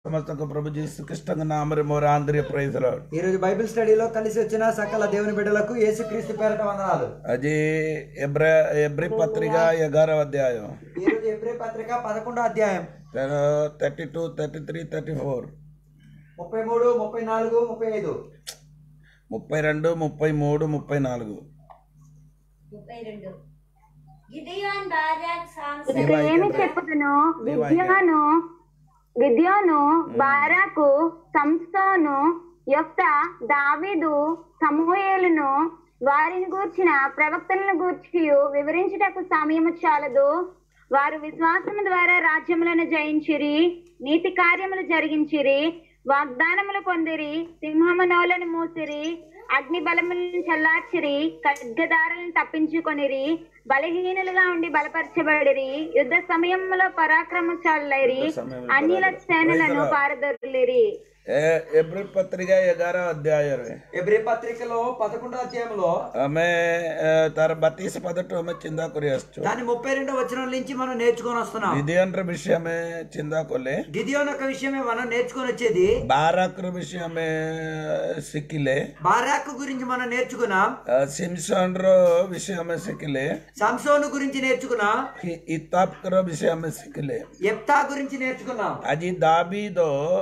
ସମସ୍ତଙ୍କ ପ୍ରଭୁ ଯୀଶୁ ଖ୍ରୀଷ୍ଟଙ୍କ ନାମରେ ମୋର ଆନ୍ତରିକ ପ୍ରାଇଜ ଲର୍ଡ ఈ రోజు బైబిల్ స్టడీలో కలిసి వచ్చిన సకల దేవుని బిడ్డలకు యేసుక్రీస్తు పేరట వందనాలు ଆଜି ଏବ୍ରେ ଏବ୍ରି ପତ୍ରିକା ଏଗାର ଅଧ୍ୟାୟ ఈ రోజు ఎబ్రే పత్రిక పదకొండో అధ్యాయం ତେର thirty two thirty three thirty four ముప్పై మూడు ముప్పై నాలుగు ముప్పై ఐదు ముప్పై రెండు ముప్పై మూడు ముప్పై నాలుగు ముప్పై రెండు గిడియోన్ బారాక్ సాంసన్ ఇక ఏమి చెప్పుదును గిద్యోను గిద్యోను బారాకు సంస్థను యొక్క దావీదు సమూయేలును వారిని గూర్చిన ప్రవక్తలను గూర్చి వివరించుటకు సమయము చాలదు వారు విశ్వాసము ద్వారా రాజ్యములను జయించిరి నీతి కార్యములు జరిగించిరి వాగ్దానములు పొందిరి సింహము నోలను మూసిరి అగ్ని బలములను చల్లార్చిరి ఖడ్గదారులను తప్పించుకొనిరి బలహీనులుగా ఉండి బలపరచబడిరి యుద్ధ సమయంలో పరాక్రమశాలైరి సమయంలో అన్యుల సేనలను పారదొరిలిరి ଏବ୍ରି ପତ୍ରିକା ଏଗାର ଅଧ୍ୟାୟରେ ఎబ్రి పత్రికలో పదకొండో అధ్యాయంలో ଆମେ ଏ, ତାର ବାତିଶ ପଦଠୁ ଆମେ ଚିନ୍ତା କରି ଆସିଛୁ దాని ముప్పై రెండో వచనం నుంచి మనం నేర్చుకొని వస్తున్నాం గిଦିଅନର ବିଷୟ ଆମେ ଚିନ୍ତା କଲେ గిదియోన్ యొక్క విషయమే మనం నేర్చుకొని వచ్చేది ବାରାକର ବିଷୟ ଆମେ ଶିଖିଲେ బారాకు గురించి మనం నేర్చుకున్నాం ସିମସନର ବିଷୟ ଆମେ ଶିଖିଲେ సంసోను గురించి నేర్చుకున్నాం ଇ- ଇତାପର ବିଷୟ ଆମେ ଶିଖିଲେ ఎప్తా గురించి నేర్చుకున్నాం ଆଜି ଦାବିଦ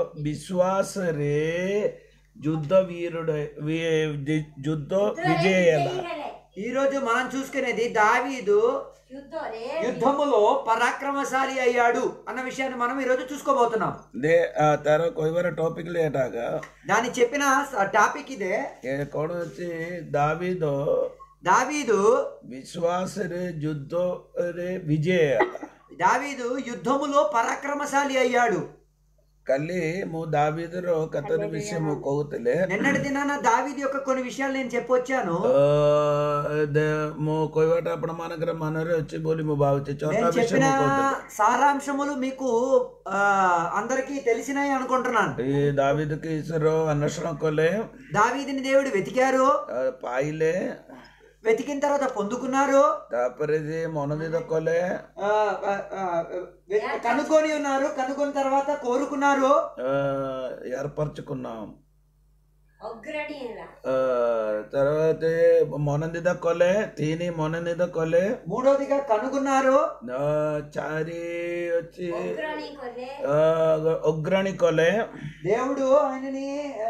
ବିଶ୍ୱାସରେ ଯୁଦ୍ଧ ବୀରୁଡ ବି- ଯୁଦ୍ଧ ବିଜୟ ହେଲା ఈ రోజు మనం చూసుకునేది దావీదు యుద్ధోరే యుద్ధములో పరాక్రమశాలి అయ్యాడు అన్న విషయాన్ని మనం ఈ రోజు చూసుకోబోతున్నాం ଦେ ଆ, ତାର କହିବାର ଟପିକ ଏଟାକା దాని చెప్పిన టాపిక్ ఇదే ଏ କଣ ଅଛି ଦାବିଦ దావీదు ବିଶ୍ୱାସରେ ଯୁଦ୍ଧରେ ବିଜୟ ହେଲା దావీదు యుద్ధములో పరాక్రమశాలి అయ్యాడు କାଲି ମୁଁ ଦାବିଦର କେତୋଟି ବିଷୟ ମୁଁ କହୁଥିଲେ నిన్నటి దినాన దావీదు యొక్క కొన్ని విషయాలు నేను చెప్పొచ్చాను ଅ, ଦେ- ମୁଁ କହିବାଟା ଆପଣ ମାନଙ୍କର ମନରେ ଅଛି ବୋଲି ମୁଁ ଭାବୁଛି ଚौथा నేను ବିଷୟ చెప్పిన ମୁଁ କହୁଥିଲି సారాంశములు మీకు ఆ, అందరికీ తెలిసినాయి అనుకుంటున్నాను ଏ ଦାବିଦକୁ ଈଶ୍ୱର ଅନ୍ୱେଷଣ କଲେ దావీదిని దేవుడు వెతికారు ଆ, ପାଇଲେ వెతికిన తర్వాత పొందుకున్నారు ତାପରେ ଯେ ମନୋନୀତ କଲେ ఆ, ఆ, ఆ, వె- కనుక్కొని ఉన్నారు కనుక్కున్న తర్వాత కోరుకున్నారు ଅ, ఏర్పరచుకున్నాం ଅଗ୍ରଣୀ ହେଲା ଅ, తర్వాత ମନୋନୀତ କଲେ ତିନି ମନୋନୀତ କଲେ మూడోదిగా కనుగొన్నారు ଅ, ଚାରି ଅଛି ଅଗ୍ରଣୀ କଲେ ଅ, ଅଗ୍ରଣୀ କଲେ దేవుడు ఆయనని ఆ,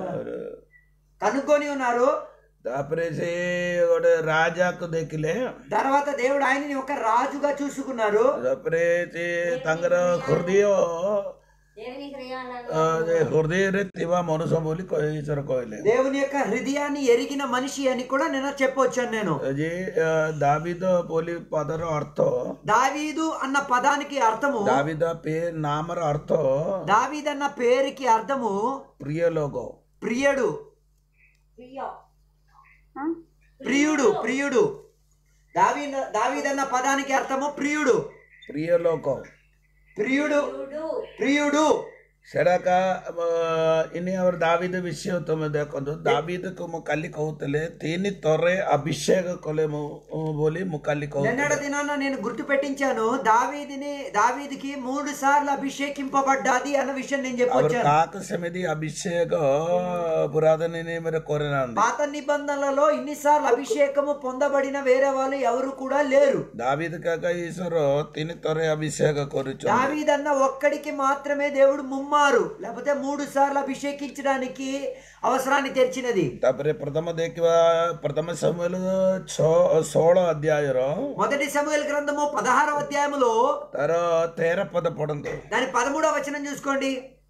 కనుక్కొని ఉన్నారు ତାପରେ ସେ ଗୋଟେ ରାଜାକୁ ଦେଖିଲେ తర్వాత దేవుడు ఆయనని ఒక రాజుగా చూసుకున్నారు ତାପରେ ସେ ତାଙ୍କର ହୃଦୟ దేవుని క్రియాలను ଅ, ଯେ ହୃଦୟରେ ଥିବା ମନୁଷ୍ୟ ବୋଲି କହି- ଈଶ୍ୱର କହିଲେ దేవుని యొక్క హృదయాన్ని ఎరిగిన మనిషి అని కూడా నిన్న చెప్పొచ్చాను నేను ଯେ ଅ, ଦାବିଦ ବୋଲି ପଦର ଅର୍ଥ దావీదు అన్న పదానికి అర్థము ଦାବିଦ ପେ ନାମର ଅର୍ଥ దావీద్ అన్న పేరుకి అర్థము ପ୍ରିୟ ଲୋକ ప్రియుడు ప్రియ ఆ? ప్రియుడు ప్రియుడు దావీ దావీదన్న పదానికి అర్థము ప్రియుడు ପ୍ରିୟ ଲୋକ ప్రియుడు ప్రియుడు ప్రియుడు ସେଟାକା ଇନି ଆମର ଦାବିଦ ବିଷୟ ତମେ ଦେଖନ୍ତୁ ଦାବିଦକୁ ମୁଁ କାଲି କହୁଥିଲେ ତିନି ଥରେ ଅଭିଷେକ କଲେ ମୁଁ ବୋଲି ମୁଁ କାଲି କହୁଥିଲି నిన్నటి దినాన నేను గుర్తు పెట్టించాను దావీదిని దావీదికి మూడు సార్లు అభిషేకింపబడ్డాది అన్న విషయం నేను ಅವರು చెప్పొచ్చాను ಕಾಕ ಸಮಿತಿ ಅಭಿಷೇಕ ಪುರಾತನ ನಿಯಮದ ಕೊರೆನಾಂది పాత నిబంధనలలో ఇన్నిసార్లు అభిషేకము పొందబడిన వేరే వాళ్ళు ఎవరు కూడా లేరు దావీద కాక ఈశ్వర తిని త్వర అభిషేక కొరుచు దావీదన్న ఒక్కడికి మాత్రమే దేవుడు ముమ్మారు లేకపోతే మూడు సార్లు అభిషేకించడానికి అవసరాన్ని తెరిచినది ତାପରେ ପ୍ରଥମ ଦେଖିବା ପ୍ରଥମ ସମୟରେ ଷୋହଳ ଅଧ୍ୟାୟର మొదటి సమూహల గ్రంథము పదహారవ అధ్యాయములో ତାର ତେର ପଦ ପଢନ୍ତୁ దాని పదమూడవ వచనం చూసుకోండి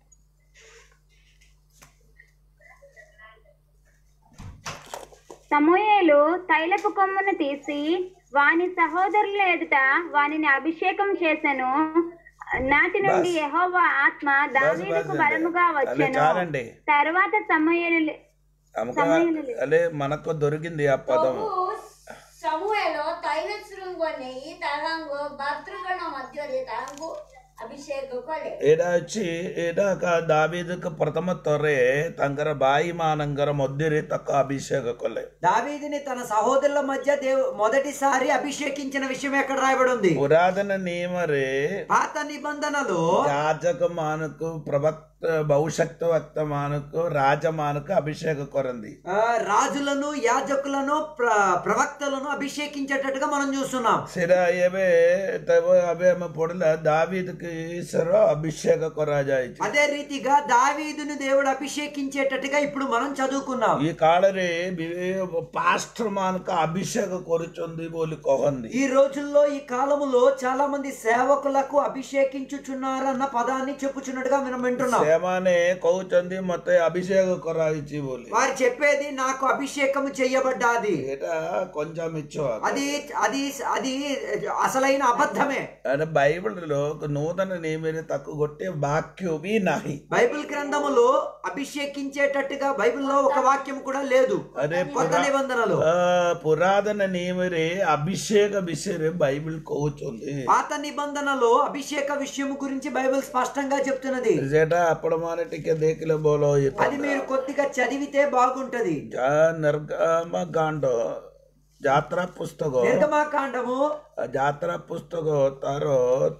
సమూయేలు తైలపు కొమ్మును తీసి వాని సహోదరుల ఎదుట వానిని అభిషేకం చేసెను నాటి నుండి యెహోవా ఆత్మ దావీదుకు బస్ బలముగా అలే వచ్చెను చాలండి తర్వాత సమూయేలు ଆମକୁ అలే మనకు దొరికింది ఆ పదం ପ୍ରଭୁ ସମୁଏଲ ତୈଳ ଶୃଙ୍ଗ ନେଇ ତାହାଙ୍କୁ ଭାତୃଗଣ ମଧ୍ୟରେ ତାହାଙ୍କୁ ଅଭିଷେକ କଲେ ଏଇଟା ଅଛି ଏଇଟା କା ଦାବିଦକୁ ପ୍ରଥମ ଥରେ ତାଙ୍କର ଭାଇମାନଙ୍କର ମଧ୍ୟରେ ତାକୁ ଅଭିଷେକ କଲେ దావీదిని తన సహోదరుల మధ్య దేవు మొదటిసారి అభిషేకించిన విషయం ఎక్కడ రాయబడి ఉంది పురాతన నియమରେ పాత నిబంధనలో యాజక మానకు ప్రవక్త భవిష్యత్తు వక్తమానకు రాజమానకు అభిషేక కొరంది ఆ, రాజులను యాజకులను ప్ర- ప్రవక్తలను అభిషేకించేటట్టుగా మనం చూస్తున్నాం సిరా ఏవే తవ అబే అమ్మ పొడల దావీదుకి ఈశ్వర అభిషేక కొరాజాయిచి అదే రీతిగా దావీదును దేవుడు అభిషేకించేటట్టుగా ఇప్పుడు మనం చదువుకున్నాం ఈ కాଳରେ పాస్టర్ మానకు అభిషేక కొరుచుంది బోలి కొహంది ఈ రోజుల్లో ఈ కాలములో చాలా మంది సేవకులకు అభిషేకించుచున్నారన్న పదాన్ని చెప్పుచున్నట్టుగా మనం వింటున్నాం సేమానే కହୁచంది ಮತ್ತೆ అభిషేక కొరాయిచి బోలి వారు చెప్పేది నాకు అభిషేకము చెయ్యబడ్డాది ఏటా కొంచెం ఇచ్చు అది అది అది అసలైన అబద్ధమే అంటే బైబిల్లో ఒక నూతన నియమిని తక్కువ కొట్టే వాక్యమి నాహి బైబిల్ గ్రంథములో అభిషేకించేటట్టుగా బైబిల్లో ఒక వాక్యం కూడా లేదు అదే కొత్త పురా- నిబంధనలు ಆ, ಪುರಾತನ ನಿಯಮರೇ ಅಭಿಷೇಕ ವಿಷಯ ಬೈಬಲ್ ಕೋಚುಂది పాత నిబంధనలో అభిషేక విషయం గురించి బైబిల్ స్పష్టంగా చెప్తున్నది जेटा आपण माने टिके देखले बोलो అది మీరు కొద్దిగా చదివితే బాగుంటది ನಿರ್ಗಮ ಕಾಂಡ ಜಾತ್ರಾ ಪುಸ್ತಕ నిర్గమాకాండము ಜಾತ್ರಾ ಪುಸ್ತಕ ತಾರೋ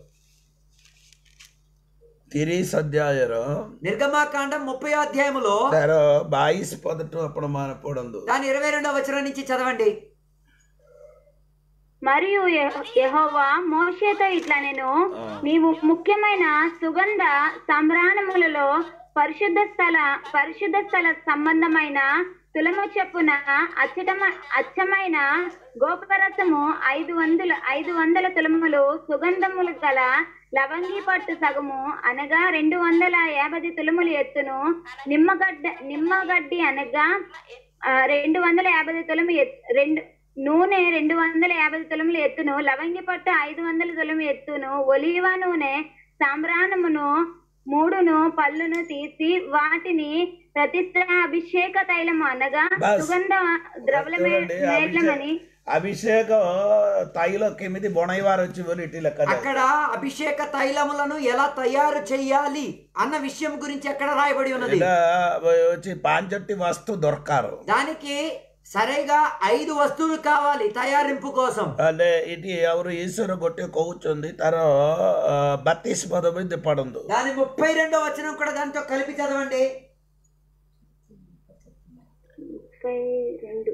ତିରିଶ ଅଧ୍ୟାୟର నిర్గమాకాండం ముప్పై అధ్యాయములో ତାର ବାଇଶ ପଦଠୁ ଆପଣ ମାନେ ପଢନ୍ତୁ దాని ఇరవై రెండవ వచనం నుంచి చదవండి మరియు యెహో- యెహోవా మోషేతో ఇట్లా నేను నీవు ముఖ్యమైన సుగంధ సంబ్రాణములలో పరిశుద్ధ స్థల పరిశుద్ధ స్థల సంబంధమైన తులము చెప్పున అచ్చటమ అచ్చమైన గోపరసము ఐదు వందల ఐదు వందల తులములు సుగంధములు గల లవంగి పట్టు సగము అనగా రెండు వందల యాభై తులములు ఎత్తును నిమ్మగడ్డ నిమ్మగడ్డి అనగా ఆ, రెండు వందల యాభై తులము ఎత్- రెండు నూనె రెండు వందల యాభై తులములు ఎత్తును లవంగి పట్టు ఐదు వందల తులము ఎత్తును ఒలివ నూనె సాంబ్రాణమును మూడును పళ్ళును తీసి వాటిని ప్రతిష్ట అభిషేక తైలము అనగా బస్. సుగంధ ద్రవలమే చూడండి, మేళమని అభిషేక తైలో కెమిది బొణైవారు వచ్చి బోలి ఇటు లెక్క అక్కడ అభిషేక తైలములను ఎలా తయారు చెయ్యాలి అన్న విషయం గురించి ఎక్కడ రాయబడి ఉన్నది ఇలా వచ్చి పాంచొట్టి వస్తు దొరకారు దానికి సరిగా ఐదు వస్తువులు కావాలి తయారింపు కోసం ಅಲ್ಲೇ ಇಟಿ ಅವರು ಈಶ್ವರ ಗೊಟ್ಟೆ ಕೌಚುಂದಿ ತರ ಬತ್ತೀಸ್ ಪದ ಬಿದ್ದು ಪಡಂದು దాని ముప్పై రెండో వచనం కూడా దాంతో కలిపి చదవండి ముప్పై రెండు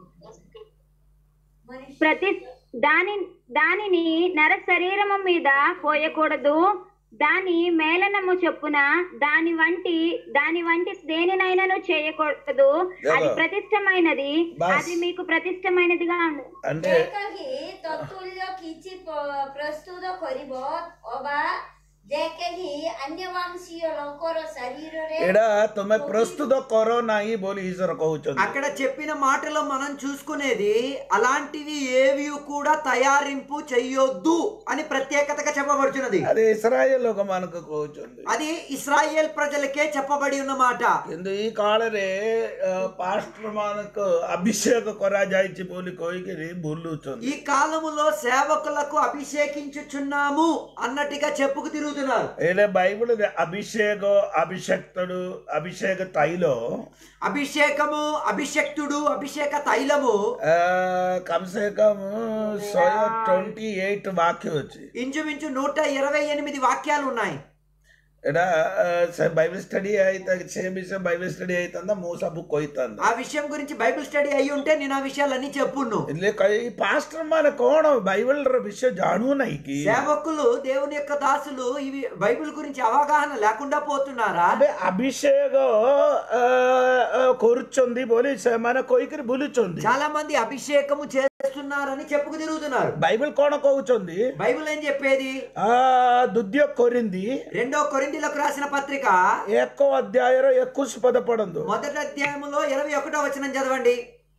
ప్రతి దాని దానిని నర శరీరము మీద పోయకూడదు దాని మేళనము చొప్పున దాని వంటి దాని వంటి దేనినైనాను చేయకూడదు అది ప్రతిష్టమైనది బస్. అది మీకు ప్రతిష్టమైనదిగా ఉండు అంటే କେହି ତତୁଲ୍ୟ କିଛି ପ- ପ୍ରସ୍ତୁତ କରିବ ଅବା ଯେ କେହି ଅନ୍ୟବଂଶୀୟ ଲୋକର ଶରୀରରେ ଏଇଟା ତମେ ପ୍ରସ୍ତୁତ କର ନାହିଁ ବୋଲି ଈଶ୍ୱର କହୁଛନ୍ତି అక్కడ చెప్పిన మాటలో మనం చూసుకునేది అలాంటివి ఏవి కూడా తయారింపు చెయ్యొద్దు అని ప్రత్యేకతగా చెప్పబడుచున్నది అదే ఇస్రాయేల్ ଲୋକମାନଙ୍କୁ କହୁଛନ୍ତି అది ఇస్రాయేల్ ప్రజలకే చెప్పబడి ఉన్న మాట କିନ୍ତୁ ଏଇ କାଳରେ ପାଷ୍ଟର ମାନଙ୍କୁ ଅଭିଷେକ କରାଯାଇଛି ବୋଲି କହିକିରି ଭୁଲୁଛନ୍ତି ఈ కాలములో సేవకులకు అభిషేకించుచున్నాము అన్నట్టుగా చెప్పుకు తిరుగుతున్నారు ଏଇଟା ବାଇబଲରେ ଅଭିଷେକ ଅଭିଷେକ୍ତడు ଅଭିଷେକ ତୈଳ అభిషేకము అభిషక్తుడు అభిషేక తైలము କମ୍ ସେ କମ୍ ଶହେ ଟ୍ୱେଣ୍ଟି ଏଇଟ୍ ବାକ୍ୟ ଅଛି ఇంచుమించు నూట ఇరవై ఎనిమిది వాక్యాలు ఉన్నాయి ଏଇଟା ସେ ବାଇବଲ ଷ୍ଟଡି ହେଇତା ସେ ବିଷୟ ବାଇବଲ ଷ୍ଟଡି ହେଇଥାନ୍ତା ମୁଁ ସବୁ କହିଥାନ୍ତା ఆ విషయం గురించి బైబిల్ స్టడీ అయి ఉంటే నేను ఆ విషయాలన్నీ చెప్పును ହେଲେ କହି ପାଷ୍ଟର ମାନେ କଣ ବାଇବଲର ବିଷୟ ଜାଣୁନାହିଁ କି సేవకులు దేవుని యొక్క దాసులు ఇవి బైబిల్ గురించి అవగాహన లేకుండా పోతున్నారా ଏବେ ଅଭିଷେକ ଅ, ଅ, କରୁଛନ୍ତି ବୋଲି ସେମାନେ କହିକିରି ଭୁଲୁଛନ୍ତି చాలా మంది అభిషేకము చేస్తున్నారని చెప్పుకు తిరుగుతున్నారు ବାଇବଲ କଣ କହୁଛନ୍ତି బైబిల్ ఏం చెప్పేది ଆ ଦ୍ୱିତୀୟ କରିନ୍ତି రెండో కొరింథీలకు రాసిన పత్రిక ଏକ ଅଧ୍ୟାୟର ଏକୋଇଶ ପଦ ପଢନ୍ତୁ మొదటి అధ్యాయములో ఇరవై ఒకటో వచనం చదవండి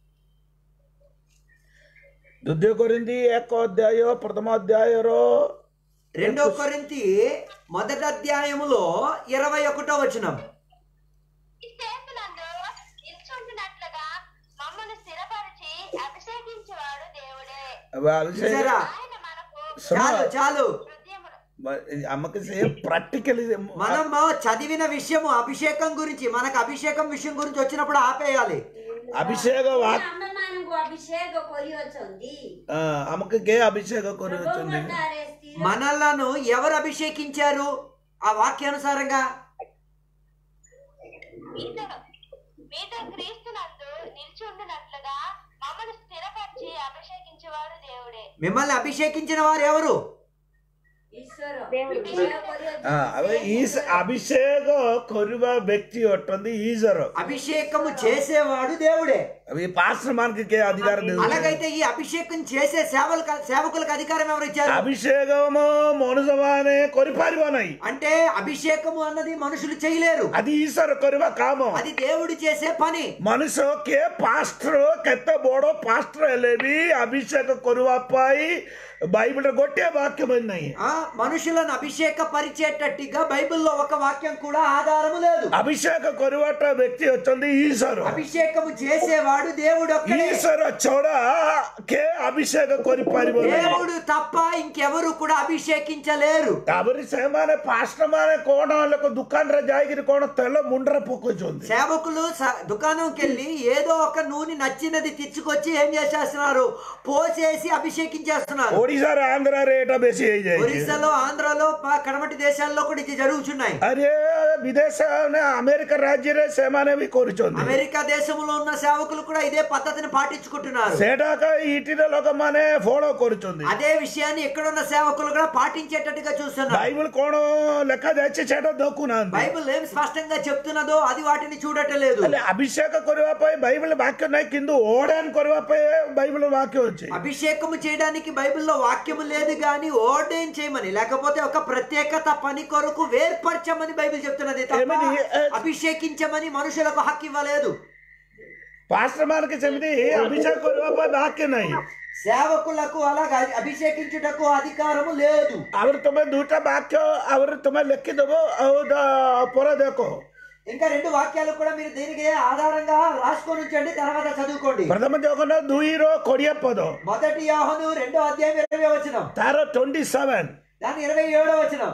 ଦ୍ୱିତୀୟ କରିନ୍ତି ଏକ ଅଧ୍ୟାୟ ପ୍ରଥମ ଅଧ୍ୟାୟର రెండో కొరింతి మొదటి అధ్యాయములో ఇరవై ఒకటో వచనం ఇసేపునందు నిల్చుంటున్నట్లుగా మమ్మల్ని స్థిరపరిచి అభిషేకించేవాడు దేవుడే అభిషేక చూసారా ఆయన మనకు చాలు చాలు హృదయములు ଆମକୁ ସେ ପ୍ରାକ୍ଟିକାଲି మనం చదివిన విషయము అభిషేకం గురించి మనకు అభిషేకం విషయం గురించి వచ్చినప్పుడు ఆపేయాలి ଅଭିଷେକ ବା- ଆମମାନଙ୍କୁ ଅଭିଷେକ କରିଅଛନ୍ତି ఆ, ଆମକୁ କେ ଅଭିଷେକ କରୁଛନ୍ତି ଗୋବରଟାରେ ସ୍ଥିର మనలను ఎవరు అభిషేకించారు ఆ వాక్యానుసారంగా మీతో మీతో క్రీస్తునందు నిలిచి ఉండినట్లుగా మమ్మల్ని స్థిరపరిచి అభిషేకించేవాడు దేవుడే మిమ్మల్ని అభిషేకించిన వారు ఎవరు ಈಶ್ವರ దేవుడు. ಆ, ಅವ ಈಸ್ ಅಭಿಷೇಕ ಕೊರುವ ವ್ಯಕ್ತಿ ಒಟ್ಟೊಂದು ಈಜರು అభిషేకము చేసేవాడు దేవుడే అవి పాస్టర్ మనకి అధికారం లేదు అలాగైతే ఈ అభిషేకం చేసే సేవల సేవకులకు అధికారం ఎవరు ఇచ్చారు అభిషేకము మనుసమానే కొరిపారివనాయి అంటే అభిషేకము అన్నది మనుషులు చేయలేరు అది ఈశ్వర కొరివ కామం అది దేవుడు చేసే పని ಮನುಷ್ಯಕ್ಕೆ ಪಾಸ್ಟರ್ ಕೆತ್ತ ಬೋಡೋ ಪಾಸ್ಟರ್ ಎಲೆವಿ ಅಭಿಷೇಕ ಕೊರುವಪ್ಪಾಯಿ బైబిల్ గొట్టే వాక్యం ఉన్నాయి ఆ మనుషులను అభిషేక పరిచేటట్టుగా బైబిల్లో ఒక వాక్యం కూడా ఆధారము లేదు అభిషేక కొరువట వ్యక్తి వచ్చింది ఈశ్వరు అభిషేకము చేసేవాడు దేవుడు ఒక్కడే ఈశ్వర చోడ కే అభిషేక కొరి పరిమళ దేవుడు తప్ప ఇంకెవరు కూడా అభిషేకించలేరు ಅವರಿ ಸೇಮಾನೆ ಪಾಸ್ಟರ್ ಮಾನೆ ಕೋಣ వాళ్ళకు దుకాణర జాయిగిరి కోణ తెల్ల ముండ్ర పొక్కుచుంది సేవకులు స- దుకాణంకి వెళ్ళి ఏదో ఒక నూనె నచ్చినది తెచ్చుకొచ్చి ఏం చేసేస్తున్నారు పోసేసి అభిషేకించేస్తున్నారు ఒడిశార ఆంధ్ర రేట బేసి అయ్యాయి ఒరిస్సాలో ఆంధ్రాలో ప- కడమటి దేశాల్లో కూడా ఇది జరుగుతున్నాయి అరే విదేశ అమెరికా రాజ్యరే సేమానేవి కోరుచుంది అమెరికా దేశంలో ఉన్న సేవకులు కూడా ఇదే పద్ధతిని పాటించుకుంటున్నారు సేటాక ఈటిన లోకమానే ఫాలో కోరుచుంది అదే విషయాన్ని ఎక్కడున్న సేవకులు కూడా పాటించేటట్టుగా చూస్తున్నారు బైబిల్ కోణం లెక్క తెచ్చి చేట దొక్కునంది బైబిల్ ఏం స్పష్టంగా చెప్తున్నదో అది వాటిని చూడటలేదు ಅಲ್ಲಿ ಅಭಿಷೇಕ ಕೊರಿವಾಪೈ ಬೈಬಲ್ ವಾಕ್ಯ ನಾಯ್ ಕಿಂದು ಓಡಾನ್ ಕೊರಿವಾಪೈ ಬೈಬಲ್ వాక్యం వచ్చి అభిషేకము చేయడానికి బైబిల్లో వాక్యము లేదు గాని ఓర్డైన్ చేయమని లేకపోతే ఒక ప్రత్యేకత పని కొరకు వేర్పరచమని బైబిల్ చెప్తున్నది తప్ప ఏమని? అభిషేకించమని మనుషులకు హక్కు ఇవ్వలేదు పాస్టర్ మనకి చెబితే అభిషేక కొరివాపై వాక్యం నాయ్ సేవకులకు అలాగా అభిషేకించుటకు అధికారము లేదు ಅವ್ರು ತುಂಬ ದೂಟ ವಾಕ್ಯ ಅವ್ರು ತುಂಬ ಲೆಕ್ಕಿದವು ಹೌದ ಪೊರ ದೇಕೋ ఇంకా రెండు వాక్యాలు కూడా మీరు దీనికి ఆధారంగా రాసుకొని ఉంచండి తర్వాత చదువుకోండి ಪ್ರಥಮ ಜೋಗನ ದುಯಿರೋ ಕೊಡಿಯಪ್ಪದು మొదటి యాహను రెండో అధ్యాయం ఇరవై వచనం ತಾರೋ ಟ್ವೆಂಟಿ ಸೆವೆನ್ దాని ఇరవై ఏడో వచనం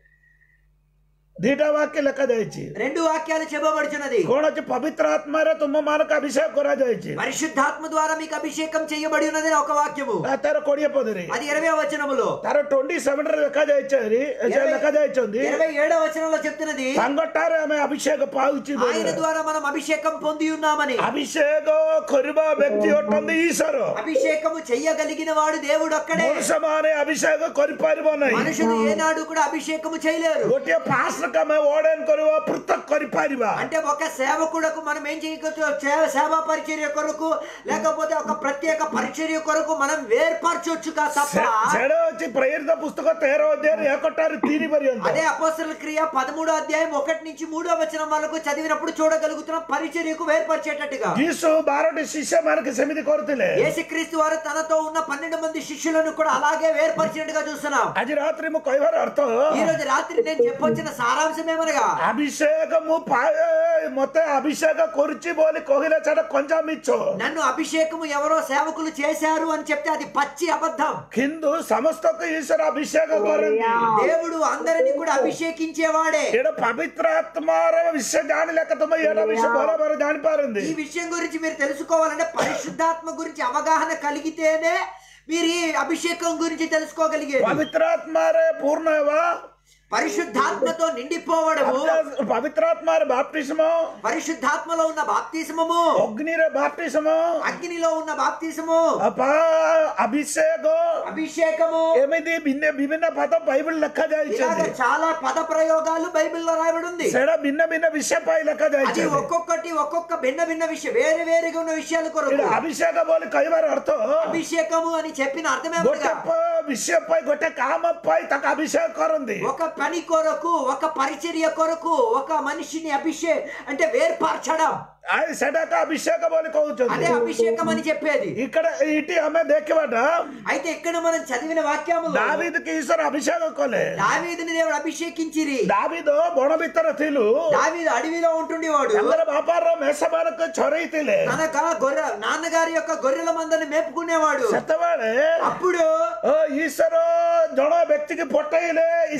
ದೀಟ ವಾಕ್ಯ ಲೆಕ್ಕ ದಯಚಿ రెండు వాక్యాలు చెప్పబడుచున్నది ಕೋಣ వచ్చి పవిత్ర ఆత్మరే తుమ్మ మనకు అభిషేక్ కొరా దయచి పరిశుద్ధాత్మ ద్వారా మీకు అభిషేకం చేయబడి ఉన్నది ఒక వాక్యము ತಾರ ಕೊಡಿಯಪ್ಪದ್ರಿ అది ఇరవై వచనములో ತಾರ ಟ್ವೆಂಟಿ ಸೆವೆನ್ ಲೆಕ್ಕ ದಯಚರಿ ಲೆక్క దయచుంది ఇరవై ఏడో వచనంలో చెప్తున్నది సంగొట్టారే ఆమె అభిషేక పావుచి ఆయన ద్వారా మనం అభిషేకం పొంది ఉన్నామని అభిషేక కొరిబ వ్యక్తి ఒట్టొంది ఈశ్వరు అభిషేకము చెయ్యగలిగిన వాడు దేవుడు ఒక్కడే మనుషమానే అభిషేక కొరిపారిబోనాయి మనుషులు ఏనాడు కూడా అభిషేకము చేయలేరు ଗୋଟିଏ ପାଷ୍ଟର ଆମେ ଓଡେନ କରିବା ପୃଥକ କରିପାରିବା అంటే ఒక సేవకుడకు మనం ఏం చేయవచ్చు సే- సేవా పరిచర్య కొరకు లేకపోతే ఒక ప్రత్యేక పరిచర్య కొరకు మనం వేర్పరచొచ్చు కా తప్ప ସେଟା ଅଛି ପ୍ରେରିତ ପୁସ୍ତକ ତେର ଅଧ୍ୟାୟରେ ଏକଟାରୁ ତିନି ପର୍ଯ୍ୟନ୍ତ అదే అపోస్తల క్రియ పదమూడో అధ్యాయం ఒకటి నుంచి మూడో వచనం వరకు చదివినప్పుడు చూడగలుగుతున్నాం పరిచర్యకు వేర్పరిచేటట్టుగా ଯୀଶୁ ବାରଟି ଶିଷ୍ୟ ମାନଙ୍କୁ ସେମିତି କରୁଥିଲେ యేసుక్రీస్తు వారు తనతో ఉన్న పన్నెండు మంది శిష్యులను కూడా అలాగే వేర్పరిచినట్టుగా చూస్తున్నాం ଆଜି ରାତ୍ରି ମୁଁ କହିବାର ଅର୍ଥ ఈ రోజు రాత్రి నేను చెప్పొచ్చిన సారాంశం ఏమనగా ଅଭିଷେକ ମୁଁ ପା- ମତେ ଅଭିଷେକ କରୁଛି ବୋଲି କହିଲେ ସେଟା କଞ୍ଚା ମିଛ నన్ను అభిషేకము ఎవరో సేవకులు చేశారు అని చెప్తే అది పచ్చి అబద్ధం କିନ୍ତୁ ସମସ୍ତଙ୍କୁ ଈଶ୍ୱର ଅଭିଷେକ କରନ୍ତି దేవుడు అందరిని కూడా అభిషేకించేవాడే ଏଇଟା ପବିତ୍ର ଆତ୍ମାର ବିଷୟ ଜାଣିଲେ ତମେ ଏଇଟା ବିଷୟ ଭଲ ଭାବରେ ଜାଣିପାରନ୍ତି ఈ విషయం గురించి మీరు తెలుసుకోవాలంటే పరిశుద్ధాత్మ గురించి అవగాహన కలిగితేనే మీరు ఈ అభిషేకం గురించి తెలుసుకోగలిగేది ପବିତ୍ରାତ୍ମାରେ ପୂର୍ଣ୍ଣ ହେବା పరిశుద్ధాత్మతో నిండిపోవడము ପବିତ୍ରାତ୍ମାରେ ବାପ୍ତିସ୍ମ పరిశుద్ధాత్మలో ఉన్న బాప్తిసమము ଅଗ୍ନିରେ ବାପ୍ତିସ୍ମ అగ్నిలో ఉన్న బాప్తిసము ଅପା- ଅଭିଷେକ అభిషేకము ଏମିତି ଭିନ୍ନ ବିଭିନ୍ନ ପଦ ବୈବଲ ఇలాగ ଲେଖାଯାଇଛି చాలా పద ప్రయోగాలు బైబిల్లో రాయబడి ఉంది ସେଟା ଭିନ୍ନ ଭିନ୍ନ విషୟ ପାଇଁ అది ଲେଖାଯାଇଛି ఒక్కొక్కటి ఒక్కొక్క భిన్న భిన్న విషయం వేరే వేరేగా ఉన్న విషయాల కొరకు ଏଇଟା ଅଭିଷେକ ବୋଲି କହିବାର ଅର୍ଥ అభిషేకము అని చెప్పిన ଗୋଟେ అర్థమేమనగా ପ- ବିଷୟ ପାଇଁ ଗୋଟେ କାମ ପାଇଁ ତାକୁ ଅଭିଷେକ କରନ୍ତି ఒక పని కొరకు ఒక పరిచర్య కొరకు ఒక మనిషిని అభిషేక్ అంటే వేర్పరచడం ଆଉ ସେଟାକୁ ଅଭିଷେକ ବୋଲି అదే କହୁଛନ୍ତି అభిషేకం అని చెప్పేది ఇక్కడ ఇటు ଆମେ ଦେଖିବାଟା అయితే ఇక్కడ మనం చదివిన వాక్యములో ଦାବିଦକୁ ଈଶ୍ୱର ଅଭିଷେକ କଲେ దావీదుని దేవుడు అభిషేకించిరి ଦାବିଦ ବଣ ଭିତରେ ଥିଲୁ దావీదు అడవిలో ఉంటుండేవాడు ତାଙ୍କର ବାପାର ମେଷମାନଙ୍କୁ ଛରେଇଥିଲେ తనక గొర్రె నాన్నగారి యొక్క గొర్రెల మందని మేపుకునేవాడు ସେତେବେଳେ అప్పుడు ଓ ଈଶ୍ୱର ଜଣେ ବ୍ୟକ୍ତିକି ପଠେଇଲେ ଇସାଇର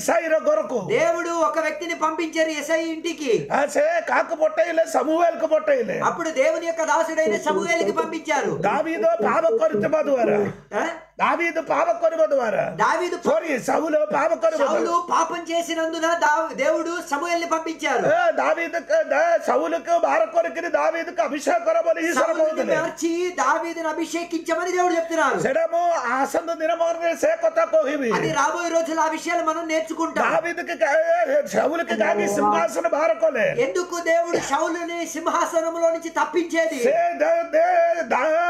గొరకు దేవుడు ఒక వ్యక్తిని పంపించారు ఎస్ఐ ఇంటికి ఆ సే కాకు పొట్టయిలే సమూహేలకు పొట్టయిలే అప్పుడు దేవుని యొక్క దాసుడైన సమూయేలుకి పంపించారు దావీదు పాప కొరిత ద్వారా ఆ? దావీదు పాప కొరిమ ద్వారా దావీదు ప- సారీ సౌలు పాప కొరిమ సౌలు పాపం చేసినందున దా- దేవుడు సమూయేల్ని పంపించారు దావీదుకు సౌలుకు భార కొరికిని దావీదుకు అభిషేక కొరబలి ఈశ్వర సౌలుని మార్చి దావీదుని అభిషేకించమని దేవుడు చెప్తున్నారు సెడము ఆసంద దినమోన సే కొత్త కోహివి అది రాబోయే రోజులు ఆ విషయాలు మనం నేర్చుకుంటాం దావీదుకి సౌలుకి కాకి సింహాసన భారకోలే ఎందుకు దేవుడు శౌలుని సింహాసనంలో నుంచి తప్పించేది సే ద- దే-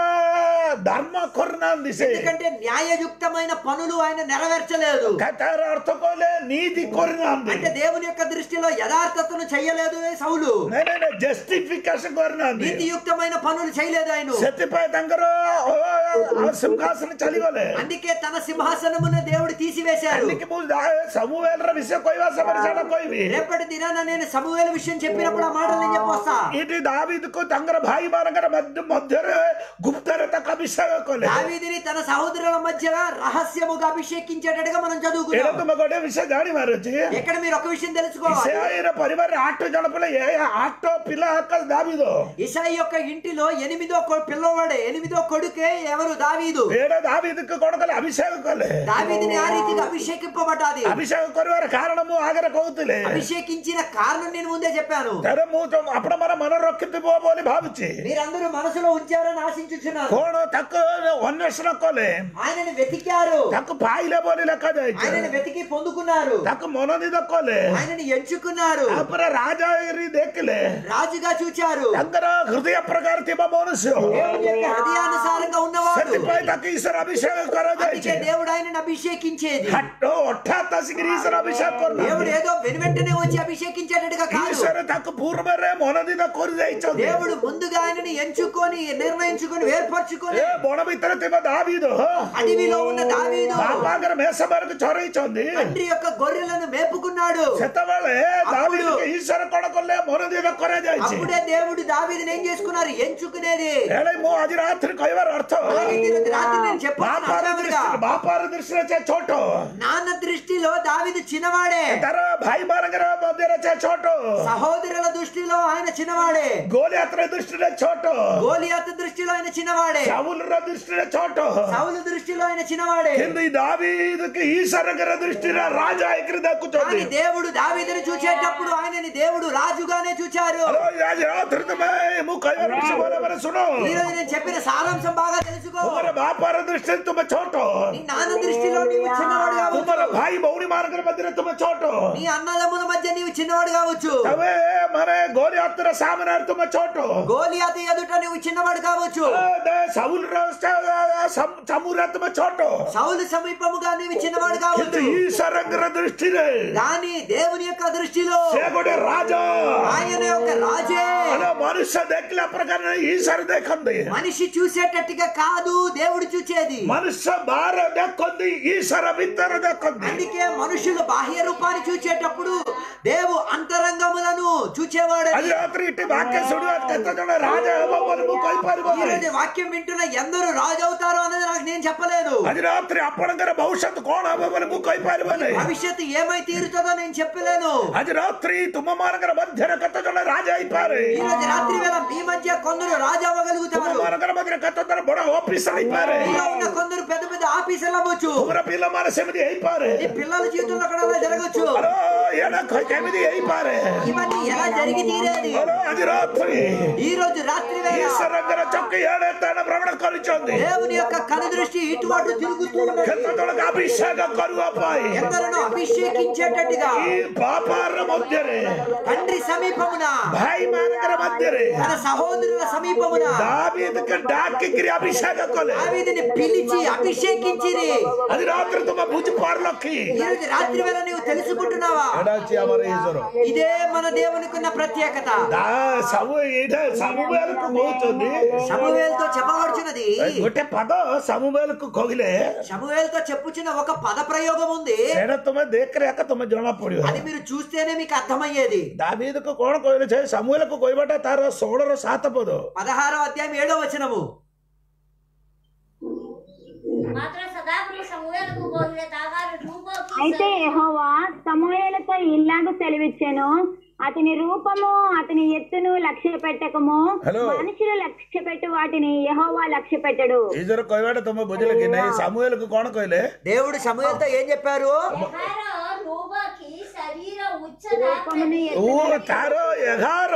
దా- ధర్మ కొరనాంది సే ఎందుకంటే న్యాయయుక్తమైన పనులు ఆయన నెరవేర్చలేదు కతార అర్థకోలే నీతి కొరనాంది అంటే దేవుని యొక్క దృష్టిలో యథార్థతను చేయలేదు సౌలు జస్టిఫికేషన్ కొరనాంది నీతియుక్తమైన పనులు చేయలేదు ఆయన ସେଥିପାଇଁ ତାଙ୍କର ଅ, ଅ, ସିଂହାସନ ଚାଲିଗଲେ అందుకే తన సింహాసనమును దేవుడు తీసివేశారు କାଲିକି ମୁଁ ଯା- ସମୁଏଲର ବିଷୟ କହିବା ସମୟରେ ସେଟା କହିବି రేపటి దినాన నేను సమూహేల విషయం చెప్పినప్పుడు ఆ మాటలు నేను చెప్పొస్తా ଏଠି దావీదుకు ତାଙ୍କର ଭାଇ ମାନଙ୍କର ମଧ୍ୟ- ମଧ୍ୟରେ ଗୁପ୍ତରେ ତାକୁ ଅଭିଷେକ କଲେ దావీదిని తన సహోదరుల మధ్య రహస్యముగా అభిషేకించేటట్టుగా మనం ଏଇଟା చదువుకున్నాం ତୁମେ ଗୋଟେ ବିଷୟ ଜାଣିବାର ଅଛି ఎక్కడ మీరు ఒక విషయం తెలుసుకోవాలి ଇସ୍ରାଏଲ ପରିବାରରେ ଆଠ ଜଣ ପିଲା ଏ ଆଠ ପିଲା ଆକ దావీదు ఇసాయి యొక్క ఇంటిలో ఎనిమిదో కొ- పిల్లవాడే ఎనిమిదో కొడుకే ఎవరు దావీదు ଏଇଟା దావీదుకు କଣ କଲେ ଅଭିଷେକ କଲେ దావీదిని ఆ రీతిగా అభిషేకింపబడ్డాది ଅଭିଷେକ କରିବାର କାରଣ ମୁଁ ଆଗରେ କହୁଥିଲି అభిషేకించిన కారణం నేను ముందే చెప్పాను ତେଣୁ ମୁଁ ତ- ଆପଣ మన ମନେ ରଖିଥିବ ବୋଲି ଭାବୁଛି మీరందరూ మనసులో ఉంచారని ఆశించుచున్నాను କଣ ତାକୁ ଅନ୍వేଷଣ କଲେ ఆయనని వెతికారు ତାକୁ ପାଇଲେ ବୋଲି ଲେଖାଯାଇଛି ఆయనని వెతికి పొందుకున్నారు ତାକୁ ମନୋନୀତ କଲେ ఆయనని ఎంచుకున్నారు ତାପରେ ରାଜା ଏରି ଦେଖିଲେ రాజుగా చూచారు ତାଙ୍କର ହୃଦୟ ପ୍ରକାର ଥିବା ମନୁଷ୍ୟ దేవుని యొక్క హృదయానుసారంగా ఉన్నవాడు ସେଥିପାଇଁ ତାକୁ ଈଶ୍ୱର ଅଭିଷେକ କରାଯାଇଛି అందుకే దేవుడు ఆయనను అభిషేకించేది ହଠାତ୍ ହଠାତ୍ ଆସିକିରି ଈଶ୍ୱର ଅଭିଷେକ దేవుడు କରୁନାହାନ୍ତି ఏదో వెను వెంటనే వచ్చి అభిషేకించేటట్టుగా కాదు ଈଶ୍ୱର ତାକୁ ପୂର୍ବରେ ମନୋନୀତ କରିଦେଇଛନ୍ତି దేవుడు ముందుగా ఆయనని ఎంచుకొని నిర్ణయించుకొని ఏర్పరచుకొని ଏ ବଣ ଭିତରେ ଥିବା ଦାବିଦ అడవిలో ఉన్న దావీదు ବାପାଙ୍କର ମେଷମାନଙ୍କୁ ଚରେଇଛନ୍ତି తండ్రి యొక్క గొర్రెలను మేపుకున్నాడు ସେତେବେଳେ ଦାବିଦ ଈଶ୍ୱର କଣ କଲେ ମନୋନୀତ କରାଯାଇଛି అప్పుడే దేవుడు దావీదుని ఏం చేసుకున్నారు ఎంచుకునేది ଏଣେ ମୁଁ ଆଜି ରାତିରେ କହିବାର ଅର୍ଥ అలాగే ఈరోజు రాత్రి నేను చెప్పాను ବାପାର ଦୃଷ୍ଟି ବାପାର ଦୃଷ୍ଟିରେ ସେ ଛୋଟ నాన్న దృష్టిలో దావీదు చిన్నవాడే ତାର ଭାଇ ମାନଙ୍କର ମଧ୍ୟରେ ସେ ଛୋଟ సహోదరుల దృష్టిలో ఆయన చిన్నవాడే ଗୋଲିଆତର ଦୃଷ୍ଟିରେ ଛୋଟ గోలియాతు దృష్టిలో ఆయన చిన్నవాడే ସାବୁଲର ଦୃଷ୍ଟିରେ ଛୋଟ సౌలు దృష్టిలో ఆయన చిన్నవాడే କିନ୍ତୁ ఈ దావీదుకి ఈశ్వరଙ୍କର దృష్టిରେ రాజా ହେଇକିରି ଦେଖୁଛନ୍ତି కానీ దేవుడు దావీదుని చూచేటప్పుడు ఆయనని దేవుడు రాజుగానే చూచారు హలో, ଆଜି ରାତିରେ ତୁମେ ମୁଁ କହିବାର ବିଷୟ ବରାବର ଶୁଣ ఈ రోజు నేను చెప్పిన సారాంశం బాగా తెలుసుకో ତୁମର ବାପାର ଦୃଷ୍ଟିରେ ତୁମେ ଛୋଟ నీ నాన్న దృష్టిలో నీవు చిన్నవాడు కావచ్చు ତୁମର ଭାଇ ଭଉଣୀ ମାନଙ୍କର ମଧ୍ୟରେ ତୁମେ ଛୋଟ నీ అన్నదమ్ముల మధ్య నీవు చిన్నవాడు కావచ్చు ତମେ ମାନେ ଗୋଲିଆତର ସାମ୍ନାରେ ତୁମେ ଛୋଟ గోలియాతు ఎదుట నువ్వు చిన్నవాడు కావచ్చు ସାବୁଲର ଚମୁରା ତୁମେ ଛୋଟ సౌలు సమీపముగా నీవు చిన్నవాడు କିନ୍ତୁ కావచ్చు ఈశ్వରଙ୍କର దృష్టిରେ కానీ దేవుని యొక్క దృష్టిలో ସେ ଗୋଟେ ରାଜା ఆయన యొక్క రాజే అలా మనుష్య ଦେଖିଲା ప్రకారం ఈశ్వర ଦେଖନ୍ତି మనిషి చూసేటట్టుగా కాదు దేవుడు చూచేది మనుష్య బాహర ଦେଖନ୍ତି ఈశ్వర ଭିତରେ ଦେଖନ୍ତି అందుకే మనుషులు బాహ్య రూపాన్ని చూచేటప్పుడు దేవు అంతరంగములను చూచేవాడు ଆଜି ରାତ୍ରି ଏଠି ବାକ୍ୟ ଶୁଣିବା କେତେ ଜଣ ରାଜା ହେବ ବୋଲି ମୁଁ ఈ କହିପାରିବି రోజు వాక్యం వింటున్న ఎందరూ రాజు అవుతారు అన్నది నాకు నేను చెప్పలేదు ଆଜି ରାତ୍ରି ଆପଣଙ୍କର ଭବିଷ୍ୟତ କଣ ହବ ବୋଲି ମୁଁ କହିପାରିବିନି భవిష్యత్తు ఏమై తీరుతుందో నేను చెప్పలేను ଆଜି ରାତ୍ରି ତୁମ ମାନଙ୍କର ମଧ୍ୟରେ କେତେ ଜଣ ରାଜା ହେଇପାରେ ఈ రోజు రాత్రి వేళ మీ మధ్య కొందరు రాజు ତୁମ అవ్వగలుగుతారు ମାନଙ୍କର ମଧ୍ୟରେ କେତେ ଜଣ ବଡ ଅଫିସର ହେଇପାରେ మీలో ఉన్న కొందరు పెద్ద పెద్ద ఆఫీసర్లు అవ్వచ్చు ତୁମର ପିଲାମାନେ ସେମିତି ହେଇପାରେ నీ పిల్లల జీవితంలో కూడా అలా జరగచ్చు హలో ଏଇଟା କ- କେମିତି ହେଇପାରେ ఇవన్నీ ఎలా జరిగి తీరేది హలో ଆଜି ରାତ୍ରି ఈ రోజు రాత్రి వేళ ఈశ్వరంగର ଚକି ଏଣେ ତେଣେ ଭ୍ରମଣ କରିଛନ୍ତି దేవుని యొక్క కను దృష్టి ఇటువంటి తిరుగుతూ ఉన్నది କେତେ ଜଣକୁ ଅଭିଷେକ କରିବା ପାଇଁ ఎందరను అభిషేకించేటట్టుగా ఈ పాపాର ମଧ୍ୟରେ తండ్రి సమీపమున ଭାଇ ମାନଙ୍କର ମଧ୍ୟରେ తన సహోదరుల సమీపమున ଦାବିଦକୁ ଡାକିକିରି ଅଭିଷେକ କଲେ దావీదుని పిలిచి అభిషేకించిరి ଆଜି ରାତିରେ ତୁମେ ବୁଝିପାରିଲ କି ఈ రోజు రాత్రి వేళ నీవు తెలుసుకుంటున్నావా ଏଇଟା ଅଛି ଆମର ఈశ్వର ఇదే మన దేవునికి ఉన్న ప్రత్యేకత ସବୁ ଏଇଟା ସବୁବେଳକୁ କହୁଛନ୍ତି సమూవేలతో చెప్పబడుచున్నది ଗୋଟେ ପଦ ସବୁବେଳକୁ କହିଲେ సమూవేలతో చెప్పుచున్న ఒక పద ప్రయోగం ఉంది ସେଇଟା ତୁମେ ଦେଖିଲେ ଏକା ତୁମେ ଜଣା ପଡିବ అది మీరు చూస్తేనే మీకు అర్థమయ్యేది ଦାବିଦକୁ କଣ କହିଲେ ସେ ସାମୁଏଲକୁ କହିବାଟା ତାର ଷୋହଳର ସାତ ପଦ పదహారో అధ్యాయం ఏడో వచనము ମାତ୍ର ସଦାବେଳେ ସମୁଏଲକୁ କହିଲେ ତାହାର ରୂପ କି అయితే యెహోవా సమూయేలతో ఇల్లాగ సెలవిచ్చాను అతని రూపము అతని ఎత్తును లక్ష్య పెట్టకము హలో. మనుషులు లక్ష్య పెట్టు వాటిని యెహోవా లక్ష్య పెట్టడు ఈశ్వర କହିବାଟା ତମ ବୁଝିଲ କି ନାଇଁ ସାମୁଏଲକୁ କଣ କହିଲେ దేవుడు సమూహంతో ఏం చెప్పారు ଏହାର ରୂପ କି ଶରୀର ଉଚ୍ଚତା రూపమును ଓ ତାର ଏଗାର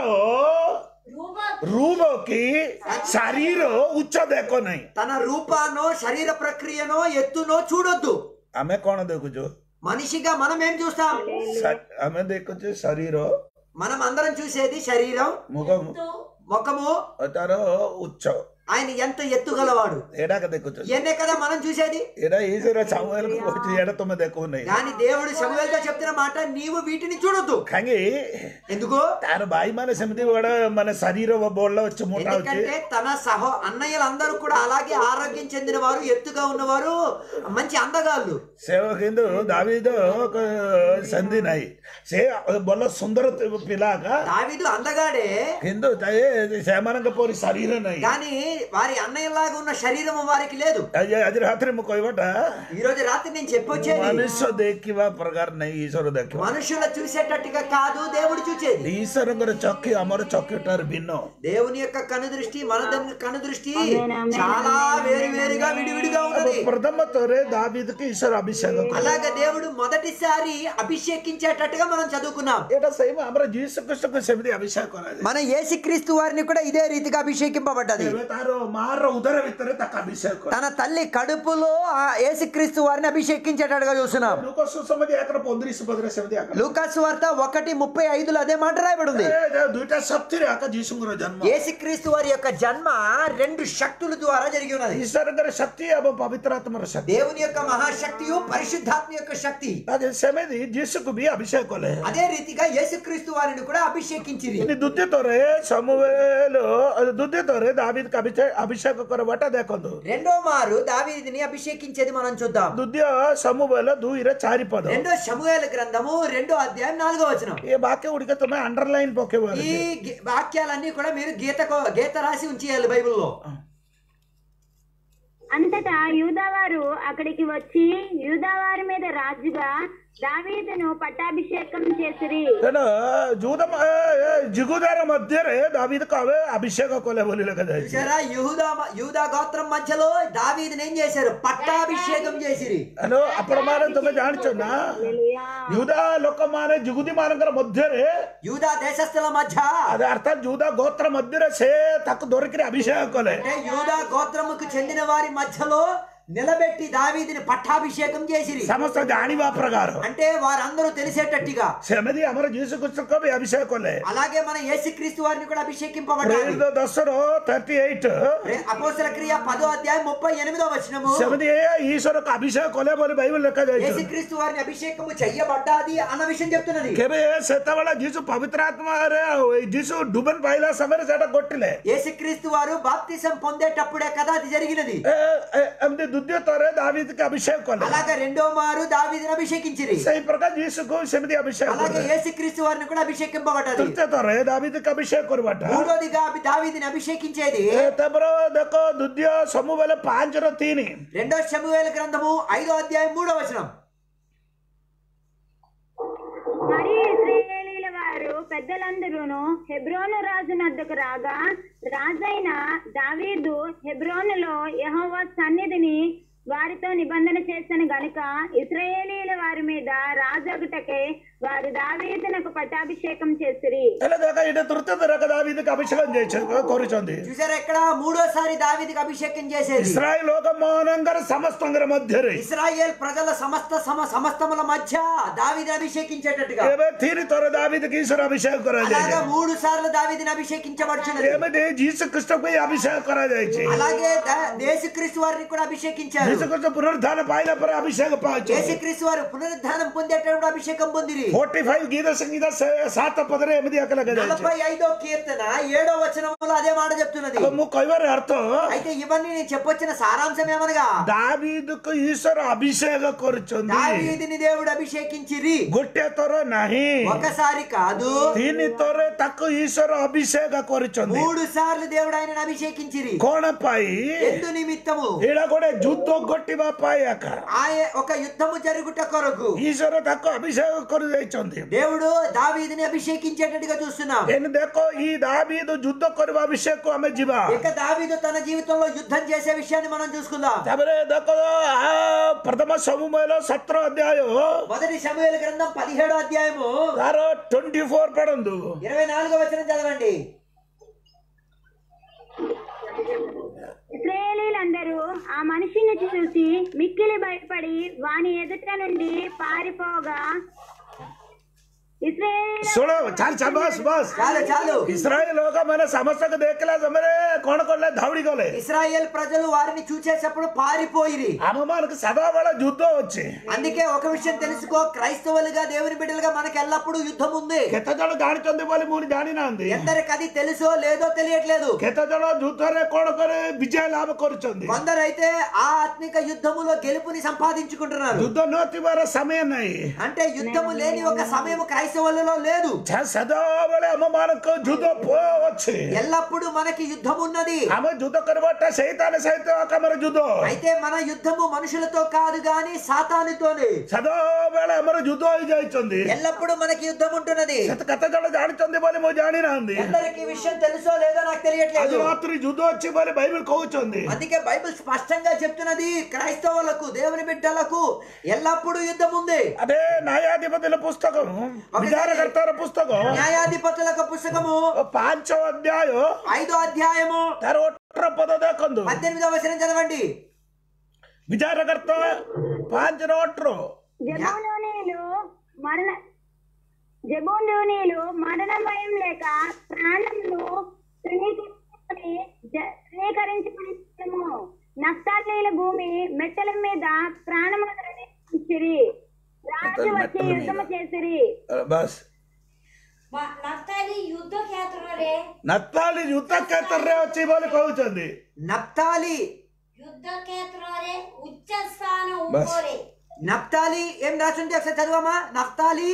ରୂପ రూప କି ଶରୀର ଉଚ୍ଚ ଦେଖ ନାହିଁ తన రూపానో శరీర ప్రక్రియనో ఎత్తునో చూడొద్దు ଆମେ କଣ ଦେଖୁଛୁ మనిషిగా మనం ఏం చూస్తాం ଶା- ଆମେ ଦେଖୁଛୁ ଶରୀର మనం అందరం చూసేది శరీరం ମୁଖ ముఖము ତାର ଉଚ୍ଚ ఆయన ఎంత ఎత్తుగలవాడు ଏଇଟାක ଦେଖୁଛୁ ఇవన్నే కదా మనం చూసేది ଏଇଟା ఈశ్వର ସାମୁଏଲକୁ କହୁଛି ଏଇଟା ତମେ ଦେଖୁନାହିଁ కానీ దేవుడు సమూహంతో చెప్తున్న మాట నీవు వీటిని చూడొద్దు କାହିଁକି ఎందుకు ତାର ଭାଇ ମାନେ ସେମିତି ଗୋଟେ ମାନେ ଶରୀର ବଡ ଅଛି ମୋଟା ଅଛି ఎందుకంటే తన సహో అన్నయ్యలందరూ కూడా అలాగే ఆరోగ్యం చెందిన వారు ఎత్తుగా ఉన్నవారు మంచి అందగాళ్ళు ସେ କିନ୍ତୁ ଦାବିଦ ସେମିତି ନାହିଁ ସେ ଭଲ ସୁନ୍ଦର ପିଲା ଏକା దావీదు అందగాడే କିନ୍ତୁ ତା- ସେମାନଙ୍କ ପରି ଶରୀର ନାହିଁ కానీ వారి అన్నయ్యలాగా ఉన్న శరీరం వారికి లేదు ଆଜି ଆଜି ରାତିରେ ମୁଁ କହିବାଟା ఈ రోజు రాత్రి నేను చెప్పొచ్చేది ମନୁଷ୍ୟ ଦେଖିବା ପ୍ରକାର ନାହିଁ ଈଶ୍ୱର ଦେଖିବା మనుషుల చూసేటట్టుగా కాదు దేవుడు చూచేది ଈଶ୍ୱରଙ୍କର ଚକ୍ଷୁ ଆମର ଚକ୍ଷୁଠାରୁ ଭିନ୍ନ దేవుని యొక్క కనుదృష్టి మన దాని కనుదృష్టి చాలా వేరు వేరుగా విడివిడిగా ఉన్నది ପ୍ରଥମତରେ ଦାବିଦକୁ ଈଶ୍ୱର ଅଭିଷେକ କଲେ అలాగే దేవుడు మొదటిసారి అభిషేకించేటట్టుగా మనం చదువుకున్నాం ଏଇଟା ସେଇ ଆମର ଯୀଶୁ ଖ୍ରୀଷ୍ଟକୁ ସେମିତି ଅଭିଷେକ କରାଯାଏ మన యేసుక్రీస్తు వారిని కూడా ఇదే రీతిగా అభిషేకింపబడ్డది ଏବେ ତାର ମାର ଉଦର ଭିତରେ ତାକୁ ଅଭିଷେକ କରେ తన తల్లి కడుపులో ఆ యేసుక్రీస్తు వారిని అభిషేకించేటట్టుగా చూస్తున్నాం ଲୋକ ସୁସମତି ଏକର ପନ୍ଦରିଶ ପଦରେ ସେମିତି ଆକା లూకాసు వార్త ఒకటి ముప్పై ఐదులో అదే మాట రాయబడి ఉంది ଏ ଯେ ଦୁଇଟା ଶକ୍ତିରେ ଆକା ଯୀଶୁଙ୍କର ଜନ୍ମ యేసుక్రీస్తు వారి యొక్క జన్మ రెండు శక్తుల ద్వారా జరిగి ఉన్నది ଈଶ୍ୱରଙ୍କର ଶକ୍ତି ଏବଂ ପବିତ୍ର ଆତ୍ମାର ଶକ୍ତି దేవుని యొక్క మహాశక్తియు పరిశుద్ధాత్మ యొక్క శక్తి ଆଜି ସେମିତି ଯୀଶୁକୁ ବି ଅଭିଷେକ କଲେ అదే రీతిగా యేసుక్రీస్తు వారిని కూడా అభిషేకించిరి ଇନି ଦ୍ୱିତୀୟରେ ସମୁଏଲ ଦ୍ୱିତୀୟରେ ଦାବିଦକୁ ଅଭିଷେକ ଅଭିଷେକ କରିବାଟା ଦେଖନ୍ତୁ రెండో మారు దావీదిని అభిషేకించేది మనం చూద్దాం ଦ୍ୱିତୀୟ ସମୁଏଲ ଦୁଇରେ ଚାରି ପଦ రెండో సమూహల గ్రంథము రెండో అధ్యాయం నాలుగో వచనం ଏ ବାକ୍ୟ ଗୁଡ଼ିକ ତମେ ଅଣ୍ଡରଲାଇନ ପକେଇବ ఈ గి- వాక్యాలన్నీ కూడా మీరు గీత గీత రాసి ఉంచేయాలి బైబిల్లో అంతటా యూదావారు అక్కడికి వచ్చి యూదావారి మీద రాజుగా దావీదును పట్టాభిషేకం చేసిరి ତେଣୁ ଯୁଦ ଜିଗୁଦାର ମଧ୍ୟରେ ଦାବିଦକୁ ଆମେ ଅଭିଷେକ କଲେ ବୋଲି ଲେଖାଯାଇଛି చూసారా యూదా యూదా గోత్రం మధ్యలో దావీదిని ఏం చేశారు పట్టాభిషేకం చేసిరి ହ୍ୟାଲୋ ଆପଣମାନେ ତମେ ଜାଣିଛ ନା ୟୁଦା ଲୋକମାନେ ଯୁଗୁଦି ମାନଙ୍କର ମଧ୍ୟରେ యూదా దేశస్థుల మధ్య అది ଅର୍ଥାତ୍ ଯୁଦା ଗୋତ୍ର ମଧ୍ୟରେ ସେ ତାକୁ ଧରିକିରି ଅଭିଷେକ କଲେ అంటే యూదా గోత్రముకు చెందిన వారి మధ్యలో నిలబెట్టి దావీదిని పట్టాభిషేకం చేసిరి ସମସ୍ତେ ଜାଣିବା ପ୍ରକାର అంటే వారందరూ తెలిసేటట్టుగా ସେମିତି ଆମର ଯୀଶୁ କୃଷ୍ଣଙ୍କ ବି ଅଭିଷେକ କଲେ అలాగే మన యేసుక్రీస్తు వారిని కూడా అభిషేకింపబడ్డారు ପ୍ରେରିତ ଦଶର థర్టీ ఎయిట్ అపోసల క్రియ పదో అధ్యాయం ముప్పై ఎనిమిదో వచనము ସେମିତି ଈଶ୍ୱରକୁ ଅଭିଷେକ କଲେ ବୋଲି ବାଇବଲ ଲେଖାଯାଇଛି యేసుక్రీస్తు వారిని అభిషేకము చెయ్యబడ్డాది అన్న విషయం చెప్తున్నది କେବେ ସେତେବେଳେ ଯୀଶୁ ପବିତ୍ର ଆତ୍ମାରେ ଯୀଶୁ ଡୁବନ ପାଇଲା ସମୟରେ ସେଟା ଗୋଟିଲେ యేసుక్రీస్తు వారు బాప్తిసం పొందేటప్పుడే కదా అది జరిగినది ଏ- ଏ- ଏମିତି ଦ୍ୱିତୀୟ ଥରେ ଦାବିଦକୁ ଅଭିଷେକ କଲେ అలాగే రెండో మారు దావీదిని అభిషేకించిరి ସେଇ ପ୍ରକାର ଯୀଶୁକୁ ସେମିତି ଅଭିଷେକ అలాగే କଲେ యేసుక్రీస్తు వారిని కూడా అభిషేకింపబడ్డది ତୃତୀୟ ଥରେ ଦାବିଦକୁ ଅଭିଷେକ କରିବାଟା మూడోదిగా అభి- దావీదిని అభిషేకించేది ଏ ତାପରେ ଦେଖ ଦ୍ୱିତୀୟ ସବୁବେଳେ ପାଞ୍ଚର ତିନି రెండో శమువేల గ్రంథము ఐదో అధ్యాయం మూడో వచనం మరియు ఇశ్రాయేలీల వారు పెద్దలందరూను హెబ్రోను రాజు నద్దకు రాగా రాజైన దావీదు హెబ్రోనులో యెహోవా సన్నిధిని వారితో నిబంధన చేసిన గనుక ఇశ్రాయేలీల వారి మీద రాజగుటకే వారు దావీదునకు పట్టాభిషేకం చేసిరి ହେଲେ ଦେଖ ଏଇଟା ତୃତୀୟ ଥର ଦାବିଦକୁ ଅଭିଷେକ చేసి- କରୁଛନ୍ତି చూసారా ఇక్కడ మూడోసారి దావీదికి అభిషేకం చేసేది ଇସ୍ରାଏଲ ଲୋକମାନଙ୍କର ସମସ୍ତଙ୍କର ମଧ୍ୟରେ ఇస్రాయేల్ ప్రజల సమస్త సమ సమస్తముల మధ్య దావీదిని అభిషేకించేటట్టుగా ଏବେ ତିନି ଥର ଦାବିଦକୁ ଈଶ୍ୱର ଅଭିଷେକ అలాగా କରାଯାଇଛି మూడు సార్లు దావీదిని అభిషేకించబడుచున్నది ଏମିତି ଯୀଶୁ ଖ୍ରୀଷ୍ଟକୁ ବି ଅଭିଷେକ କରାଯାଇଛି అలాగే దా- యేసుక్రీస్తు వారిని కూడా అభిషేకించారు ଯୀଶୁ ଖ୍ରୀଷ୍ଟ ପୁନରୁଦ୍ଧାନ ପାଇଲା ପରେ ଅଭିଷେକ ପାଉଛନ୍ତି యేసుక్రీస్తు వారు పునరుద్ధానం పొందేటప్పుడు అభిషేకం పొందిరి ଫୋର୍ଟି ଫାଇଭ ଗୀତ ସଂଗୀତ ସେ- ସାତ ପଦରେ ଏମିତି ଏକା ଲେଖାଯାଇଛି నలభై ఐదో కీర్తన ఏడో వచనంలో అదే మాట చెప్తున్నది ମୁଁ କହିବାର ଅର୍ଥ అయితే ఇవన్నీ నేను చెప్పొచ్చిన సారాంశం ఏమనగా ଦାବିଦକୁ ଈଶ୍ୱର ଅଭିଷେକ କରୁଛନ୍ତି దావీదిని దేవుడు అభిషేకించిరి ଗୋଟେ ଥର ନାହିଁ ఒకసారి కాదు ତିନି ଥର ତାକୁ ଈଶ୍ୱର ଅଭିଷେକ କରୁଛନ୍ତି మూడు సార్లు దేవుడు ఆయనను అభిషేకించిరి କଣ ପାଇଁ ఎందు నిమిత్తము ଏଇଟା ଗୋଟେ ଯୁଦ୍ଧ ଘଟିବା ପାଇଆక ఆయ ఒక యుద్ధము జరుగుట కొరకు ଈଶ୍ୱର ତାକୁ ଅଭିଷେକ କରିଦେଇଛନ୍ତି దేవుడు దావీదుని అభిషేకించేటట్టుగా చూస్తున్నాం ଏଇନେ ଦେଖ ଇ ଦାବିଦ ଯୁଦ୍ଧ କରିବା ଅଭିଷେକକୁ ଆମେ ଯିବା ఇక దావీదు తన జీవితంలో యుద్ధం చేసే విషయాన్ని మనం చూసుకుందాం ତାପରେ ଦେଖ ଆ ପ୍ରଥମ ସମୁଏଲ ସତର ଅଧ୍ୟାୟ మొదటి సమయాల గ్రంథం పదిహేడో అధ్యాయము ତାର ଟ୍ୱେଣ୍ଟି ଫୋର ପଢନ୍ତୁ ఇరవై నాలుగో వచనం చదవండి ఇస్రాయేలీలందరూ ఆ మనిషిని చూసి మిక్కిలి భయపడి వాని ఎదుట నుండి పారిపోగా ఇస్రాయేల్ ଶୁଣ ଚାଲ ଚାଲ ବସ ବସ చాలు చాలు ଇସ୍ରାଏଲ ଲୋକମାନେ ସମସ୍ତଙ୍କୁ ଦେଖିଲା ସମୟରେ କଣ କଲେ ଧାଉଡ଼ି ଗଲେ ఇస్రాయేల్ ప్రజలు వారిని చూసేటప్పుడు పారిపోయిరి ଆମମାନଙ୍କୁ సదాବେଳେ ଯୁଦ୍ଧ ଅଛି అందుకే ఒక విషయం తెలుసుకో క్రైస్తవులుగా దేవుని బిడ్డలుగా మనకి ఎల్లప్పుడూ యుద్ధం ఉంది କେତେ ଜଣ ଜାଣିଛନ୍ତି ବୋଲି ମୁଁ ଜାଣିନାହାନ୍ତି ఎందరికి అది తెలుసో లేదో తెలియట్లేదు କେତେ ଜଣ ଯୁଦ୍ଧରେ କଣ କରି ବିଜୟ ଲାଭ କରୁଛନ୍ତି కొందరైతే ఆ ఆత్మిక యుద్ధములో గెలుపుని సంపాదించుకుంటున్నారు ଯୁଦ୍ଧ ନଥିବାର ସମୟ ନାହିଁ అంటే యుద్ధము లేని ఒక సమయం క్రైస్తవులలో లేదు ଯା ସଦାବେଳେ ଆମମାନଙ୍କୁ ଯୁଦ୍ଧ ପ- ଅଛି ఎల్లప్పుడూ మనకి యుద్ధం ఉన్నది ଆମେ ଯୁଦ୍ଧ କରିବାଟା ସେଇତାନ ସହିତ ଆମର ଯୁଦ୍ଧ అయితే మన యుద్ధము మనుషులతో కాదు గాని సాతానుతోనే ସଦାବେଳେ ଆମର ଯୁଦ୍ଧ ହେଇଯାଇଛନ୍ତି ఎల్లప్పుడూ మనకి యుద్ధం ఉంటున్నది ସେତେ କେତେ ଜଣ ଜାଣିଛନ୍ତି ବୋଲି ମୁଁ ଜାଣିନାହାନ୍ତି ఎందరికి ఈ విషయం తెలుసో లేదో నాకు ଆଜି తెలియట్లేదు ରାତ୍ରି ଯୁଦ୍ଧ ଅଛି ବୋଲି బైబిల్ కହୁଛନ୍ତି అందుకే బైబిల్ స్పష్టంగా చెప్తున్నది క్రైస్తవులకు దేవుని బిడ్డలకు ఎల్లప్పుడూ యుద్ధం ఉంది అదే న్యాయాధిపతుల పుస్తకం విచారకర్తల పుస్తకం న్యాయాధిపతులకు పుస్తకము ପାଞ୍ଚ ଅଧ୍ୟାୟ ఐదో అధ్యాయము ତାର ଅଠର ପଦ ଦେଖନ୍ତୁ పద్దెనిమిదవ వచనం చదవండి ବିଚାରକର୍ତ୍ତା ପାଞ୍ଚର ଅଠର జబూలూనీలు మరణ జబూలూనీలు మరణ భయం లేక ప్రాణములు తృణీకరించుకొని జ- తృణీకరించుకుని నఫ్తాలీల భూమి మెట్టల మీద ప్రాణములు తృణీకరించిరి రాజు వచ్చి యుద్ధము చేసిరి ବାସ୍ మ- నఫ్తాలి యుద్ధ క్షేత్ରରେ ନତାଲି ଯୁଦ୍ଧ କ୍ଷେତ୍ରରେ ଅଛି ବୋଲି କହୁଛନ୍ତି నప్తాలి యుద్ధ క్షేత్ରରେ ଉଚ୍ଚ ସ୍ଥାନ ବାସ୍। ଉପରେ నప్తాలి ఏం రాసింది ఒకసారి చదవమా నప్తాలి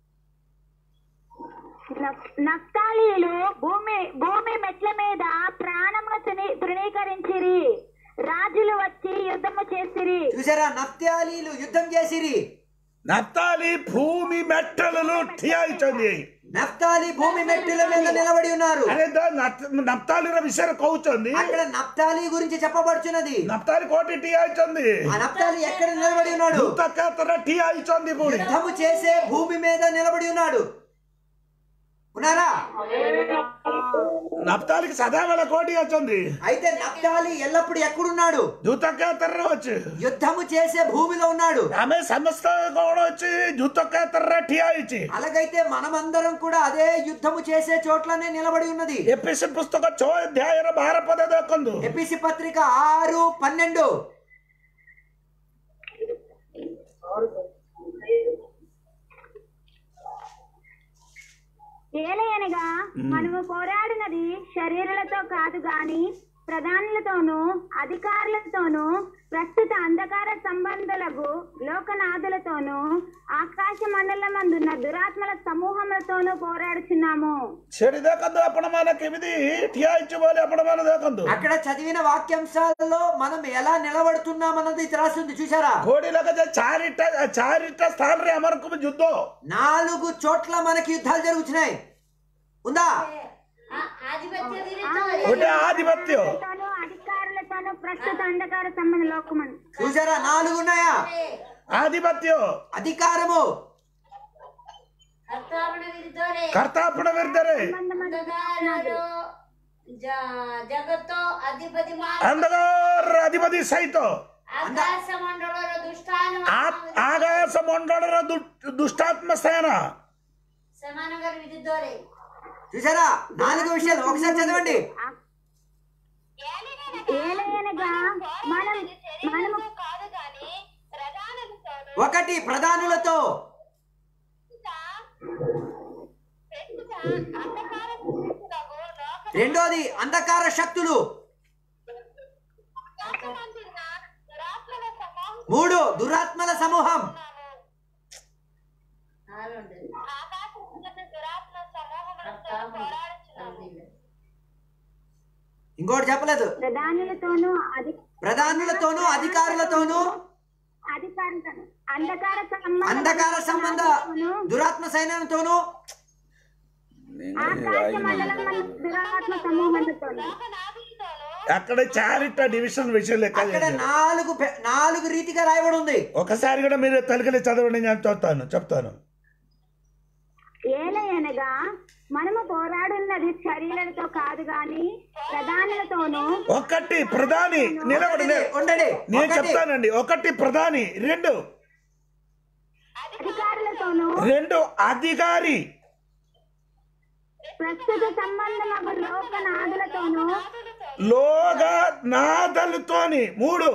నఫ్- నఫ్తాలీలు భూమి భూమి మెట్ల మీద ప్రాణములు తృణీ- తృణీకరించిరి రాజులు వచ్చి యుద్ధము చేసిరి చూసారా నప్తాలీలు యుద్ధం చేసిరి నతాలి భూమి మెట్టలు ଠିଆ ହେଇଛନ୍ତି నప్తాలి భూమి మెట్టుల మీద నిలబడి ఉన్నారు ଆରେ ନପ୍ତାଲିର ବିଷୟରେ କହୁଛନ୍ତି అక్కడ నప్తాలి గురించి చెప్పబడుచున్నది ନପ୍ତାଲି କୋଉଠି ଠିଆ ହେଇଛନ୍ତି ఆ నప్తాలి ఎక్కడ నిలబడి ఉన్నాడు ଯୁଦ୍ଧ କ୍ଷେତ୍ରରେ ଠିଆ ହେଇଛନ୍ତି ପୁଣି యుద్ధము చేసే భూమి మీద నిలబడి ఉన్నాడు ఉన్నారా ନପ୍ତାଲିకి ସଦାବେଳେ କୋଉଠି ଅଛନ୍ତି అయితే నప్తాలి ఎల్లప్పుడు ఎక్కడున్నాడు ଯୁଦ୍ଧ କ୍ଷେତ୍ରରେ ଅଛି యుద్ధము చేసే భూమిలో ఉన్నాడు ଆମେ ସମସ୍ତେ କଣ ଅଛି ଯୁଦ୍ଧ କ୍ଷେତ୍ରରେ ଠିଆ ହେଇଛି అలాగైతే మనమందరం కూడా అదే యుద్ధము చేసే చోట్లనే నిలబడి ఉన్నది ଏପିସି ପୁସ୍ତକ ଛଅ ଅଧ୍ୟାୟର ବାର ପଦ ଦେଖନ୍ତୁ ఎపిసి పత్రిక ఆరు పన్నెండు ఏలయనగా మనము పోరాడినది శరీరాలతో కాదు గాని ప్రధానులతోనూ అధికారులతోనూ ప్రస్తుత అంధకార సంబంధులకు లోకనాథులతోనూ ఆకాశ మండలమందున్న దురాత్మల సమూహములతోనూ పోరాడుచున్నాము ସେଠି ଦେଖନ୍ତୁ ଆପଣମାନେ କେମିତି ଠିଆ ହେଇଛୁ ବୋଲି ଆପଣମାନେ ଦେଖନ୍ତୁ అక్కడ చదివిన వాక్యాంశాలలో మనం ఎలా నిలబడుతున్నాం అన్నది రాసింది చూసారా କୋଉଠି ଲେଖା ଯେ ଚାରିଟା ଚାରିଟା ସ୍ଥାନରେ ଆମର ଯୁଦ୍ଧ నాలుగు చోట్ల మనకి యుద్ధాలు జరుగుతున్నాయి ఉందా ఆ- ఆధిపత్య విరుద్ధ ଗୋଟେ ఆధిపత్ୟ తోనూ అధికారులతోనూ ప్రస్తుత అంధకార సంబంధ లోకమన్ చూసారా నాలుగు ఉన్నాయా ఆధిపత్య అధికారము కర్తాపణ విరుద్ధରେ కర్తాపణ విరుద్ధରେ ଅନ୍ଧକାରର ଜ- ଜଗତ ଅଧିପତି ମା- ଅନ୍ଧକାର ଅଧିପତି ସହିତ ଆକାଶ ମଣ୍ଡଳର ଦୁଷ୍ଟାନ ଆ- ଆକାଶ ମଣ୍ଡଳର ଦୁ- ଦୁଷ୍ଟାତ୍ମ ସେନ ସେମାନଙ୍କର ବିରୁଦ୍ଧରେ చూసారా నాలుగు విషయాలు ఒకసారి చదవండి ఏలయనగా మనం మనము శరీరంతో కాదు గాని ప్రధానులతోనూ ఒకటి ప్రధానులతో ప్రస్తుత అంధకార శక్తులకు లోక రెండోది అంధకార శక్తులు లోకమందున్న దురాత్మల సమూహం మూడు దురాత్మల సమూహం ఆరుండు. ఆకాశమున్న దురాత్మ సమూహములతో కర్తాపణ పోరాడుచున్నాము విరుద్ధ. ఇంకోటి చెప్పలేదు ప్రధానులతోనూ అధి ప్రధానులతోనూ అధికారులతోనూ అధికారులతో అంధకార సంబంధ అంధకార సంబంధ దురాత్మ సైన్యంతోనూ ఆకాశ మండలం దురాత్మ సమూహంతో లోకనాథులతోనూ అక్కడ చారిట డివిజన్ విషయం లెక్క అక్కడ చేశారు. నాలుగు పె- నాలుగు రీతిగా రాయబడి ఉంది ఒకసారి కూడా మీరు తలకలి చదవండి నేను చెప్తాను చెప్తాను ఏలయనగా మనము పోరాడున్నది శరీరాలతో కాదు గాని ప్రధానులతోనూ ఒకటి ప్రధాని నిలబడి నే- ఉండండి నేను ఒకటి. చెప్తానండి ఒకటి ప్రధాని రెండు అధికారులతోనూ రెండు అధికారి ప్రస్తుత సంబంధమగు లోకనాథులతోనూ లోక నాదలతోని మూడు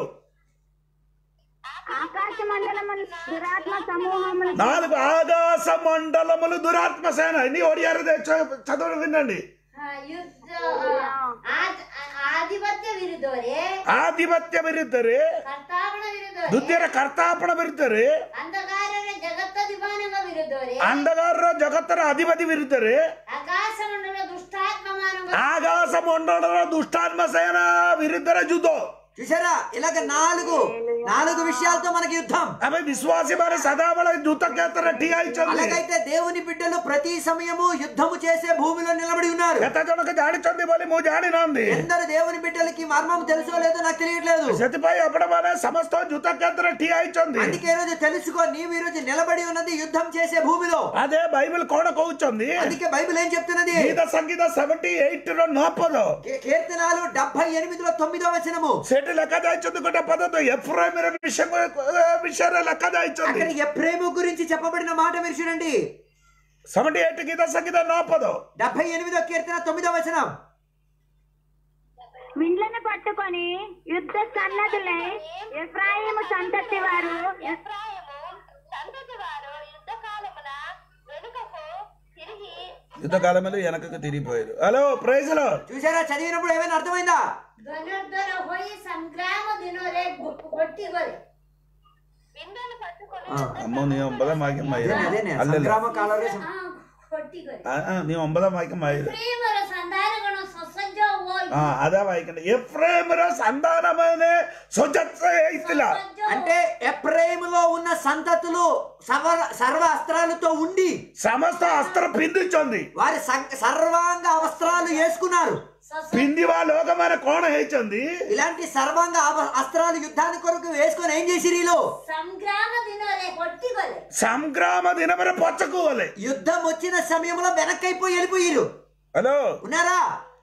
ఆకాశ మండలములు దురాత్మ సమూహములు నాలుగు ఆకాశ మండలములు దురాత్మ సేన ఇన్ని ఒడియారు చదవడం వినండి ಆ, ಯುದ್ಧ ಆ, ಆದ್- ಆಧಿಪತ್ಯ ವಿರುದ್ಧವರೇ ಆಧಿಪತ್ಯ ವಿರುದ್ಧರೇ ಕರ್ತಾಪಣ ವಿರುದ್ಧವರೇ ದುದ್ಯರ ಕರ್ತಾಪಣ ವಿರುದ್ಧರೇ ಅಂಧಕಾರರ ಜಗತ್ತಧಿಪಾನವ ವಿರುದ್ಧವರೇ అండగారు జగత్తర అధిపతి విరుద్ధరే ಆಕಾಶ ಮಂಡಲ ದುಷ್ಟಾತ್ಮ ಮಾನವ ఆకాశ మండల దుష్టాత్మ సేన విరుద్ధర జుదో చూసారా ఇలాగ నాలుగు నాలుగు విషయాలతో మనకి యుద్ధం అవి విశ్వాసి మరి సదాబల యుద్ధకేతర ఠీయాయిచండి అలాగైతే దేవుని బిడ్డలు ప్రతి సమయము యుద్ధము చేసే భూమిలో నిలబడి ఉన్నారు ఎత జనక జాడిచంది బలి మూ జాడినాంది ఎందరు దేవుని బిడ్డలకి మర్మం తెలుసో లేదో నాకు తెలియట్లేదు సతిపై అప్పుడమనే సమస్త యుద్ధకేతర ఠీయాయిచంది అందుకే ఈ రోజు తెలుసుకో నీవు ఈ రోజు నిలబడి ఉన్నది యుద్ధం చేసే భూమిలో అదే బైబిల్ కోడ కోవుచుంది అందుకే బైబిల్ ఏం చెప్తున్నది గీత సంగీత సెవెంటీ ఎయిట్ లో నాపదు కీ- కీర్తనాలు డెబ్బై ఎనిమిదిలో తొమ్మిదో వచనము సెటి లెక్క దాయిచుంది కొట్టే పదతో ఎఫ్రాయిమర విషయం విషయాల లెక్క దాయిచుంది అక్కడ ఎప్రేము గురించి చెప్పబడిన మాట మీరు చూడండి సెవెంటీ ఎయిట్ గీత సంగీత నాపదు డెబ్బై ఎనిమిదో కీర్తన తొమ్మిదో వచనం విండ్లను పట్టుకొని యుద్ధ సన్నదులై ఎఫ్రాయిము సంతతి వారు ఎఫ్రాయిము సంతతి వారు యుద్ధకాలమున వెనుకకు తిరిగి యుద్ధకాలంలో వెనకకు తిరిగిపోయారు హలో ప్రైజ్లో చూసారా చదివినప్పుడు ఏమైనా అర్థమైందా ಧನುರ್ಧರ ಹೋಯಿ ಸಂಗ್ರಾಮ ದಿನವರೇ ಗೊಟ್ಟಿಗೋರೆ విందెలు పట్టుకొని ఆ. అమ్మో నీ ఒంబద మాకి అదేనే, అదేనే, సంగ్రామ కాలంలో సం- ಆ, ಕೊಟ್ಟಿಗೋರೆ నీ ఒంబద మాకి మాయదు ಪ್ರೇಮರ ಸಂಧಾನಗಳು ಸಸಜ್ಜ ಹೋಗಿ ఆ, అదే వాయికండి ఎఫ్రేముర సంధానమైన సుజత్స ఇస్తులా అంటే ఎప్రేములో ఉన్న సంతతులు సర్వ సర్వ అస్త్రాలతో ఉండి సమస్త అస్త్ర పిందించండి వారి సం- సర్వాంగ వస్త్రాలు వేసుకున్నారు పింది వా లోకమైన కోణ హేచంది ఇలాంటి సర్వాంగ అవ- అస్త్రాలు యుద్ధానికి కొరకు వేసుకొని ఏం చేసి వీళ్ళు ಸಂಗ್ರಾಮ ದಿನವರೇ ಕೊಟ್ಟಿಗೋರೆ సంగ్రామ దినమర పొచ్చకోవాలి యుద్ధం వచ్చిన సమయంలో వెనక్కైపోయి వెళ్ళిపోయిరు హలో ఉన్నారా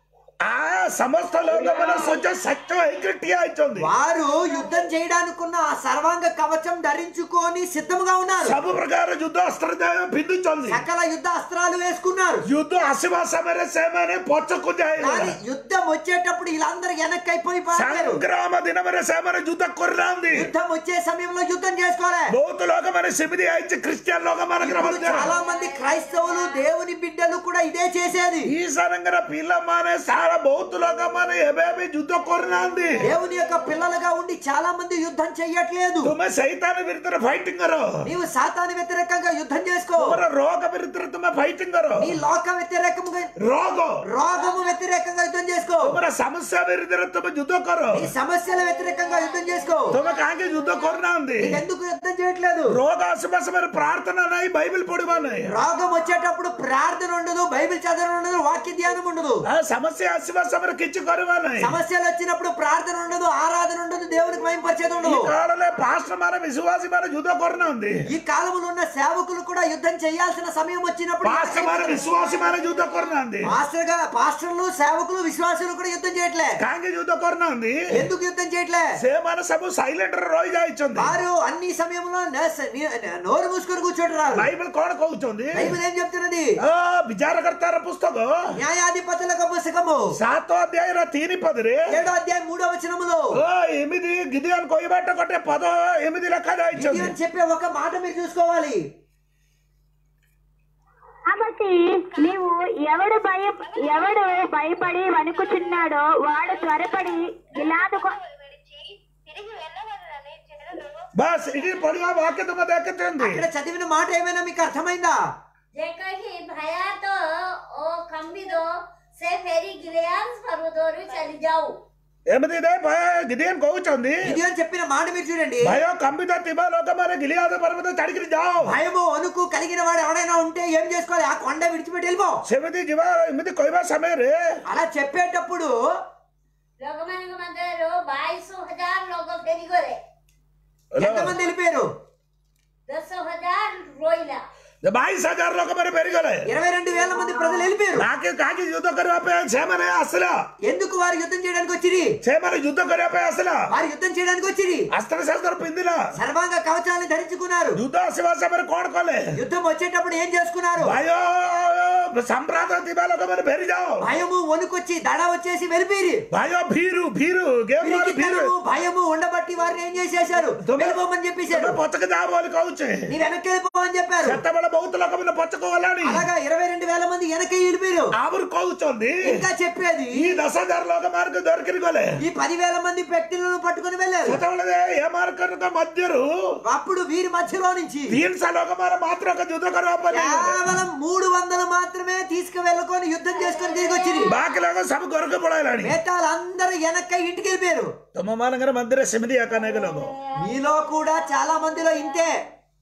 ఆ సమస్త లోకమైన సుజ సత్యం ఐక్యటి అయిచంది వారు యుద్ధం చేయడానికున్న ఆ సర్వాంగ కవచం ధరించుకొని సిద్ధముగా ఉన్నారు సబు ప్రకార యుద్ధ అస్త్ర పిందించంది సకల యుద్ధ అస్త్రాలు వేసుకున్నారు యుద్ధ అశివ సమర సేమనే పొచ్చకు కానీ యుద్ధం వచ్చేటప్పుడు వీళ్ళందరూ వెనక్కైపోయి పారారు సంగ్రామ దినమర సేమన యుద్ధ కొర్రాంది యుద్ధం వచ్చే సమయంలో యుద్ధం చేసుకోవాలి బౌద్ధ లోకమైన సిమిది అయిచి క్రిస్టియన్ లోకమైన ఇప్పుడు చాలా మంది క్రైస్తవులు దేవుని బిడ్డలు కూడా ఇదే చేసేది ఈ సరంగర పిల్లమానే సారా బౌద్ధ లోకమైన ఎబేబి యుద్ధ కొర్రాంది దేవుని యొక్క పిల్లలుగా ఉండి చాలా మంది యుద్ధం చెయ్యట్లేదు తుమ్మె సైతాన విరుద్ధ ఫైటింగ్ కరో నీవు సాతాను వ్యతిరేకంగా యుద్ధం చేసుకో తుమ్మె రోగ విరుద్ధ తుమ్మె ఫైటింగ్ కరో నీ లోక వ్యతిరేకముగా రోగం రోగము వ్యతిరేకంగా యుద్ధం చేసుకో తుమ్మె సమస్య విరుద్ధ తుమ్మె యుద్ధ కరో నీ సమస్యల వ్యతిరేకంగా యుద్ధం చేసుకో తుమ్మె కాకి యుద్ధ కొర్రాంది నీకు ఎందుకు యుద్ధం చేయట్లేదు రోగ అశుభసమైన ప్రార్థన నాయి బైబిల్ పొడివానాయి రోగం వచ్చేటప్పుడు ప్రార్థన ఉండదు బైబిల్ చదవడం ఉండదు వాక్య ధ్యానం ఉండదు ఆ సమస్య అశుభసమైన కిచ్చి కొరవానాయి సమస్యలు వచ్చినప్పుడు ప్రార్థన ఉండదు ఆరాధన ఉండదు దేవునికి భయపరిచేది ఈ ఉండదు కాలంలో పాస్టర్ మన విశ్వాసి మన యుద్ధ కొరన ఉంది ఈ కాలంలో ఉన్న సేవకులు కూడా యుద్ధం చేయాల్సిన సమయం వచ్చినప్పుడు పాస్టర్ మన విశ్వాసి మన యుద్ధ కొరన ఉంది పాస్టర్ గా పాస్టర్లు సేవకులు విశ్వాసులు కూడా యుద్ధం చేయట్లే కాంగి యుద్ధ కొరన ఉంది ఎందుకు యుద్ధం చేయట్లే సేమన సబు సైలెంట్ రోజు ఇచ్చింది వారు అన్ని సమయంలో న- ని- నోరు మూసుకొని కూర్చోంటారు బైబిల్ కోడ కూర్చుంది బైబిల్ ఏం చెప్తున్నది ఆ విచారకర్తార పుస్తకం న్యాయాధిపతులకు పుస్తకము సాతో అధ్యాయ తీని పదిరి ఏడో అధ్యాయం మూడో వచనములో ఓ ఎనిమిది గిది అని కొయ్యబట్ట కొట్టే పదో ఎనిమిది లెక్క ఇది ఇచ్చింది అని చెప్పే ఒక మాట మీరు చూసుకోవాలి కాబట్టి నీవు ఎవడు భయ ఎవడు భయపడి వణుకుచున్నాడో వాడు త్వరపడి గిలాదు కొ- విడిచి తిరిగి వెళ్ళవలనని జనులు బస్ ఇది పొడిగా వాక్య తుమ్మ దక్కుతుంది ఇక్కడ చదివిన మాట ఏమైనా మీకు అర్థమైందా જે કહી ભયા તો ઓ કંબી દો સે ફેરી ગિલિયાન્સ પર્વતોરું ચલી જાઉં ଏମିତି ରେ గిଦିయన్ କହୁଛନ୍ତି గిడియోన్ చెప్పిన మాట మీరు చూడండి ଭୟ କମ୍ପିତ ଥିବା ଲୋକମାନେ ଗିଲିଆଦ ପର୍ବତ ଛାଡିକିରି ଯାଅ భయము వణుకు కలిగిన వాడు ఎవడైనా ఉంటే ఏం చేసుకోవాలి ఆ కొండ విడిచిపెట్టి వెళ్ళిపో ସେମିତି ଯିବା ଏମିତି କହିବା ସମୟରେ అలా చెప్పేటప్పుడు ଲୋକମାନଙ୍କ ମଧ୍ୟରୁ ବାଇଶ ହଜାର ଲୋକ ଫେରିଗଲେ ఎంతమంది వెళ్ళిపోయారు ଦଶ ହଜାର ରହିଲା ବାଇଶ ହଜାର ଲୋକମାନେ ଫେରିଗଲେ ఇరవై రెండు వేల మంది ప్రజలు వెళ్ళిపోయారు କାହାକି କାହାକି ଯୁଦ୍ଧ କରିବା ପାଇଁ ସେମାନେ ଆସିଲା ఎందుకు వారు యుద్ధం చేయడానికి వచ్చిరి ସେମାନେ ଯୁଦ୍ଧ କରିବା ପାଇଁ ଆସିଲା వారు యుద్ధం చేయడానికి వచ్చిరి ଅସ୍ତ୍ରଶସ୍ତ୍ର ପିନ୍ଧିଲା సర్వాంగ కవచాలను ధరించుకున్నారు ଯୁଦ୍ଧ ଆସିବା ସମୟରେ କଣ କଲେ యుద్ధం వచ్చేటప్పుడు ఏం చేసుకున్నారు ଭୟ ସମ୍ପ୍ରାନ୍ତ ଥିବା ଲୋକମାନେ ଫେରିଯାଅ భయము వణుకొచ్చి దడ వచ్చేసి వెళ్ళిపోయి ଭୟ ଭୀରୁ ଭୀରୁ ଗେମାର ଭୀରୁ భయము ఉండబట్టి వారిని ఏం చేసేశారు ତୁମେ వెళ్ళిపోమని చెప్పేశారు ତୁମେ పଛକୁ ଯାଅ ବୋଲି କହୁଛେ నీ వెనక్కి వెళ్ళిపోమని చెప్పారు ସେତେବେଳେ ବହୁତ ଲୋକମାନେ ପଛକୁ ଗଲାଣି అలాగా ఇరవై రెండు వేల మంది వెనక్కి వెళ్ళిపోయారు ଆହୁରି କହୁଛନ୍ତି ఇంకా చెప్పేది ఈ ଦଶ ହଜାର ଲୋକ ମାର୍ଗ ଧରିକିରି ଗଲେ ఈ పదివేల మంది వ్యక్తులను పట్టుకొని వెళ్ళారు ସେତେବେଳେ ଏ ମାର୍ଗଙ୍କ ମଧ୍ୟରୁ అప్పుడు వీరి మధ్యలో నుంచి ତିନିଶହ ଲୋକମାନେ ମାତ୍ର ଏକ ଯୁଦ୍ଧ କରିବା ପାଇଁ కేవలం మూడు వందలు మాత్రమే తీసుకువెళ్ళకొని యుద్ధం చేసుకొని తిరిగి వచ్చింది ବାକି ଲୋକ ସବୁ ଘରକୁ ପଳାଇଲାଣି మిగతాలు అందరూ వెనక్కి ఇంటికి వెళ్ళిపోయారు ତମ ମାନଙ୍କର ମନ୍ଦିର ସେମିତି ଏକା ନାଇକ ଲୋକ మీలో కూడా చాలా మందిలో ఇంతే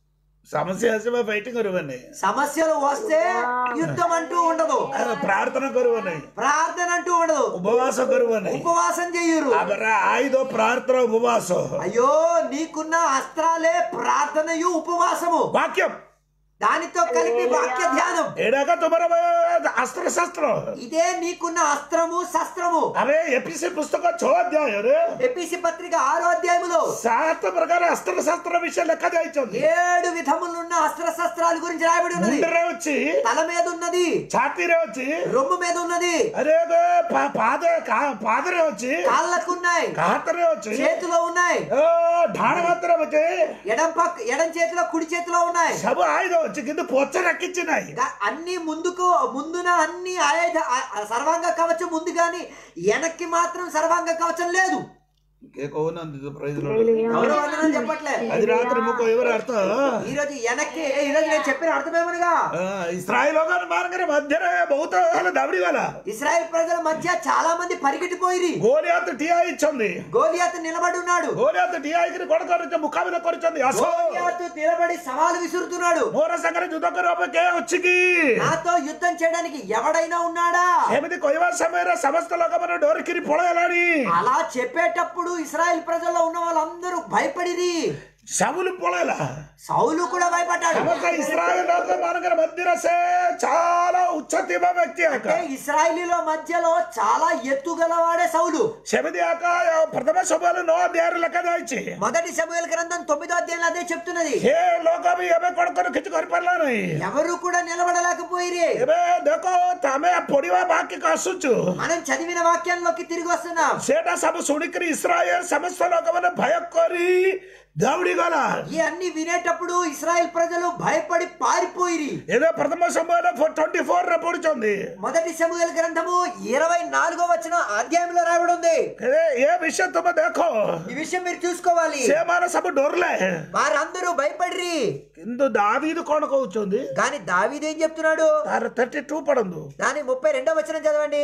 ସମସ୍ୟା ଆସିବା ଫାଇଟିଂ କରିବନି సమస్యలు వస్తే యుద్ధం అంటూ ఉండదు ପ୍ରାର୍ଥନା କରିବନି ప్రార్థన అంటూ ఉండదు ଉପବାସ କରିବନି ఉపవాసం చెయ్యరు ଆମର ଆଇଦ ପ୍ରାର୍ଥନା ଉପବାସ అయ్యో నీకున్న అస్త్రాలే ప్రార్థనయు ఉపవాసము వాక్యం దానితో కలిపి వాక్య ధ్యానం ଏଇଟାକ ତୁମର ଅସ୍ତ୍ର ଶାସ୍ତ୍ର ఇదే నీకున్న అస్త్రము శస్త్రము ଆମେ ଏପିସି ପୁସ୍ତକ ଛଅ ଅଧ୍ୟାୟରେ ఎపిసి పత్రిక ఆరో అధ్యాయములో ସାତ ପ୍ରକାର ଅସ୍ତ୍ର ଶାସ୍ତ୍ର ବିଷୟ ଲେଖା ଯାଇଛନ୍ତି ఏడు విధములున్న అస్త్ర శస్త్రాల గురించి రాయబడి ఉన్నది ମୁଣ୍ଡରେ ଅଛି తల మీద ఉన్నది ଛାତିରେ ଅଛି రొమ్ము మీద ఉన్నది అరే పా- పాద కా- పాదରେ ଅଛି కాళ్ళకు ఉన్నాయి ହାତରେ ଅଛି చేతిలో ఉన్నాయి ଓ, ଡାହାଣ ହାତରେ ଅଛି ఎడం పక్క ఎడం చేతిలో కుడి చేతిలో ఉన్నాయి ସବୁ ଆయుଧ ଅଛି କିନ୍ତୁ ପଛରେ କିଛି ନାହିଁ గా- అన్ని ముందుకు ముందున అన్ని ఆయుధ ఆ- ఆ సర్వాంగ కవచం ఉంది కానీ వెనక్కి మాత్రం సర్వాంగ కవచం లేదు କିଏ କହୁନାହାନ୍ତି ପ୍రైజ్ ఎవరు వందనాలు చెప్పట్లే ଆଜି ରାତିରେ ମୁଁ କହିବାର ଅର୍ଥ ఈ రోజు వెనక్కి ఈ రోజు నేను చెప్పిన అర్థమేమనగా ଇସ୍ରାଏଲ ମାନଙ୍କର ମଧ୍ୟରେ ବହୁତ ହେଲେ ଦାବଡ଼ି ଗଲା ఇస్రాయల్ ప్రజల మధ్య చాలా మంది పరిగెట్టిపోయిరి ଗୋଲିଆତ ଠିଆ ହେଇଛନ୍ତି గోలియాత్ నిలబడి ఉన్నాడు ଗୋଲିଆତ ଠିଆ ହେଇକିରି କଣ କରୁଛନ୍ତି ମୁକାବିଲା କରିଛନ୍ତି ଆସ గోలియాతు నిలబడి సవాలు విసురుతున్నాడు ମୋର ସାଙ୍ଗରେ ଯୁଦ୍ଧ କରିବା ପାଇଁ କିଏ ଅଛି କି నాతో యుద్ధం చేయడానికి ఎవడైనా ఉన్నాడా ଏମିତି କହିବା ସମୟରେ ସମସ୍ତ ଲୋକମାନେ ଡରିକିରି ପଳେଇଲାଣି అలా చెప్పేటప్పుడు ఇస్రాయల్ ప్రజల్లో ఉన్న వాళ్ళందరూ భయపడిరి ସାବୁଲ ପଳେଇଲା సౌలు కూడా భయపడ్డాడు ସମସ୍ତ ଇସ୍ରାଏଲ ଲୋକ ମାନଙ୍କର ମଧ୍ୟରେ ସେ చాలా ଉଚ୍ଚ ଥିବା ବ୍ୟକ୍ତି ଆକା అంటే ఇస్రాయలీల మధ్యలో చాలా ఎత్తుగలవాడే సౌలు ସେମିତି ଆକା ପ୍ରଥମ ସବୁବେଳେ ନଅ ଅଧ୍ୟାୟରେ ଲେଖା ଯାଇଛି మొదటి సమయాల గ్రంథం తొమ్మిదో అధ్యాయంలో అదే చెప్తున్నది ସେ ଲୋକ ବି ଏବେ କଣ କର କିଛି କରିପାରିଲା ନାହିଁ ఎవరు కూడా నిలబడలేకపోయిరి ଏବେ ଦେଖ ଆମେ ପଢିବା ବାକ୍ୟକୁ ଆସୁଛୁ మనం చదివిన వాక్యాల్లోకి తిరిగి వస్తున్నాం ସେଟା ସବୁ ଶୁଣିକିରି ଇସ୍ରାଏଲ ସମସ୍ତ ଲୋକମାନେ ଭୟ କରି ଦୌଡ଼ି ଗଲା ఈ అన్ని వినేటప్పుడు ఇస్రాయల్ ప్రజలు భయపడి పారిపోయిరి ଏବେ ପ୍ରଥମ ସମୟରେ ଟ୍ୱେଣ୍ଟି ଫୋର ରେ ପଢୁଛନ୍ତି మొదటి సమూహల గ్రంథము ఇరవై నాలుగో వచ్చిన అధ్యాయంలో రాయబడి ఉంది ଏବେ ଏ ବିଷୟ ତୁମେ ଦେଖ ఈ విషయం మీరు చూసుకోవాలి ସେମାନେ ସବୁ ଡରିଲେ వారందరూ భయపడిరి କିନ୍ତୁ ଦାବିଦ କଣ କହୁଛନ୍ତି కానీ దావీదు ఏం చెప్తున్నాడు ତାର ଥାର୍ଟି టూ ପଢନ୍ତୁ దాని ముప్పై రెండో వచనం చదవండి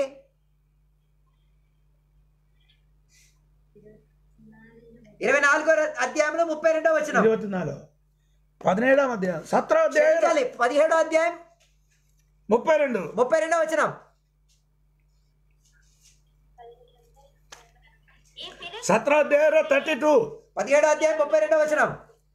ఇరవై నాలుగో అధ్యాయంలో ముప్పై రెండో వచనం ഇരുപത്തിനാലോ പതിനേഴാം അധ്യായം സത്ര അധ്യായം క్షమించాలి, పదిహేడో అధ్యాయం ముప్పై రెండు ముప్పై రెండో వచనం ఈ ఫిలిప్ సత్ర అధ్యాయం థర్టీ టూ పదిహేడో అధ్యాయం ముప్పై రెండో వచనం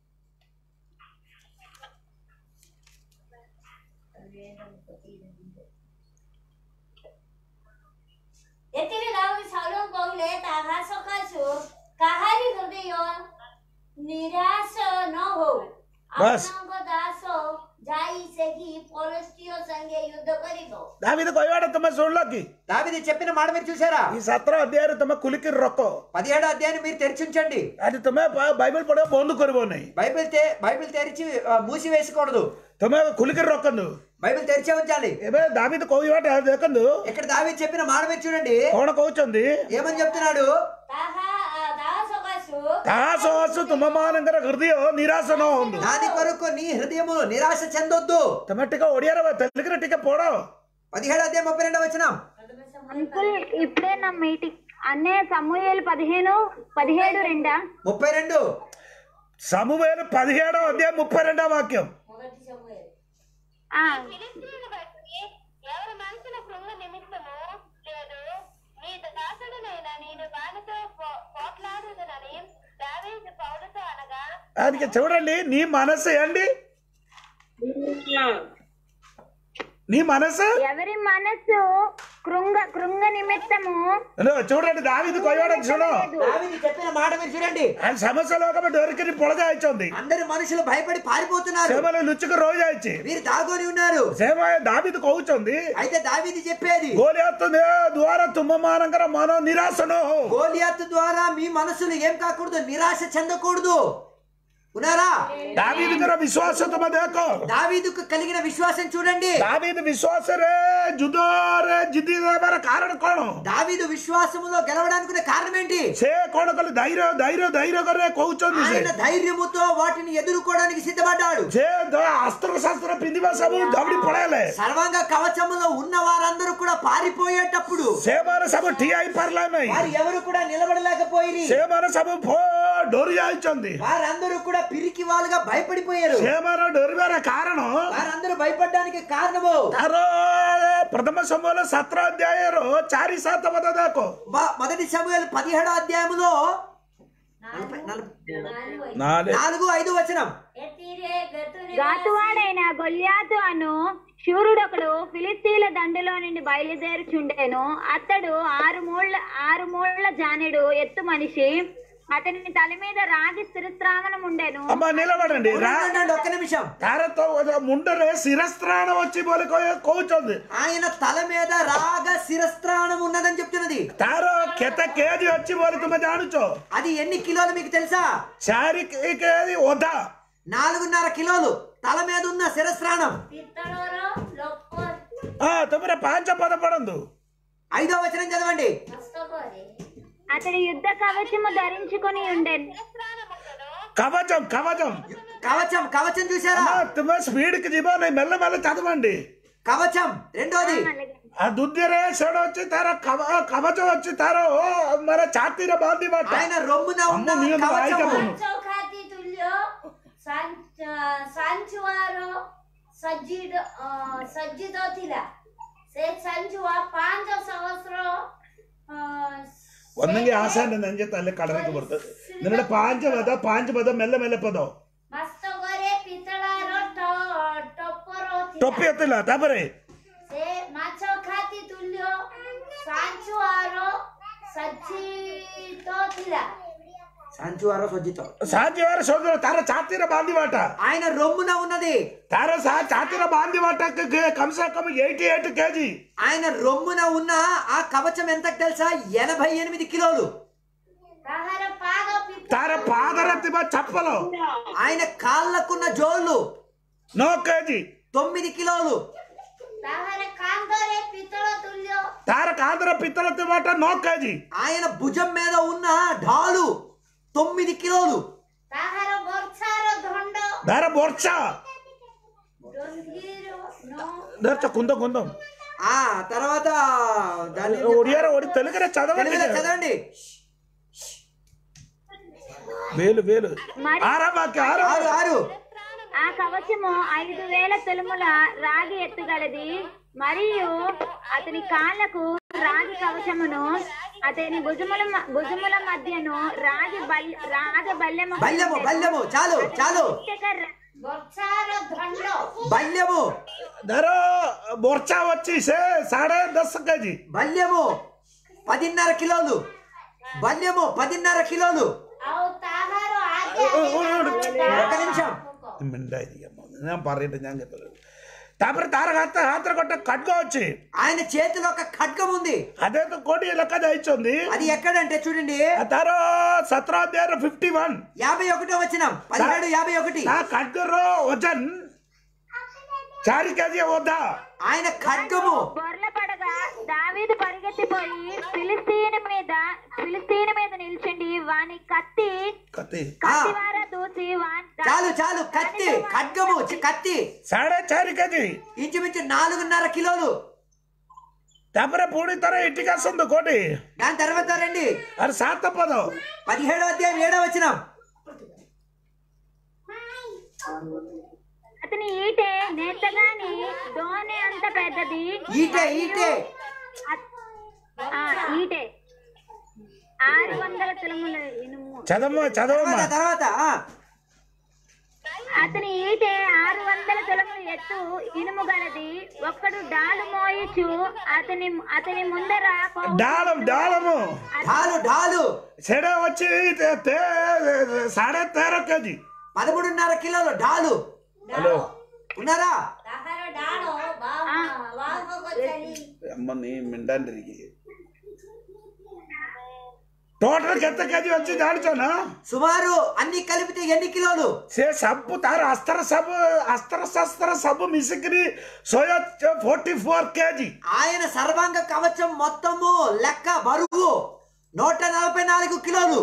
ଏଥିରେ ଦାଉଦ ସାଉଲଙ୍କୁ କହିଲେ ତାହା ସକାଶୁ କାହାରି ହୃଦୟ ନିରାଶ ନ ହଉ ବାସ୍। ଆପଣଙ୍କ ଦାସ ଯାଇ ସେହି ଫଲସ୍ତୀୟ ସଙ୍ଗେ ଯୁଦ୍ଧ କରିବ దావిది କହିବାଟା ତମେ ଶୁଣିଲ କି దావిది చెప్పిన మాట మీరు చూసారా ఈ సత్ర అధ్యాୟରେ ତମେ కులికి ରଖ పదిహేడో అధ్యాయాన్ని మీరు తెరిచి ఉంచండి ଆଜି ତମେ ବା- ବାଇబଲ ପଢିବା ବନ୍ଦ କରିବ ନାହିଁ బైబిల్ తే- బైబిల్ తెరిచి ఆ, మూసివేయకూడదు ତମେ ଖୋଲିକି ରଖନ୍ତୁ బైబిల్ తెరిచే ఉంచాలి ଏବେ ଦାବିଦ କହିବାଟା ଦେଖନ୍ତୁ ఇక్కడ దావి చెప్పిన మాట మీరు చూడండి କଣ କହୁଛନ୍ତି ఏమని చెప్తున్నాడు ତାହା ତାହା ସକାଶୁ ତାହା ସହ ତୁମ ମାନଙ୍କର ହୃଦୟ ନିରାଶ ନ ହୁଅନ୍ତୁ దాని కొరకు నీ హృదయము నిరాశ చెందొద్దు ତମେ ଟିକେ ଓଡିଆରେ ତେଲୁଗୁରେ ଟିକେ ପଢ పదిహేడు అధ్యాయం ముప్పై రెండో వచ్చిన అంకుల్ ఇప్పుడే నా మీటింగ్ అన్నే సమూహేలు పదిహేను పదిహేడు రెండా ముప్పై రెండు సమూహేలు పదిహేడో అధ్యాయం ముప్పై రెండో వాక్యం మొదటి సమూహేలు ఆ, ఫిలిస్తీయుని బట్టి ఎవరి మనసున కృంగ నిమిత్తము లేదు నీ దాసుడునైన నేను వానితో పో- పోట్లాడుదునని దావీదు పౌలుతో అనగా అది చూడండి నీ మనసు ఏంటి నీ మనసు ఎవరి మనస్సు కృంగ కృంగ నిమిత్తము ఇదిగో చూడండి దావిది కొయ్యడం చూడు దావీదు చెప్పిన మాట మీరు చూడండి ఆయన సమస్యలో ఒక దొరికి పొలగాయిచుంది అందరు మనుషులు భయపడి పారిపోతున్నారు సేమలో లుచ్చుకు రోజు అయించి వీరు దాగోని ఉన్నారు సేమ దావిది కోవుచుంది అయితే దావీది చెప్పేది గోలియాత్తుంది ద్వారా తుమ్మమానంకర మనో నిరాశను గోలియాత్ ద్వారా మీ మనసులు ఏం కాకూడదు నిరాశ చెందకూడదు ఉన్నారా దావీది కర విశ్వాసతమ దేకో దావీదుకు కలిగిన విశ్వాసం చూడండి దావీది విశ్వాసరే జుదోరే జిద్ది దేవర కారణ కోణ దావీదు విశ్వాసములో గెలవడానికి ఉన్న కారణం ఏంటి సే కోణ కలి ధైర్య ధైర్య ధైర్య కరే కోవుచుంది సే ఆయన ధైర్యముతో వాటిని ఎదుర్కోవడానికి సిద్ధపడ్డాడు సే ద- అస్త్ర శస్త్ర పిందివ సబు దవడి పడేలే సర్వాంగ కవచములో ఉన్న వారందరూ కూడా పారిపోయేటప్పుడు సేమాన సబు టీ అయి పర్లామై వారు ఎవరు కూడా నిలబడలేకపోయి సేమాన సబు ఫో డోరి ఆయిచుంది వారందరూ కూడా పిరికి వాళ్ళుగా భయపడిపోయారు సేమాన డోరివేర కారణం వారందరూ భయపడడానికి కారణము ತಾರೋ ಪ್ರಥಮ ಸಮೂಲ ಸತ್ರ ಅಧ್ಯಾಯರು ಚಾರಿ ಸಾತ ಬದದಾಕು బ- మొదటి సమయాలు పదిహేడో అధ్యాయములో నలభై- నలభై- నాలుగు ఐదు. ನಾಲೆ నాలుగు ఐదు వచనం ఎత్తిరే గతుని గాతువాడైన గొల్యాతు అను శూరుడొకడు ఫిలిస్తీన్ల దండులో నుండి బయలుదేరుచుండెను అతడు ఆరు మూళ్ళ ఆరు మూళ్ళ జానెడు ఎత్తు మనిషి అతని తల మీద రాగి స్థిరస్త్రావణం ఉండెను ಅಮ್ಮ ನಿಲಬడండి రా ఉండండి, ఒక్క నిమిషం ತಾರతో ಮುಂಡರೆ శిరస్త్రాణ వచ్చి బోలి కోచుంది ఆయన తల మీద రాగ శిరస్త్రాణం ఉన్నదని చెప్తున్నది ತಾರೋ ಕೆತ ಕೇಜಿ వచ్చి బోలి తుమ్మ జానుచో అది ఎన్ని కిలోలు మీకు తెలుసా చారి కేజి వద నాలుగున్నర కిలోలు తల మీద ఉన్న శిరస్త్రాణం పిత్తడోరో లొప్ప ఆ తుమ్మర పాంచ పద పడందు ఐదో వచనం చదవండి హస్తకోరి అతడు యుద్ధ కవచము ధరించుకొని ఉండెను స్నానముండను కవచం కవచం కవచం కవచం చూసారా అమ్మా, తుమ్మ స్పీడ్ కి జిబో నేను మెల్ల మెల్ల చదవండి కవచం రెండోది ఆ దుద్దిరే సెడ వచ్చి తార కవ కవచం వచ్చి తారో మన ఛాతీర బాంది మాట ఆయన రొమ్మున ఉన్న అమ్మ, నీకు కవచము వాయికము. చౌఖాతి తుల్యో ସାଞ୍ଚୁଆର ସଜ୍ଜିତ ସଜ୍ଜିତ ଥିଲା ସେ ସାଞ୍ଚୁଆ ପାଞ୍ଚ ସହସ୍ର ଅ, ಒಂದಂಗೆ ಆಸೆ ನಂಗೆ ತಲೆ ಕಡಲಿಕ್ಕೆ ಬರ್ತದೆ ನಿನ್ನ ಪಾಂಚ ಪದ ಪಾಂಚ ಪದ ಮೆಲ್ಲ ಮೆಲ್ಲ ಪದ ବାସ୍ତବରେ ପିତ୍ତଳର ଟ- ଟପର ଥିଲା ಟೊಪ್ಪಿ ಎತ್ತಿಲ್ಲ ತಾಪರೆ ସେ ମାଛ ଖାତି ତୁଲ୍ୟ ସାଞ୍ଚୁଆର ସଜ୍ଜିତ ଥିଲା సంచువారో సజ్జితో ಸಾಧ್ಯವಾರ ಸೋದರ ತಾರ ಚಾತಿರ ಬಾಂದಿ ಬಾಟ ఆయన రొమ్మున ఉన్నది ತಾರ ಸಹ ಚಾತಿರ ಬಾಂದಿ ಬಾಟಕ್ಕೆ ಕಮ್ಸೆ ಕಮ್ ಏಯ್ಟಿ ಏಟ್ ಕೆಜಿ ఆయన రొమ్మున ఉన్న ఆ కవచం ఎంత తెలుసా ఎనభై ఎనిమిది కిలోలు ତାହାର ପାଦ ପିତ୍ତଳ ತಾರ ಪಾದರ ತಿಬ ಚಪ್ಪಲು ఆయన కాళ్ళకున్న జోళ్ళు ನೋ ಕೆಜಿ తొమ్మిది కిలోలు ତାହାର କାନ୍ଧରେ ପିତ୍ତଳ ତୁଲ୍ୟ ತಾರ ಕಾದರ ಪಿತ್ತಲ ತಿಬಾಟ ನೋ ಕೆಜಿ ఆయన భుజం మీద ఉన్న ఢాలు తొమ్మిది కిలోలు ତାହାର ବର୍ଷାର ଦଣ୍ଡ ದಾರ ಬೋರ್ಚ ଗମ୍ଭୀର ନ ದರ್ಚ ಕುಂದ ಕುಂದ ఆ తర్వాత దాన్ని ఒడియార ఒడి తెలుగురే చదవండి తెలుగులో చదవండి వేలు వేలు మరి ఆరా వాక్యం ఆరా ఆరు ఆరు ఆ కవచము ఐదు వేల తులముల రాగి ఎత్తుగలది మరియు అతని కాళ్ళకు రాగి కవచమును అతని భుజముల మ- భుజముల మధ్యను రాగి బల్ రాగి బల్లెము బల్యము బల్యము చాలు చాలు ବର୍ଷାର ଦଣ୍ଡ బల్యము ధర బోర్చా వచ్చి సే సాడే దస్ కేజీ బల్యము పదిన్నర కిలోలు బల్యము పదిన్నర కిలోలు ଆଉ ତାହାର ଆଜ୍ଞା ఒక నిమిషం మిండాయి నేను പറയട്ടെ ഞാൻ കേട്ടത് ତାପରେ ତାର ହାତ ହାତରେ ଗୋଟେ ଖడ్ଗ ଅଛି ఆయన చేతిలో ఒక ఖడ్గం ఉంది అదే కోటి లెక్క ଯାଇଛନ୍ତି అది ఎక్కడంటే చూడండి ତାର ସତର ଅଧ୍ୟାୟର ଫିଫ୍ଟି ୱାନ୍ యాభై ఒకటో వచ్చిన పదిహేడు యాభై ఒకటి ତା ଖడ్ଗର ଓଜନ ଚାରି କେଜି ଓଧା ఆయన ఖడ్గము బొర్ల పడగా దావీదు పరిగెత్తిపోయి ఫిలిస్తీన్ మీద ఫిలిస్తీన్ మీద నిల్చుండి వాని కత్తి କତି కత్తి వార దూసి వాని చాలు చాలు కత్తి ఖడ్గము చి- కత్తి ସାଢେ ଚାରି କେଜି ఇంచుమించు నాలుగున్నర కిలోలు ତାପରେ ପୁଣି ଥରେ ଏଠିକି ଆସନ୍ତୁ କୋଉଠି దాని తర్వాత రండి ଆରେ ସାତ ପଦ పదిహేడో అధ్యాయం ఏడో వచ్చినాం అతని ఈటే నేతగాని దోణి అంత పెద్దది ఈటే ఈటే ఆ, ఈటే ఆరు వందల తులముల ఇనుము చదవమ్మా చదవమ్మా తర్వాత తర్వాత ఆ, అతని ఈటే ఆరు వందల తులములు ఎత్తు ఇనుము గలది ఒక్కడు డాలు మోయిచు అతని అతని ముందర పోవు. డాలం డాలము ఢాలు ఢాలు ସେଟା ଅଛି ତେ- ତେ- ସାଢେ ତେର କେଜି పదమూడున్నర కిలోలు ఢాలు హలో ఉన్నారా ତାହାର ଡାଳ ବାହାଗଲି అమ్మ నీ మిండానికి టోటల్ କେତେ କେଜି ଅଛି ଜାଣିଛ ନା సుమారు అన్ని కలిపితే ఎన్ని కిలోలు ସେ ସବୁ ତାର ଅସ୍ତ୍ର ସବୁ ଅସ୍ତ୍ର ଶସ୍ତ୍ର ସବୁ ମିଶିକିରି ଶହେ ଫୋର୍ଟି ଫୋର୍ କେଜି ఆయన సర్వాంగ కవచం మొత్తము లెక్క బరువు నూట నలభై నాలుగు కిలోలు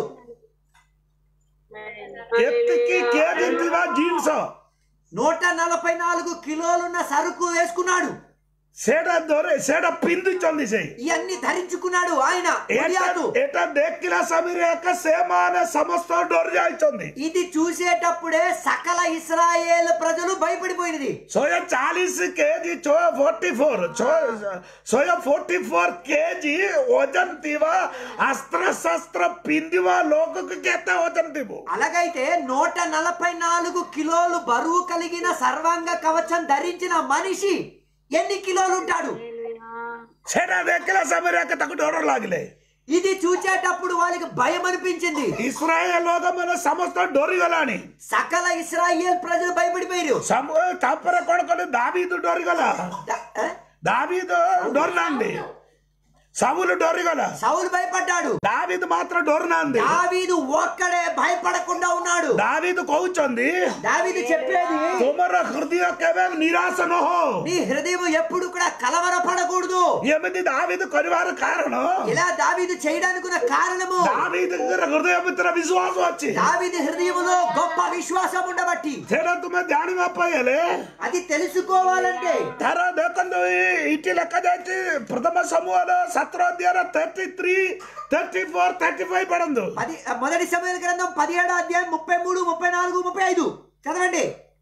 ଏତିକି କେଜି ଥିବା ଜିନିଷ నూట నలభై నాలుగు కిలోలున్న సరుకు వేసుకున్నాడు ସେଇଟା ଧରେ ସେଇଟା ପିନ୍ଧୁଛନ୍ତି ସେ ఇవన్నీ ధరించుకున్నాడు ఆయన ଏଟା గొలియాతు. ଏଟା ଦେଖିଲା ସମୟରେ ଏକା ସେମାନେ ସମସ୍ତ ଡରି ଯାଇଛନ୍ତି ఇది చూసేటప్పుడే సకల ఇస్రాయేల్ ప్రజలు భయపడిపోయినది ଶହେ ଚାଳିଶ କେଜି ଛଅ ଫୋର୍ଟି ଫୋର୍ ଶହେ ଫୋର୍ଟି ଫୋର୍ କେଜି ଓଜନ ଥିବା ଅସ୍ତ୍ର ଶସ୍ତ୍ର ପିନ୍ଧିବା ଲୋକକୁ କେତେ ଓଜନ ଥିବ అలాగైతే నూట నలభై నాలుగు కిలోలు బరువు కలిగిన సర్వాంగ కవచం ధరించిన మనిషి ఎన్ని కిలోలు ఉంటాడు ସେଟା ଦେଖିଲା ସମୟରେ ଏକା ତାକୁ ଡର ଲାଗିଲେ ఇది చూచేటప్పుడు వాళ్ళకి భయం అనిపించింది ଇସ୍ରାଏଲ ଲୋକମାନେ ସମସ୍ତ ଡରିଗଲାଣି సకల ఇస్రాయేల్ ప్రజలు భయపడిపోయారు ସମ- ତାପରେ କଣ କଲେ ଦାବିଦ ଡରିଗଲା ద- ఏ? ଦାବିଦ ଡରିନାହାନ୍ତି ସାବୁଲ ଡରିଗଲା సౌలు భయపడ్డాడు ଦାବିଦ ମାତ୍ର ଡରୁନାହାନ୍ତି దావీదు ఒక్కడే భయపడకుండా ఉన్నాడు ଦାବିଦ କହୁଛନ୍ତି దావీదు చెప్పేది ତୁମର ହୃଦୟ କେବେ ନିରାଶ ନ ହଉ నీ హృదయం ఎప్పుడు కూడా కలవరపడకూడదు ଏମିତି ଦାବିଦ କରିବାର କାରଣ ఇలా దావీదు చేయడానికి ఉన్న కారణము ଦାବିଦଙ୍କର ହୃଦୟ ଭିତରେ ବିଶ୍ୱାସ ଅଛି దావీదు హృదయములో గొప్ప విశ్వాసం ఉండబట్టి ସେଟା ତୁମେ ଜାଣିବା ପାଇଁ ହେଲେ అది తెలుసుకోవాలంటే ତାର ଦେଖନ୍ତୁ ଏଇ- ଏଇଠି ଲେଖାଯାଇଛି ପ୍ରଥମ ସମୂହର ସତର ଅଧ୍ୟାୟର thirty three thirty four thirty five పడందు పది మొదటి సమయ గ్రంథం పదిహేడో అధ్యాయం ముప్పై మూడు ముప్పై నాలుగు ముప్పై ఐదు చదవండి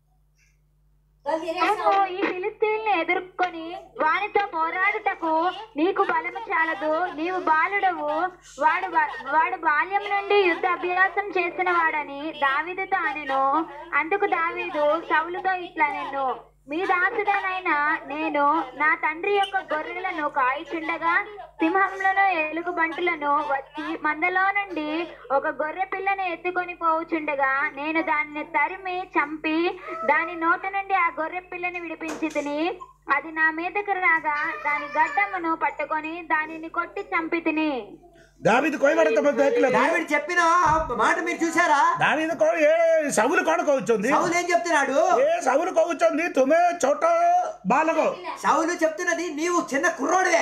నువ్వు ఈ ఫిలిస్తీన్ని ఎదుర్కొని వానితో పోరాడుటకు నీకు బలము చాలదు నీవు బాలుడవు వాడు బా- వాడు బాల్యం నుండి యుద్ధ అభ్యాసం చేసిన వాడని దావీదుతో అనెను అందుకు దావీదు సౌలుతో ఇట్లా నేను మీ దాసుడనైనా నేను నా తండ్రి యొక్క గొర్రెలను కాయిచుండగా సింహంలను ఎలుగుబంటులను వచ్చి మందలో నుండి ఒక గొర్రె పిల్లను ఎత్తుకొని పోవుచుండగా నేను దానిని తరిమి చంపి దాని నోట నుండి ఆ గొర్రె పిల్లని విడిపించి తిని అది నా మీదకు రాగా దాని గడ్డమును పట్టుకొని దానిని కొట్టి చంపి తిని దావీదు କହିବାର ତମେ ଦେଖିଲେ దావీదు చెప్పిన ఆ మాట మీరు చూసారా ଦାవୀଦ କଣ ଏ ସାବୁଲ କଣ କହୁଛନ୍ତି సౌలు ఏం చెప్తున్నాడు ଏ ସାବୁଲ କହୁଛନ୍ତି ତୁମେ ଛୋଟ ବାଲକ సౌలు చెప్తున్నది నీవు చిన్న కుర్రోడివే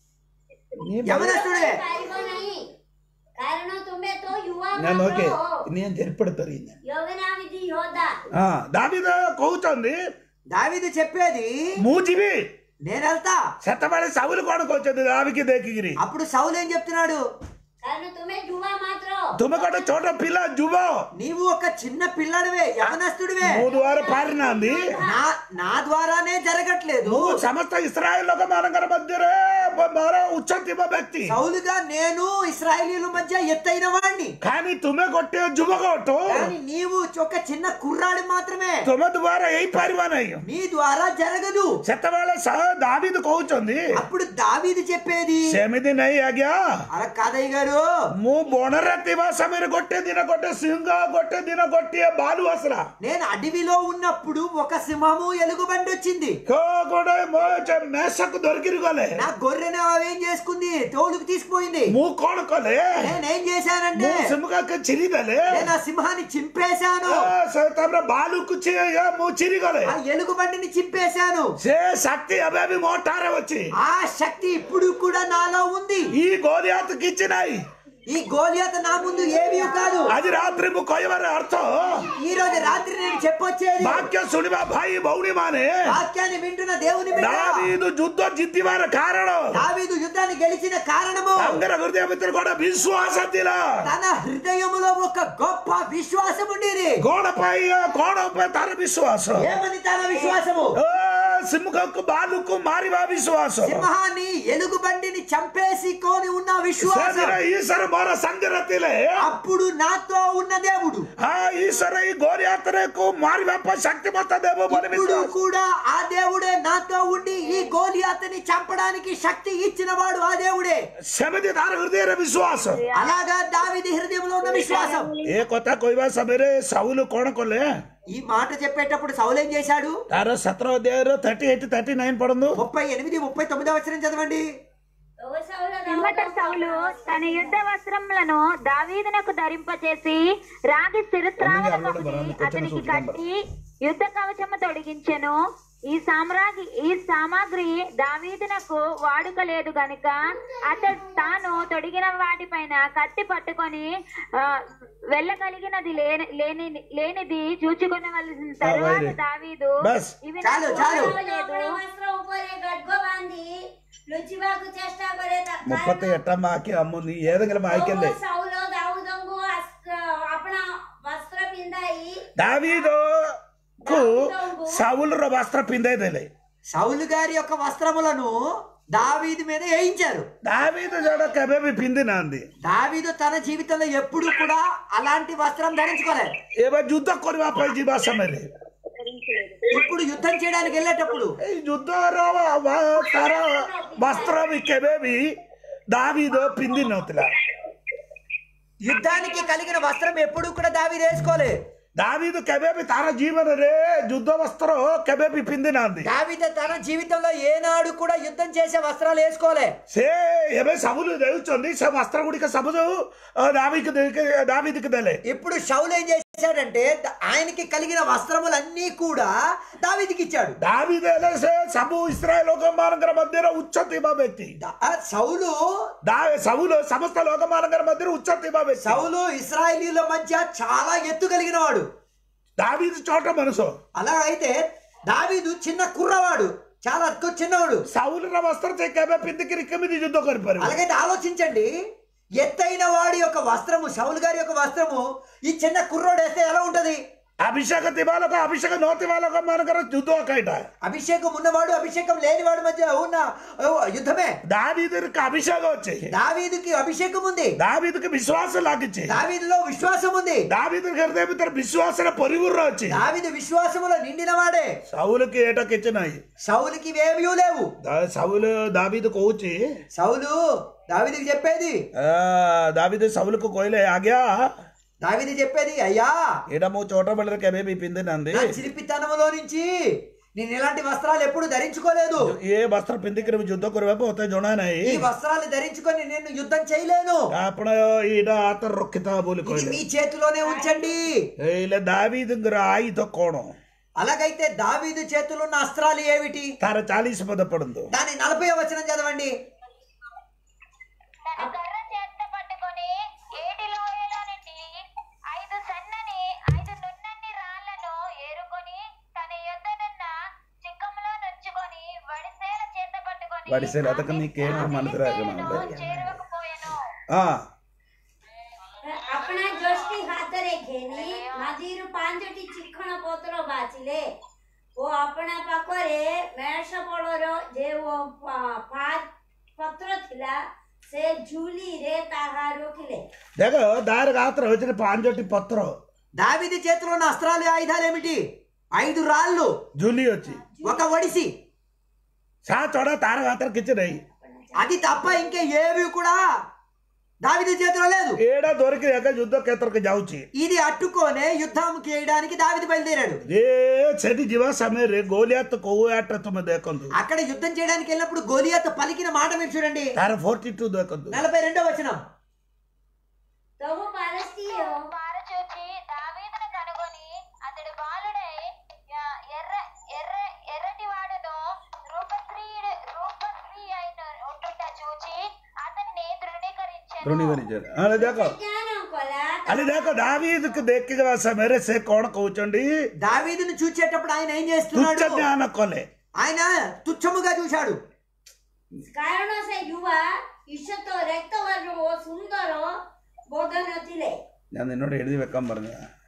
యవనస్తుడివే ପାରିବ ନାହିଁ କାରଣ ତୁମେ ତ ୟୁବା నేను ఓకే ମାତ୍ର నేను జరిపడతారు ୟୋଗନାମିତି యోధా ଦାବୀଦ କହୁଛନ୍ତି దావీదు చెప్పేది ମୁଁ ଯିବି నేను వెళ్తా ସେତେବେଳେ ସାବୁଲ କଣ କହୁଛନ୍ତି ଦାବିକି ଦେଖିକିରି అప్పుడు సౌలు ఏం చెప్తున్నాడు କାରଣ ତୁମେ ଯୁବା ମାତ୍ର ତୁମେ ଗୋଟେ ଛୋଟ ପିଲା ଯୁବ నీవు ఒక చిన్న పిల్లడివే యవనస్తుడివే ମୋ ଦ୍ୱାରା ପାରିନାହାନ୍ତି నా నా ద్వారానే జరగట్లేదు ମୁଁ ସମସ୍ତ ଇସ୍ରାଏଲ ଲୋକମାନଙ୍କର ମଧ୍ୟରେ ମୋର ଉଚ୍ଚ ଥିବା ବ୍ୟକ୍ତି సౌలుగా నేను ఇస్రాయేలీల మధ్య ఎత్తైన వాడిని కానీ ତୁମେ ଗୋଟିଏ ଯୁବକ ଅଟ కానీ నీవు ఒక చిన్న కుర్రాడి మాత్రమే ତୁମ ଦ୍ୱାରା ହେଇପାରିବ ନାହିଁ నీ ద్వారా జరగదు ସେତେବେଳେ ସା- ଦାବୀଦ କହୁଛନ୍ତି అప్పుడు దావీదు చెప్పేది ସେମିତି ନାହିଁ ଆଜ୍ଞା అలా కాదయ్య గారు ମୁଁ ବଣରେ ଥିବା ସମୟରେ ଗୋଟେ ଦିନ ଗୋଟେ ସିଂହ ଗୋଟେ ଦିନ ଗୋଟିଏ ବାଲୁ ଆସିଲା నేను అడవిలో ఉన్నప్పుడు ఒక సింహము ఎలుగుబండి వచ్చింది କୋ- ଗୋଟେ ମୋ- ସେ ମେଷକୁ ଧରିକିରି ଗଲେ నా గొర్రెని అవేం చేసుకుంది తోలుకు తీసుకుపోయింది ମୁଁ କଣ କଲେ నేనేం చేశానంటే ମୁଁ ସିଂହକୁ ଚିରି ଦେଲେ నేను ఆ సింహాన్ని చింపేశాను ତାପରେ ବାଲୁକୁ ଚି- ଏ, ମୁଁ ଚିରି ଗଲେ ఆ ఎలుగుబండిని చింపేశాను ସେ ଶକ୍ତି ଏବେ ବି ମୋ ଠାରେ ଅଛି ఆ శక్తి ఇప్పుడు కూడా నాలో ఉంది ఈ గోలియాత్ କିଛି ନାହିଁ ఈ గోలియాత నా ముందు ఏమీ కాదు ଆଜି ରାତ୍ରି ମୁଁ କହିବାର ଅର୍ଥ ఈ రోజు రాత్రి నేను చెప్పొచ్చేది ବାକ୍ୟ ଶୁଣିବା ଭାଇ ଭଉଣୀ ମାନେ వాక్యాన్ని వింటున్న దేవుని బిడ్డ ଦାବୀଦ ଯୁଦ୍ଧ ଜିତିବାର କାରଣ దావీదు యుద్ధాన్ని గెలిచిన కారణము ତାଙ୍କର ହୃଦୟ ଭିତରେ ଗୋଟେ ବିଶ୍ୱାସ ଥିଲା తన హృదయములో ఒక గొప్ప విశ్వాసం ఉండేది କଣ ପାଇଁ କଣ ପାଇଁ ତାର ବିଶ୍ୱାସ ఏమని తన విశ్వాసము ଏ, ସିଂହକୁ ବାଲୁକୁ ମାରିବା ବିଶ୍ୱାସ సింహాన్ని ఎలుగు బండిని చంపేసి కోని ఉన్న విశ్వాసం ସେଦିନ ଈଶ୍ୱର ମୋର ସାଙ୍ଗରେ ଥିଲେ అప్పుడు నాతో ఉన్న దేవుడు ହଁ ଈଶ୍ୱର ଏଇ ଗରିଆତରେକୁ ମାରିବା ପାଇଁ ଶକ୍ତି ମତେ ଦେବ ବୋଲି ఇప్పుడు ବିଶ୍ୱାସ కూడా ఆ దేవుడే నాతో ఉండి ఈ గోలియాతని చంపడానికి శక్తి ఇచ్చిన వాడు ఆ దేవుడే ସେମିତି ତାର ହୃଦୟରେ ବିଶ୍ୱାସ అలాగా దావిది హృదయంలో ఉన్న విశ్వాసం ଏ କଥା କହିବା ସମୟରେ ସାଉଲ କଣ କଲେ ఈ మాట చెప్పేటప్పుడు సౌలు ఏం చేశాడు ତାର ସତର ଅଧ୍ୟାୟର ଥାର୍ଟି ଏଇଟ୍ ଥାର୍ଟି ନାଇନ୍ పడందు ముప్పై ఎనిమిది ముప్పై తొమ్మిదో వచ్చిన చదవండి ఓ సౌలు పిమ్మట సౌలు తన యుద్ధ వస్త్రములను దావీదునకు ధరింపచేసి రాగి శిరస్త్రావణ అతనికి కట్టి యుద్ధ కవచము తొడిగించెను ఈ సామ్రాగి ఈ సామాగ్రి దావీదునకు వాడుక లేదు గనుక అతడు తాను తొడిగిన వాటిపైన కత్తి పట్టుకొని ఆ, వెళ్ళగలిగినది లేని లేని లేనిది చూచుకొనవలసిన తరువాత వైరి. దావీదు బస్. ఇవి చాలు, నాకు చాలు. లేదు આપણા વસ્ત્ર ઉપર એક ગડગો બાંધી લૂછીବାକୁ ચેષ્ટા કરે તા- ముప్పത്തി ఎట్టమ్మ ఆకి అమ్ముంది ఏదంగా ఆయికెళ్ళే તો સૌલો દાઉદંગો અસ્ત્ર- આપણા વસ્ત્ર પિંધાઈ దావీదుకు సౌలుర వస్త్ర పిందేదేలే సౌలు గారి యొక్క వస్త్రములను దావీదు మీద వేయించారు దావీదు జడ కెబే పిందినాంది దావీదు తన జీవితంలో ఎప్పుడు కూడా అలాంటి వస్త్రం ధరించుకోలేదు ଏବେ ଯୁଦ୍ଧ କରିବା ପାଇଁ ଯିବା ସମୟରେ ఇప్పుడు యుద్ధం చేయడానికి వెళ్ళేటప్పుడు ଏଇ ଯୁଦ୍ଧର ବା- ତାର ବସ୍ତ୍ର ବି କେବେ ବି ଦାବୀଦ ପିନ୍ଧି ନଥିଲା యుద్ధానికి కలిగిన వస్త్రం ఎప్పుడు కూడా దావీదు వేసుకోలేదు ଦାବୀଦ କେବେ ବି ତାର ଜୀବନରେ ଯୁଦ୍ଧ ବସ୍ତ୍ର କେବେ ବି ପିନ୍ଧି ନାହାନ୍ତି దావీదు తన జీవితంలో ఏనాడు కూడా యుద్ధం చేసే వస్త్రాలు వేసుకోలే ସେ ଏବେ ସବୁ ଦେଉଛନ୍ତି ସେ ବସ୍ତ୍ର ଗୁଡ଼ିକ ସବୁ ଯୋଉ ଦାବିକି ଦାବିଦିକି ଦେଲେ ఇప్పుడు షౌలు ఏం చేశాడంటే ద- ఆయనకి కలిగిన వస్త్రములన్నీ కూడా దావీదికి ఇచ్చాడు ଦାବିଦ ହେଲେ ସେ ସବୁ ଇସ୍ରାଏଲ ଲୋକମାନଙ୍କର ମଧ୍ୟରେ ଉଚ୍ଚ ଥିବା ବ୍ୟକ୍ତି ద- ఆ సౌలు దా- ସବୁ ଲୋ- ସମସ୍ତ ଲୋକମାନଙ୍କର ମଧ୍ୟରେ ఉଚ୍ଚ ଥିବା ବ୍ୟକ୍తి సౌలు ఇస్రాయేలీల మధ్య చాలా ఎత్తు కలిగిన వాడు దావీదు చోట మనుషు అలా అయితే దావీదు చిన్న కుర్రవాడు చాలా తక్కువ చిన్నవాడు సౌలుల వస్త్రం కేవే పిందికి కిమిది యుద్ధ କରିପାରିବ అలాగైతే ఆలోచించండి ఎత్తైన వాడి యొక్క వస్త్రము సౌలు గారి యొక్క వస్త్రము ఈ చిన్న కుర్రోడు వేస్తే ఎలా ఉంటది అభిషేక ଥିବା ଲୋକ అభిషేక ନଥିବା ଲୋକମାନଙ୍କର ଯୁଦ୍ଧ ଏଇଟା అభిషేకం ఉన్నవాడు అభిషేకం లేనివాడి మధ్య ఉన్న ఓ, యుద్ధమే దావీదుకి అభిషేకం వచ్చి దావీదుకి అభిషేకం ఉంది దావీదుకి విశ్వాసం లాగిచ్చి దావీదులో విశ్వాసం ఉంది దావీదు హృదయ ଭିତରେ విశ్వాసର ପରିପୂର୍ଣ୍ଣ ଅଛି దావీదు విశ్వాసములో నిండిన వాడే సౌలుకి ఏట କିଛି ନାହିଁ సౌలుకి ఇవేమీ లేవు దా- సౌలు దావీదు କହୁଛି సౌలు దావీదుకి చెప్పేది ఆ, దావీదు సౌలుకు କହିଲେ ଆଜ୍ଞା దావీదు చెప్పేది అయ్యా ଏଇଟା ମୋ ଚୋଟ ବେଳରେ କେବେ ବି ପିନ୍ଧିନାହାନ୍ତି నా చిలిపితనములో నుంచి నేను ఇలాంటి వస్త్రాలు ఎప్పుడు ధరించుకోలేదు ଏ ବସ୍ତ୍ର ପିନ୍ଧିକିରି ବି ଯୁଦ୍ଧ କରିବାକୁ ମତେ ଜଣା ନାହିଁ ఈ వస్త్రాలు ధరించుకొని నేను యుద్ధం చేయలేను ଆପଣ ଏଇଟା ହାତରେ ରଖିଥା ବୋଲି ఇది କହିଲେ మీ చేతిలోనే ఉంచండి ହେଲେ ଦାవୀଦଙ୍କର ଆୟୁଧ କଣ అలాగైతే దావీదు చేతులు ఉన్న అస్త్రాలు ఏమిటి ତାର ଚାଳିଶ ପଦ ପଡନ୍ତୁ దాని నలభై వచనం చదవండి తన కర్ర చేత పట్టుకొని ఏటి లోయలో నుండి ఐదు సన్నని ఐదు నున్నని రాళ్లను ఏరుకొని తన యొద్దనున్న చిక్కములో నుంచుకొని వడిసేల చేత పట్టుకొని వడిసేల, అతనికి నీకేంటి మనసు రాకుండా ఉంది? చేరువకపోయాను ହଁ આપણા જોષ્ટી હાથરે ઘેની નદીରୁ ପାଞ୍ଚଟି ଚିକଣ ପତ୍ର ବାଛିଲେ ଓ ଆପଣା ପାଖରେ ମେଷ ଫଳର ଯେଉଁ ପ- ପା- ପତ୍ର ଥିଲା ସେ ଝୁଲିରେ ତାହା ରଖିଲେ ଦେଖ ଦାର ହାତରେ ହଉଛି ପାଞ୍ଚଟି ପତ୍ର దావీదు చేతిలో ఉన్న అస్త్రాలు ఆయుధాలు ఏమిటి ఐదు రాళ్ళు ଝୁଲି ଅଛି ఒక ఒడిసి ସା ଚଢା ତାର ହାତରେ କିଛି ନାହିଁ అది తప్ప ఇంకా ఏవి కూడా దావీదు చేతిలో లేదు ଏଇଟା ଧରିକି ଏକା ଯୁଦ୍ଧ କ୍ଷେତ୍ରକୁ ଯାଉଛି ఇది అట్టుకొనే యుద్ధం చేయడానికి దావీదు బయలుదేరాడు ଏ ସେଠି ଯିବା ସମୟରେ ଗୋଲିଆତ କୋଉ ଆଟ ତୁମେ ଦେଖନ୍ତୁ అక్కడ యుద్ధం చేయడానికి వెళ్ళినప్పుడు గోలియాత్ పలికిన మాట మీరు చూడండి ତାର ଫୋର୍ଟି ଟୁ ଦେଖନ୍ତୁ నలభై రెండో వచనం તહુ પારસીઓ పారచూచి దావీదును కనుగొని అతడు బాలుడై య- ఎర్ర ఎర్ర ఎర్రటి వాడును రూపశ్రీయుడు రూపశ్రీ అయిన ఉంటుట చూచి అతన్ని తృణీకరించాను తృణీకరించాడు అలా దేకో జ్ఞానం కొలా అది దేకో దావీదుకు దేక్కిగా సమేరే సే కోణ కూర్చోండి దావీదును చూచేటప్పుడు ఆయన ఏం తుచ్చ చేస్తున్నాడు జ్ఞాన కొలే ఆయన తుచ్చముగా చూశాడు କାରଣ ସେ ଯୁବା ଈଶ୍ୱର ତ ରକ୍ତବର୍ଣ୍ଣ ଓ ସୁନ୍ଦର ବୋଧ ନଥିଲେ ഞാൻ നിന്നോട് എഴുതി വെക്കാൻ പറഞ്ഞ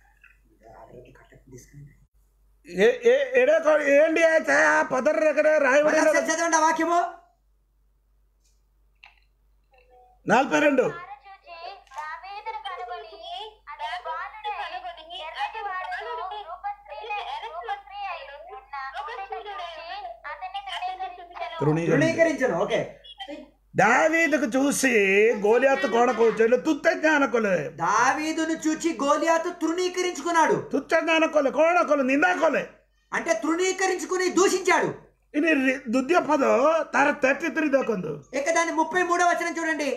ఏంటి అయితే ఆ పదర్ దగ్గర రాయబడి ఒకసారి చదవండి ఆ వాక్యము నలభై రెండు చూచి దావీదును కనుగొని అతని బాలుడై ఎర్రటి వాడును రూపశ్రీలే రూపశ్రీ అయి ఉన్న అతనిని చూచి అతన్ని తృణీకరించెను. తృణీకరించాడు. తృణీకరించను ఓకే దావీదుకు చూసి గోలియాత్ కోణ కూర్చోండి తుచ్చ జ్ఞాన కొలే దావీదును చూచి గోలియాతు తృణీకరించుకున్నాడు తుచ్చ జ్ఞాన కొలే కోణ కొలే నిందా కొలే అంటే తృణీకరించుకుని దూషించాడు ಇನ್ನು ದುದ್ಯ ಪದ ತಾರ ತರ್ಟಿ ತ್ರೀ ದಕ್ಕೊಂದು ఇక దాన్ని ముప్పై మూడో వచనం చూడండి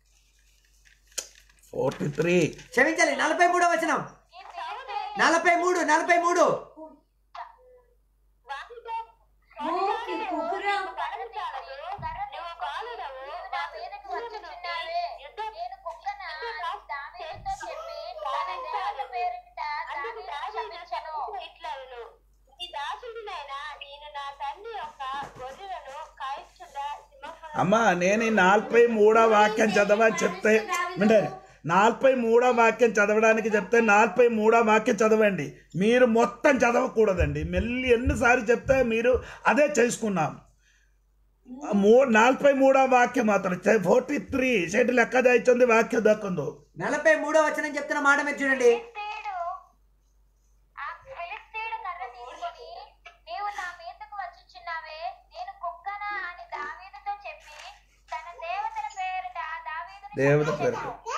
ఫోర్టీ త్రీ క్షమించాలి నలభై మూడో వచనం నలభై మూడు నలభై మూడు ମୁଁ କି କୁକୁର నువ్వు బాలుడవు, నా మీదకి వచ్చుచున్నావే. నేను కుక్కన దావీదుతో చెప్పి తన దేవత పేరిట దావీదును శపించెను. ఇట్లవును ఈ దాసుడినైనా నేను నా తండ్రి యొక్క గొర్రెలను కాయిస్తుండా సింహం అమ్మా నేను ఈ నలభై మూడో వాక్యం చదవని చెప్తే వింటారు నలభై మూడో వాక్యం చదవడానికి చెప్తే నలభై మూడో వాక్యం చదవండి మీరు మొత్తం చదవకూడదండి మెల్లి ఎన్నిసార్లు చెప్తే మీరు అదే చేసుకున్నాం మూ నలభై మూడో వాక్యం మాత్రం ఫోర్టీ త్రీ సెట్ లెక్క దాయిస్తుంది వాక్యం దక్కుందు నలభై మూడో వచనం చెప్తున్న మాట మీరు చూడండి ఫిలిస్తీయుడు ఆ ఫిలిస్తీయుడు కర్ర తీసుకొని నీవు నా మీదకు వచ్చుచున్నావే నేను కుక్కన అని దావీదుతో చెప్పి తన దేవతల పేరిట దావీదును దేవత శపించెను. పేరు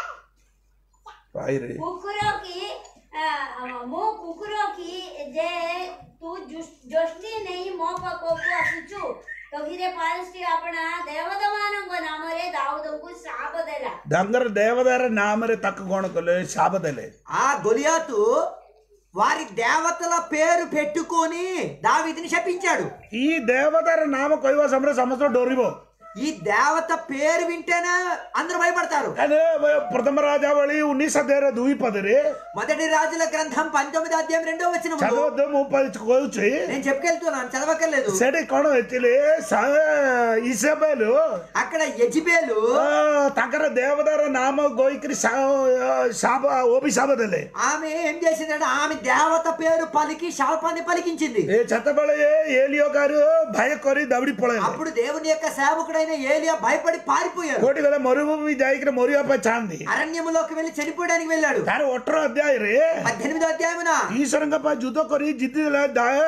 పాయిరి କୁକୁର କି ଆ, ମୁଁ କୁକୁର କି ଯେ ତୁ ଜୋଷ୍ଠୀ ନେଇ ମୋ ପାଖକୁ ଆସୁଛୁ ତହିରେ ପାରସ୍ଟି ଆପଣା ଦେବଦମାନଙ୍କ ନାମରେ ଦାଉଦଙ୍କୁ ଶ୍ରାପ ଦେଲା దంగర దేవదార నామరే తక్క కొనకలే శాపదలే ఆ గొలియాతు వారి దేవతల పేరు పెట్టుకొని దావీదుని శపించాడు ఈ దేవదార నామ కొయ్య సమర సంవత్సరం డోరిబో ఈ దేవత పేరు వింటేనే అందరూ భయపడతారు అదే ప్రథమ రాజావళి ఉన్నీస దేర దూయి పదరి మొదటి రాజుల గ్రంథం పంతొమ్మిది అధ్యాయం రెండో వచ్చిన చదవద్దు ముప్పై కోవచ్చు నేను చెప్పుకెళ్తున్నాను చదవక్కర్లేదు సెడి కొన వచ్చిలి ఇసబేలు అక్కడ యజిబేలు తగ్గర దేవదార నామ గోయికిరి శాప ఓపి శాపదలే ఆమె ఏం చేసిందంటే ఆమె దేవత పేరు పలికి శాపాన్ని పలికించింది ఏ చెత్తబడే ఏలియో గారు భయకొరి దవిడి పొడ అప్పుడు దేవుని యొక్క సేవకుడైన ఏలియా భయపడి పారిపోయాడు కోటి గల మరుభూమి జాయికిన మొరియాపై చాంది అరణ్యములోకి వెళ్లి చనిపోవడానికి వెళ్ళాడు ତାର ଅଠର ଅଧ୍ୟାୟ ରେ పద్దెనిమిదో అధ్యాయమున ଈଶ୍ୱରଙ୍କ ପାଇଁ ଯୁଦ୍ଧ କରି ଜିତିଥିଲା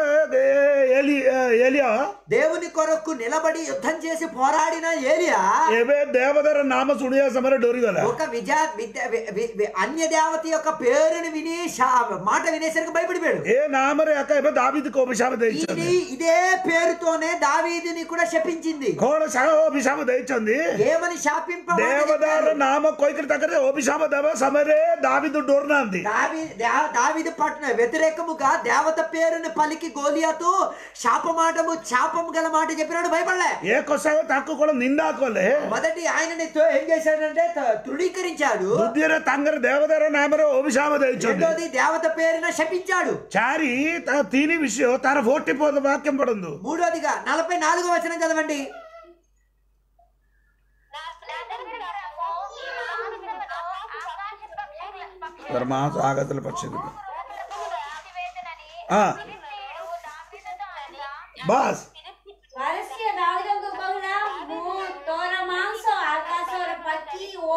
ଏଲିଆ దేవుని కొరకు నిలబడి యుద్ధం చేసి పోరాడిన ఏలియా ଏବେ దేవదాର నామ ଶୁଣିବା ସମୟରେ ଡରିଗଲା ఒక విజా విద్య- వి- వి- వి- అన్య దేవత యొక్క పేరుని విని శా- మాట వినేసరికి భయపడిపోయాడు ఏ నామରେ అక్క ଏବେ దావిదికి ଅଭିଶାପ ଦେଇଛନ୍ତି ఇది ఇదే పేరుతోనే దావీదుని కూడా శపించింది କଣ ସାହ ଅଭିଶାପ ଦେଇଛନ୍ତି ఏమని శాపింప ଦେବଦାର ନାମ କହିକରି ତାଙ୍କର ଅଭିଶାପ ଦେବା ସମୟରେ ଦାବିଦ ଡୋର ନାହାନ୍ତି దావి దా- దావీదు పట్ల వ్యతిరేకముగా దేవత పేరుని పలికి గోలియాతో శాపమాటము శాపము గల మాట చెప్పినాడు భయపడలే ఏ కొసాగ ତାକୁ କଣ నిందా କଲେ మొదటి ఆయనని తో- ఏం చేశాడంటే త- తృణీకరించాడు ଦ୍ୱିତୀୟରେ ତାଙ୍କର ଦେବଦାର ନାମରେ ଅଭିଶାପ ଦେଇଛନ୍ତି రెండోది దేవత పేరున శపించాడు ଚାରି ତା ତିନି ବିଷୟ ତାର ଭୋଟି ପଦ వాక్యం పడందు మూడోదిగా నలభై నాలుగో వచనం చదవండి నా దగ్గరము ఈ మహాసముద్రమును ఆకాశ పక్షుల పక్షుల ధర్మాస ఆగతుల పక్షులు తీసివేతునని ఆ. ఫిలిస్తీయుడు దావీదుతో అనగా బాస్ ପାରସ୍ୟ ଦାଉଦଙ୍କୁ କହିଲା ମୁଁ ତୋର ମାଂସ ଆକାଶର ପକ୍ଷୀ ଓ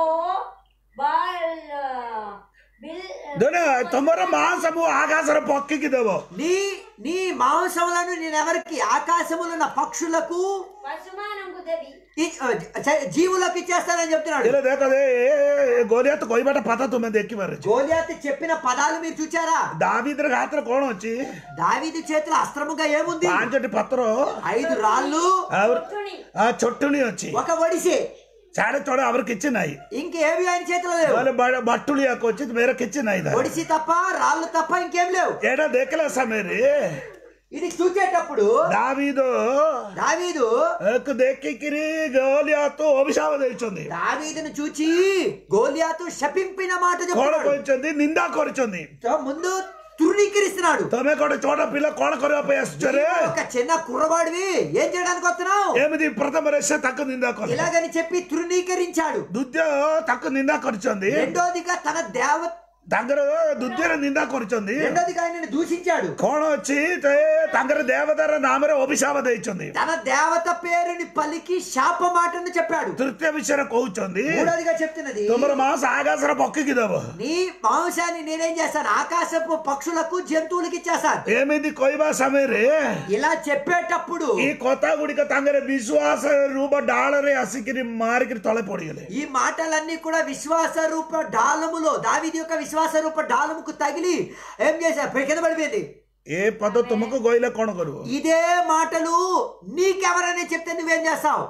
ବାଲ- ବିଲ୍- దొన తొమ్మర మాంసము ఆకాశర పక్కికి దేవ నీ నీ మాంసములను నేనెవరికి ఆకాశములున్న పక్షులకు ପଶୁମାନଙ୍କୁ ଦେବି ఈ- చ- జీవులకు ఇచ్చేస్తానని చెప్తున్నాడు ఇలా దేకదే గోలియాత్ కొయ్యబట్ట పత తుమ్మె దెక్కి మరచి గోలియాత్ చెప్పిన పదాలు మీరు చూచారా దావీద్ర గాత్ర కోణ వచ్చి దావీదు చేతిలో అస్త్రముగా ఏముంది పాంచటి పత్రం ఐదు రాళ్ళు చుట్టుని ఆ చొట్టుని వచ్చి ఒక ఒడిసే చాడ చోడ అవరికి ఇచ్చినాయి ఇంకేవి ఆయన చేతిలో లేవు వాళ్ళు బ- బట్టులు యాక వచ్చి మేరకు ఇచ్చినాయి దాన్ని. ఒడిసి తప్ప రాళ్ళు తప్ప ఇంకేం లేవు ఏడా దేకలే సమేరి ఇది చూసేటప్పుడు దావీదు దావీదు ଏକ ଦେଖିକିରି ଗଲିଆତ ଅଭିଶାପ ଦେଇଛନ୍ତି దావీదును చూచి గోలియాతు శపింపిన మాట କଣ చెప్తున్నాడు କହିଛନ୍ତି ନିନ୍ଦା କରିଛନ୍ତି తో ముందు తృణీకరిస్తున్నాడు ତମେ ଗୋଟେ ଛୋଟ ପିଲା କଣ କରିବା ପାଇଁ ଆସିଛ ରେ ఒక చిన్న కుర్రవాడివి ఏం చేయడానికి వస్తున్నావు ଏମିତି ପ୍ରଥମରେ ସେ ତାକୁ ନିନ୍ଦା କଲେ ఇలాగని చెప్పి తృణీకరించాడు ଦ୍ୱିତୀୟ ତାକୁ ନିନ୍ଦା କରିଛନ୍ତି రెండోదిగా తన దేవ ତାଙ୍କର ଦ୍ୱିତୀୟରେ ନିନ୍ଦା କରିଛନ୍ତି రెండోదిగా ఆయనని దూషించాడు କଣ ଅଛି ତେ ତାଙ୍କର ଦେବତାର ନାମରେ ଅଭିଶାପ ଦେଇଛନ୍ତି తన దేవత పేరుని పలికి శాప మాటను చెప్పాడు ତୃତୀୟ ବିଷୟରେ କହୁଛନ୍ତି మూడోదిగా చెప్తున్నది ତମର ମାଂସ ଆକାଶର ପକ୍ଷୀକି ଦବ నీ మాంసాన్ని నేనేం చేస్తాను ఆకాశపు పక్షులకు జంతువులకి ఇచ్చేస్తాను ଏମିତି କହିବା ସମୟରେ ఇలా చెప్పేటప్పుడు ఈ କଥା ଗୁଡ଼ିକ ତାଙ୍କର ବିଶ୍ୱାସ ରୂପ ଡାଳରେ ଆସିକିରି ମାରିକିରି ତଳେ ପଡିଗଲେ ఈ మాటలన్నీ కూడా విశ్వాస రూప డాలములో దావిది యొక్క విశ్వాస రూప డాలముకు తగిలి ఏం చేశారు కింద పడిపోయింది ଏ ପଦ ତୁମକୁ କହିଲେ କଣ କରିବ ఇదే మాటలు నీకెవరైనా చెప్తే నువ్వేం చేస్తావు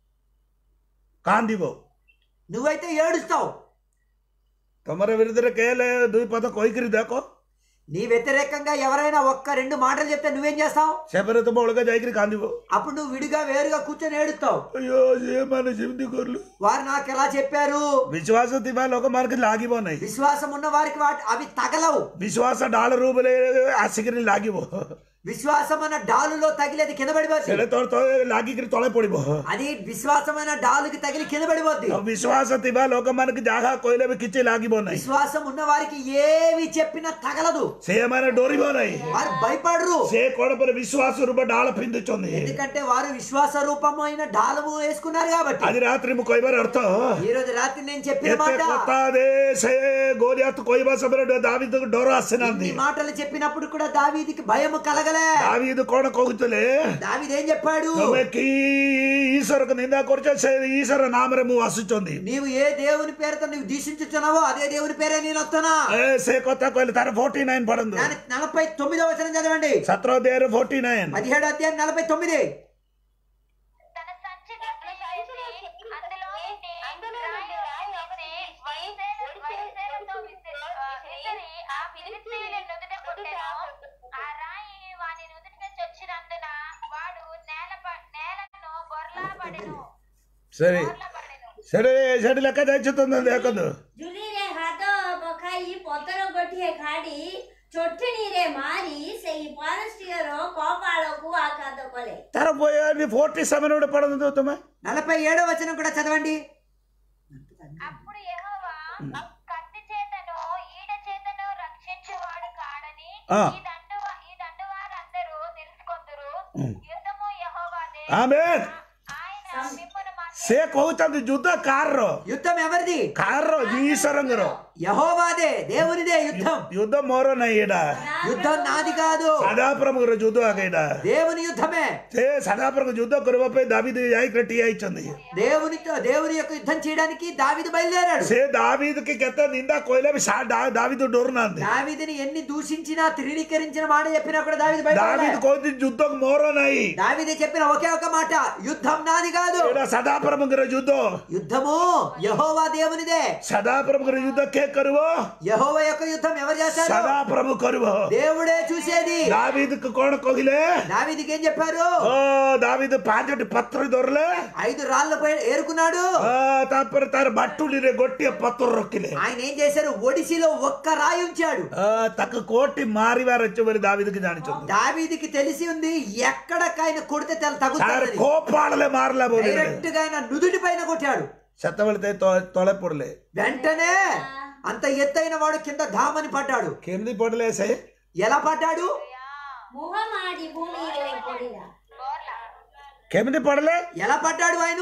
କାନ୍ଦିବ నువ్వైతే ఏడుస్తావు ତମର ବିରୁଦ୍ଧରେ କେଲେ ଦୁଇ ପଦ କହିକିରି ଦେଖ నీ వ్యతిరేకంగా ఎవరైనా ఒక్క రెండు మాటలు చెప్తే నువ్వేం చేస్తావు ସେପରେ ତୁମ ଅଲଗା ଯାଇକିରି କାନ୍ଦିବ అప్పుడు నువ్వు విడిగా వేరుగా కూర్చొని ఏడుస్తావు అయ్యో ସେମାନେ ସେମିତି କରିଲୁ వారు నాకు ఎలా చెప్పారు ବିଶ୍ୱାସ ଥିବା ଲୋକମାନଙ୍କୁ ଲାଗିବ ନାହିଁ విశ్వాసం ఉన్న వారికి వాటి అవి తగలవు ବିଶ୍ୱାସ ଡାଳ ରୂପରେ ଆସିକିରି ଲାଗିବ విశ్వాసమైన డాలులో తగిలేది కింద పడిపోద్ది ସେଟା ତୋର ତଳେ ଲାଗିକିରି ତଳେ ପଡିବ అది విశ్వాసమైన డాలుకి తగిలి కింద పడిపోద్ది ଆଉ ବିଶ୍ୱାସ ଥିବା ଲୋକମାନଙ୍କୁ ଯାହା କହିଲେ ବି କିଛି ଲାଗିବ ନାହିଁ విశ్వాసం ఉన్న వారికి ఏవి చెప్పినా తగలదు ସେମାନେ ଡରିବ ନାହିଁ వారు భయపడరు ସେ କଣ ପରେ ବିଶ୍ୱାସ ରୂପ ଡାଳ ପିନ୍ଧୁଛନ୍ତି ఎందుకంటే వారు విశ్వాస రూపమైన డాలము వేసుకున్నారు కాబట్టి ଆଜି ରାତିରେ ମୁଁ କହିବାର ଅର୍ଥ ఈ రోజు రాత్రి నేను చెప్పిన ଏତେ మాట କଥା ଦେ ସେ ଗୋଲିଆତ କହିବା ସମୟରେ ଦାବିଦକୁ ଡର ଆସିନାହାନ୍ତି ఈ మాటలు చెప్పినప్పుడు కూడా దావీదికి భయము కలగలే ଦାବିଦ କଣ କହୁଥିଲେ దావీదు ఏం చెప్పాడు ତମେ କି ଈଶ୍ୱରକୁ ନିନ୍ଦା କରୁଛ ସେ ଈଶ୍ୱର ନାମରେ ମୁଁ ଆସୁଛନ୍ତି నీవు ఏ దేవుని పేరుతో నువ్వు దూషించుతున్నావో అదే దేవుని పేరే నేను వస్తున్నా ଏ ସେ କଥା କହିଲେ ତାର ఫోర్టీ నైన్ పడందు దాని నలభై తొమ్మిదో వచనం చదవండి సత్ర అధ్యాయం ఫోర్టీ నైన్ పదిహేడు అధ్యాయం నలభై తొమ్మిది తన సంచి గట్లు చేసి అందులో నుండి అందులో నుండి రాయి రాయి ఒకటి ఒకటి వైసేల- వైసేల- వైసేలతో విసిరి ఆ, విసిరి ఆ ఫిలిస్తీయుల నుదుట కొట్టెను. ఆ రాయి వాని నుదుటి నుంచి వచ్చినందున వాడు నేల నేలను బొర్లా పడెను సరే బొర్లా పడెను ସେଠି ସେଠି ଲେଖା ଯାଇଛି ତ ଦେଖନ୍ତୁ ଜୁଲିରେ ହାତ ପକାଇ ପତର ଗୋଟିଏ କାଢି ଚୋଟିଣୀରେ ମାରି ସେଇ ପରସ୍ତ୍ରୀର କପାଳକୁ ଆଘାତ କଲେ ତାର ଫୋର୍ଟି ସେଭେନ୍ ଗୋଟେ ପଢନ୍ତୁ ତମେ నలభై ఏడో వచనం కూడా చదవండి అప్పుడు యెహోవా కత్తి చేతను ఈడ చేతను రక్షించువాడు కాడని ఆ. ఈ దండు ఈ దండు వారందరూ తెలుసుకొందురు యుద్ధము యెహోవాదే ఆమె ఆయన మిమ్మను మా ସେ କହୁଛନ୍ତି ଯୁଦ୍ଧ କାରର యుద్ధం ఎవరిది କାରର ଈଶ୍ୱରଙ୍କର యహోవాదే దేవునిదే యుద్ధం ଯୁଦ୍ଧ ମୋର ନାହିଁ ଏଇଟା యుద్ధం నాది కాదు ସଦାପ୍ରଭୁଙ୍କର ଯୁଦ୍ଧ ଆଗ ଏଇଟା దేవుని యుద్ధమే ସେ ସଦାପ୍ରଭୁ ଯୁଦ୍ଧ କରିବା ପାଇଁ ଦାବିଦ ଯାଇକି ଠିଆ ହେଇଛନ୍ତି దేవునితో దేవుని యొక్క యుద్ధం చేయడానికి దావిదు బయలుదేరాడు ସେ ଦାବିଦకి କେତେ ନିନ୍ଦା କହିଲେ ବି ସା- ଦା- ଦାବିଦ ଡରୁନାହାନ୍ତି దావిదిని ఎన్ని దూషించినా త్రిణీకరించిన మాట చెప్పినా కూడా దావిది ଦାବିଦ బయలుదేరాడు କହୁଛି ଯୁଦ୍ଧ ମୋର ନାହିଁ దావిది చెప్పిన ఒకే ఒక మాట యుద్ధం నాది కాదు ଏଇଟା ସଦାପ୍ରଭୁଙ୍କର ଯୁଦ୍ଧ యుద్ధము యహోవా దేవునిదే ସଦାପ୍ରଭୁଙ୍କର ଯୁଦ୍ଧ କିଏ କରିବ యహోవా యొక్క యుద్ధం ఎవరు చేస్తారు ସଦାପ୍ରଭୁ କରିବ దేవుడే చూసేది ଦାବିଦକୁ କଣ କହିଲେ దావిదికి ఏం చెప్పారు ଓ ଦାବିଦ ପାଞ୍ଚଟି ପତ୍ର ଧରିଲେ ఐదు రాళ్ళు పై ఏరుకున్నాడు ଅ, ତାପରେ ତାର ବାଟୁଲିରେ ଗୋଟିଏ ପତ୍ର ରଖିଲେ ఆయన ఏం చేశారు ఒడిసిలో ఒక్క రాయి ఉంచాడు ଅ, ତାକୁ କୋଟି ମାରିବାର ଅଛି ବୋଲି ଦାବିଦକୁ ଜାଣିଛନ୍ତି దావీదికి తెలిసి ఉంది ఎక్కడకైనా కొడితే తెల ତାର తగ్గుతుంది కోపాడలే మారలే ବୋଲି డైరెక్ట్ గా ఆయన నుదుటి పైన కొట్టాడు ସେତେବେଳେ ତେ ତ- ତଳେ ପଡିଲେ వెంటనే అంత ఎత్తైన వాడు కింద ధామని పడ్డాడు କେମିତି ପଡିଲେ ସେ ఎలా పడ్డాడు ମୁହଁ ମାଡ଼ି ଭୂମିରେ ପଡ଼ିଲା బోర్ల କେମିତି ପଡିଲେ ఎలా పడ్డాడు ఆయన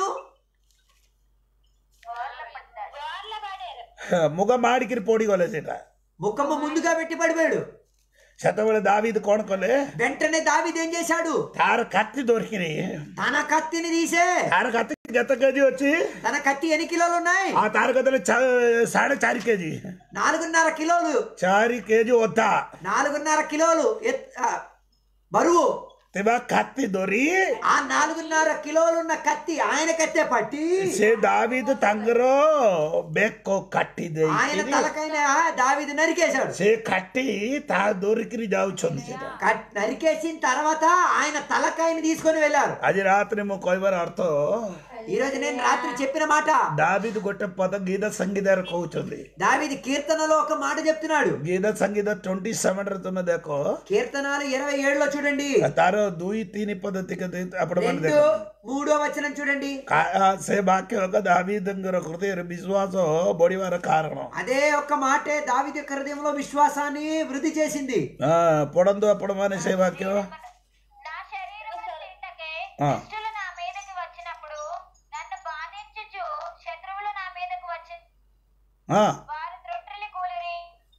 బోర్ల పడ్డాడు గోర్ల పడారు ମୁଗ ମାଡ଼ିକିରି ପଡିଗଲେ ସେଇଟା ముఖము ముందుగా పెట్టి పడిపోయాడు ସେତେବେଳେ ଦାବିଦ କଣ କଲେ వెంటనే దావీదు ఏం చేశాడు ତାର କାତି ଧରିକିରି తన కత్తిని తీసే ତାର କାତି କେତେ କେଜି ଅଛି తన కత్తి ఎన్ని కిలోలు ఉన్నాయి ଆଉ ତାର କେତେ ଚା- ସାଢେ ଚାରି କେଜି నాలుగున్నర కిలోలు ଚାରି କେଜି ଅଧା నాలుగున్నర కిలోలు ఎత్- ఆ, బరువు तेव्हा కత్తి దొరి ఆ నాలుగున్నర కిలోలున్న కత్తి ఆయన కత్తే పట్టి ସେ దావీదు ତାଙ୍କର ବେକ କାଟି ఆయన ଦେଇକିରି తలకైన దావిది నరికేశాడు ସେ କାଟି ତା ଦୋରିକିରି ଯାଉଛନ୍ତି ସେଟା కట్- నరికేసిన తర్వాత ఆయన తలకాయని తీసుకొని వెళ్ళారు ଆଜି ରାତିରେ ମୁଁ କହିବାର ଅର୍ଥ ఈ రోజు నేను రాత్రి చెప్పిన మాట ଦାବିଦ ଗୋଟେ ପଦ ଗୀତ ସଙ୍ଗୀତରେ କହୁଛନ୍ତି దావిది కీర్తనలో ఒక మాట చెప్తున్నాడు ଗୀତ ସଙ୍ଗୀତ ଟ୍ୱେଣ୍ଟି ସେଭେନରେ ତୁମେ ଦେଖ కీర్తనాలు ఇరవై ఏడులో చూడండి ତାର ଦୁଇ ତିନି ପଦ ଟିକେ ଦେଇ- ଆପଣମାନେ రెండు ଦେଖ మూడో వచనం చూడండి କା- ସେ ବାକ୍ୟ ଦାବିଦଙ୍କର ହୃଦୟରେ ବିଶ୍ୱାସ ବଢିବାର କାରଣ అదే ఒక్క మాటే దావిది యొక్క హృదయంలో విశ్వాసాన్ని వృద్ధి చేసింది ହଁ ପଢନ୍ତୁ ଆପଣମାନେ ସେ ବାକ୍ୟ నా శరీరం తింటకే ఆ. దుష్టులు నా మీదకి వచ్చినప్పుడు నన్ను బాధించుచు శత్రువులు నా మీదకు వచ్చి ହଁ వారి త్రొట్టెలు కూలిరి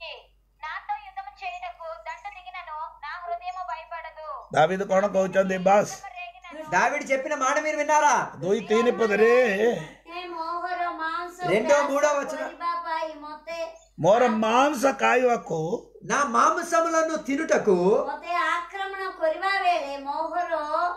నాతో యుద్ధము చేయుటకు దండ దిగినను నా హృదయము భయపడదు ଦାବିଦ କଣ କହୁଛନ୍ତି ବାସ୍ రేగిన దావిడి చెప్పిన మాట మీరు విన్నారా ଦୁଇ ତିନି ପଦରେ ଏ ମୋହର ମାଂସ రెండో, ଗ୍ରାସ మూడో వచనం. କରିବା ପାଇଁ ମତେ ମୋର ମାଂସ ଖାଇବାକୁ నా మాంసములను తినుటకు ମତେ ଆକ୍ରମଣ କରିବା ବେଳେ ମୋହର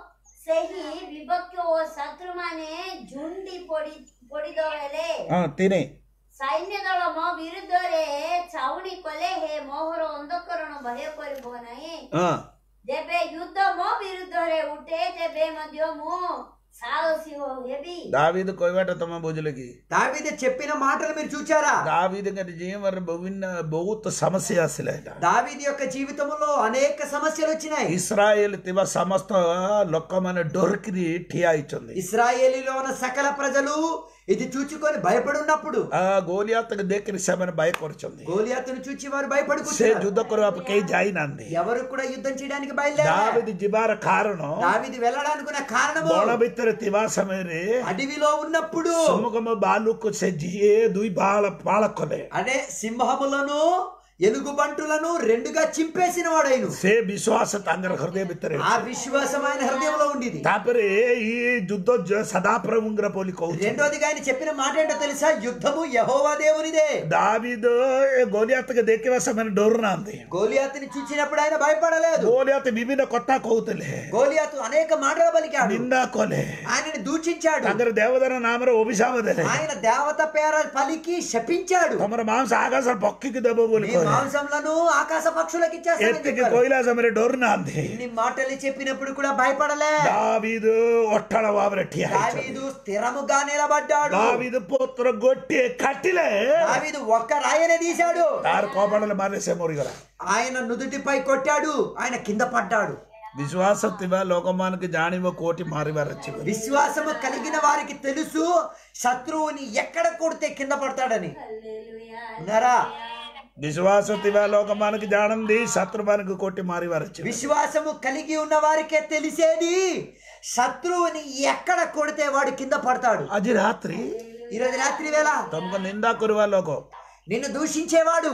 ସେହି ବିଭକ୍ଷ ଓ ଶତ୍ରୁମାନେ ଝୁଣ୍ଡି ପଡି ପଡିଦବେଳେ ହଁ ତିନି ସୈନ୍ୟ ଦଳ ମୋ ବିରୁଦ୍ଧରେ ଛାଉଣି କଲେ ହେ ମୋହର ଅନ୍ଧକରଣ ଭୟ କରିବ ନାହିଁ ହଁ ଯେବେ ଯୁଦ୍ଧ ମୋ ବିରୁଦ୍ଧରେ ଉଠେ ତେବେ ମଧ୍ୟ ମୁଁ ସାହସୀ ହୋ- ହେବି ଦାବିଦ କହିବାଟା ତମେ ବୁଝିଲ କି దావిది చెప్పిన మాటలు మీరు చూచారా ଦାବିଦଙ୍କ ଜୀବନରେ ବିଭିନ୍ନ ବହୁତ ସମସ୍ୟା ଆସିଲା ଏଇଟା దావిది యొక్క జీవితంలో అనేక సమస్యలు వచ్చినాయి ଇସ୍ରାଏଲ ଥିବା ସମସ୍ତ ଲୋକମାନେ ଡରିକିରି ଠିଆ ହେଇଛନ୍ତି ఇస్రాయేలీలో ఉన్న సకల ప్రజలు ఇది చూచుకొని భయపడి ఉన్నప్పుడు ଆ ଗୋଲିଆତକୁ ଦେଖିରି ସେମାନେ ଭୟ କରୁଛନ୍ତି గోలియాతును చూచి వారు ସେ భయపడుకుంటారు ଯୁଦ୍ଧ କରିବାକୁ କେହି ଯାଇନାହାନ୍ତି ఎవరు కూడా యుద్ధం చేయడానికి బయలుదేరారు ଦାବିଦ ଯିବାର କାରଣ దావిది వెళ్ళడానికి ఉన్న కారణము ବଣ ଭିତରେ ଥିବା ସମୟରେ అడవిలో ఉన్నప్పుడు ସମୁଖମ ବାଲୁକୁ ସେ ଯିଏ ଦୁଇ ବାଳ ପାଳ କଲେ అదే సింహములను ఎలుగుబంటులను రెండుగా చింపేసిన వాడైను ସେ ବିଶ୍ୱାସ ତାଙ୍କର ହୃଦୟ ଭିତରେ ఆ విశ్వాసం ఆయన హృదయంలో ఉండేది ତାପରେ ఈ ଯୁଦ୍ଧ ଜ- ସଦାପ୍ରଭୁଙ୍କର ବୋଲି କହୁଛି రెండోదిగా ఆయన చెప్పిన మాట ఏంటో తెలుసా యుద్ధము యహోవా దేవునిదే ଦାବିଦ ଏ ଗୋଲିଆତକୁ ଦେଖିବା ସେମାନେ ଡରୁନାହାନ୍ତି గోలియాతుని చూచినప్పుడు ఆయన భయపడలేదు ଗୋଲିଆତ ବିଭିନ୍ନ କଥା କହୁଥିଲେ గోలియాతు అనేక మాటలు పలికాడు ନିନ୍ଦା କଲେ ఆయనని దూషించాడు ତାଙ୍କର ଦେବତାର ନାମରେ ଅଭିଶାପ ଦେଲେ ఆయన దేవత పేర పలికి శపించాడు ତମର ମାଂସ ଆକାଶର ପକ୍ଷୀକି ଦେବ ବୋଲି నీ କହିଲେ మాంసంలను ఆకాశ పక్షులకు ఇచ్చేస్తానని ଏତିକି చెప్పారు. କହିଲା ସମୟରେ ଡରୁନାହାନ୍ତି ఇన్ని మాటలు చెప్పినప్పుడు కూడా భయపడలే ଦାବିଦ ଅଠଳ ଭାବରେ ଠିଆ ହେଇଛନ୍ତି దావీదు స్థిరముగా నిలబడ్డాడు ଦାବିଦ ପୁତ୍ର ଗୋଟିଏ କାଟିଲେ దావీదు ఒక్క రాయనే తీశాడు ତାର କପାଳରେ ମାରିଲେ ସେ ମରିଗଲା ఆయన నుదుటిపై కొట్టాడు ఆయన కింద పడ్డాడు ବିଶ୍ୱାସ ଥିବା ଲୋକମାନଙ୍କୁ ଜାଣିବ କୋଉଠି ମାରିବାର ଅଛି ବୋଲି। విశ్వాసము కలిగిన వారికి తెలుసు శత్రువుని ఎక్కడ కొడితే కింద పడతాడని ହାଲେଲୁୟା ఉన్నారా ବିଶ୍ୱାସ ଥିବା ଲୋକମାନଙ୍କୁ ଜାଣନ୍ତି ଶତ୍ରୁମାନଙ୍କୁ କୋଉଠି ମାରିବାର ଅଛି ବୋଲି। విశ్వాసము కలిగి ఉన్న వారికే తెలిసేది శత్రువుని ఎక్కడ కొడితే వాడు కింద పడతాడు ଆଜି ରାତ୍ରି ఈరోజు రాత్రి వేళ ତମକୁ ନିନ୍ଦା କରିବା ଲୋକ నిన్ను దూషించేవాడు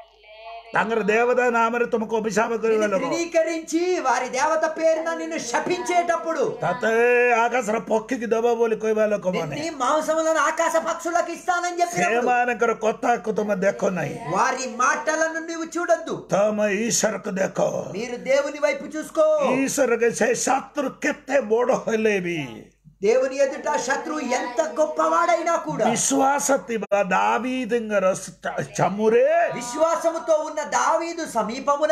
ତାଙ୍କର ଦେବତା ନାମରେ ତୁମକୁ ଅଭିଶାପ କରିବା నిన్ను ଲୋକ ధృవీకరించి వారి దేవత పేరున నిన్ను శపించేటప్పుడు ତତେ ଆକାଶର ପକ୍ଷୀକି ଦେବ ବୋଲି କହିବା ଲୋକମାନେ నీ మాంసములను ఆకాశ పక్షులకు ఇస్తానని చెప్పినప్పుడు ସେମାନଙ୍କର କଥାକୁ ତମେ ଦେଖ ନାହିଁ వారి మాటలను నువ్వు చూడొద్దు ତମେ ଈଶ୍ୱରକୁ ଦେଖ మీరు దేవుని వైపు చూసుకో ଈଶ୍ୱରକୁ ସେ ଶତ୍ରୁ କେତେ ବଡ ହେଲେ ବି దేవుని ఎదుట శత్రువు ఎంత గొప్పవాడైనా కూడా ବିଶ୍ୱାସ ଥିବା ଦାବିଦଙ୍କର ଚମୁରେ విశ్వాసముతో ఉన్న దావీదు సమీపమున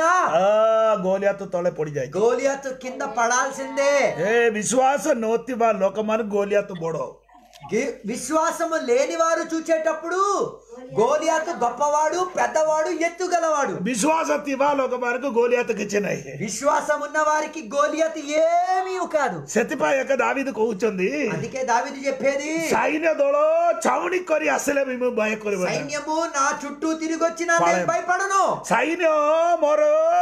ଗୋଲିଆତ ତଳେ ପଡିଯାଇଛି గోలియాతు కింద పడాల్సిందే ଏ ବିଶ୍ୱାସ ନଥିବା ଲୋକମାନେ ଗୋଲିଆତ ବଡ గి- విశ్వాసము లేని వారు చూచేటప్పుడు గోలియాతు గొప్పవాడు పెద్దవాడు ఎత్తుగలవాడు ବିଶ୍ୱାସ ଥିବା ଲୋକମାନଙ୍କୁ ଗୋଲିଆତ କିଛି ନାହିଁ విశ్వాసం ఉన్న వారికి గోలియాతు ఏమీ కాదు ସେଥିପାଇଁ ଏକ ଦାବିଦ କହୁଛନ୍ତି అందుకే దావీదు చెప్పేది ସୈନ୍ୟ ଦଳ ଛାଉଣି କରି ଆସିଲେ ବି ମୁଁ ଭୟ କରିବ ନାହିଁ। సైన్యము నా చుట్టూ తిరిగి వచ్చినా నేను పాళెం. భయపడను ସୈନ୍ୟ ମୋର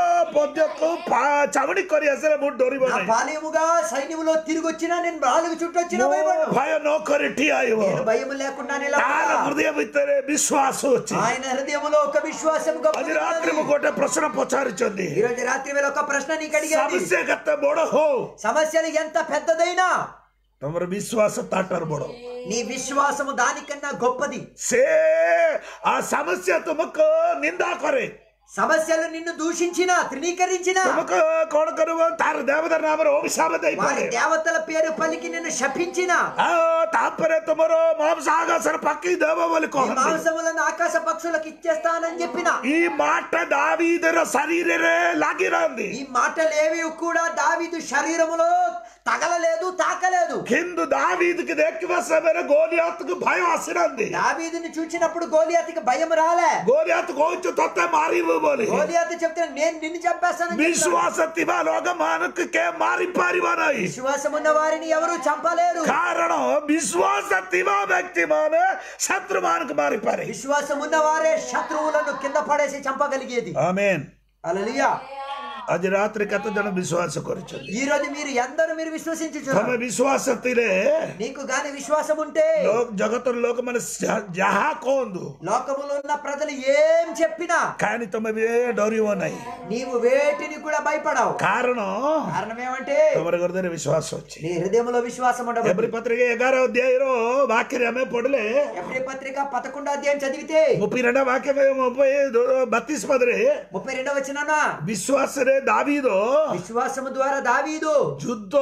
ପଦ୍ୟକୁ ପା- ଛାଉଣି କରି ଆସିଲେ ମୁଁ ଡରିବ నా ନାହିଁ పాలయముగా సైన్యములో తిరిగి వచ్చినా నేను నాలుగు చుట్టూ వచ్చినా ମୁଁ భయపడను ଭୟ ନ କରି ଠିଆ ହେବ నేను భయం లేకుండా ତାର నిలబడతా. ହୃଦୟ ଭିତରେ ବିଶ୍ୱାସ ଅଛି ఆయన హృదయంలో ఒక విశ్వాసం ଆଜି ରାତିରେ ମୁଁ ଗୋଟେ ପ୍ରଶ୍ନ ପଚାରୁଛନ୍ତି ఈ రోజు రాత్రి వేళ ఒక ప్రశ్న నీకు అడిగాను ସମସ୍ୟା କେତେ ବଡ ହଉ సమస్యలు ఎంత పెద్దదైనా ତମର ବିଶ୍ୱାସ ତାଠାରୁ ବଡ నీ విశ్వాసము దానికన్నా గొప్పది ସେ ଆ ସମସ୍ୟା ତୁମକୁ ନିନ୍ଦା କରେ సమస్యలు నిన్ను దూషించిన తృణీకరించిన तुमको कौन करू तार देवता नाम अभिशाप दे వారి దేవతల పేరు పలికి నిన్ను శపించిన तापरे तुमरो मांस आगासन पक्की देव बोली ఈ कहंदी మాంసములను ఆకాశ పక్షులకు ఇచ్చేస్తానని చెప్పిన ఈ మాట దావీదర శరీరే లాగిరాంది ఈ మాటలేవి కూడా దావీదు శరీరములో తగలలేదు తాకలేదు కింద దావీదుకి దెక్కివ సమయ గోలియాత్కు భయం అసిరంది దావీదుని చూచినప్పుడు గోలియాతికి భయం రాలే గోలియాత్ కోచు తొత్తే మారివు బోలి గోలియాతు చెప్తే నేను నిన్ను చంపేస్తాను విశ్వాస తివా లోక మానకు కే మారి పారివానాయి విశ్వాసం ఉన్న వారిని ఎవరు చంపలేరు కారణం విశ్వాస తివా వ్యక్తి మాన శత్రు మానకు మారి పారి విశ్వాసం ఉన్న వారే శత్రువులను కింద పడేసి చంపగలిగేది ఆమేన్ అలలియా ଆଜି ରାତିରେ କେତେ ଜଣ ବିଶ୍ୱାସ କରିଛନ୍ତି ఈ రోజు మీరు ఎందరూ మీరు విశ్వసించు ତମେ ବିଶ୍ୱାସ ଥିଲେ నీకు గాని విశ్వాసం ఉంటే ଲୋକ ଜଗତର ଲୋକମାନେ ଯା- ଯାହା କୁହନ୍ତୁ లోకములో ఉన్న ప్రజలు ఏం చెప్పినా କାହିଁକି ତମେ ବି ଡରିବ ନାହିଁ నీవు వేటిని కూడా భయపడవు କାରଣ కారణం ఏమంటే ତମର ହୃଦୟରେ ବିଶ୍ୱାସ ଅଛି నీ హృదయంలో విశ్వాసం ଏପରି ఉండదు ପତ୍ରିକା ଏଗାର ଅଧ୍ୟାୟର ବାକ୍ୟରେ ଆମେ ପଢିଲେ ఎఫ్రీ పత్రిక పదకొండో అధ్యాయం చదివితే ମୁପି ରେଣ୍ଡା ବାକ୍ୟ ମୁପై ବତିଶ ପଦରେ ముప్పై రెండో వచ్చిన ବିଶ୍ୱାସରେ ଦାବିଦ విశ్వాసము ద్వారా దావీదు ଯୁଦ୍ଧ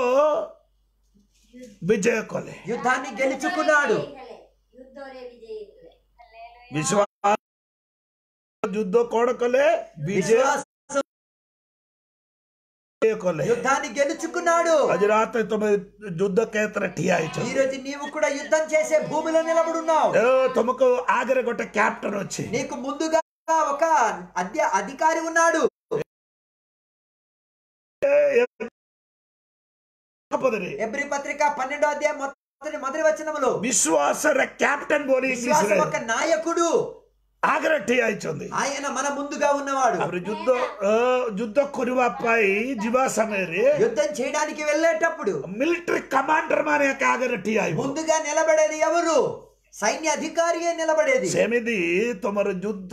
ବିଜୟ କଲେ యుద్ధాన్ని గెలుచుకున్నాడు ಯುದ್ಧರೇ ವಿಜಯ ಇರಲಿ ବିଶ୍ୱାସ ଯୁଦ୍ଧ କଣ କଲେ ବିଜୟ విశ్వాస କଲେ యుద్ధాన్ని గెలుచుకున్నాడు ଆଜି ରାତିରେ ତମେ ଯୁଦ୍ଧ କ୍ଷେତ୍ରରେ ଠିଆ ହେଇଛ ఈ రోజు నీవు కూడా యుద్ధం చేసే భూమిలో నిలబడున్నావు ଏ, ତମକୁ ଆଗରେ ଗୋଟେ କ୍ୟାପ୍ଟେନ ଅଛି నీకు ముందుగా ఒక అధ్య అధికారి ఉన్నాడు ପଦରେ ఎబ్రి పత్రిక పన్నెండో అధ్యాయం మొదటి మొదటి వచనములో ବିଶ୍ୱାସରେ କ୍ୟାପ୍ଟେନ ବୋଲି విశ్వాసం ଇଂଲିଶରେ ఒక నాయకుడు ଆଗରେ ଠିଆ ହେଇଛନ୍ତି ఆయన మన ముందుగా ఉన్నవాడు ତାପରେ ଯୁଦ୍ଧ ଅ, ଯୁଦ୍ଧ କରିବା ପାଇଁ ଯିବା ସମୟରେ యుద్ధం చేయడానికి వెళ్ళేటప్పుడు ମିଲିଟାରୀ କମାଣ୍ଡର ମାନେ ଏକା ଆଗରେ ଠିଆ ହେବେ ముందుగా నిలబడేది ఎవరు సైన్య అధికారియే నిలబడేది ସେମିତି ତମର ଯୁଦ୍ଧ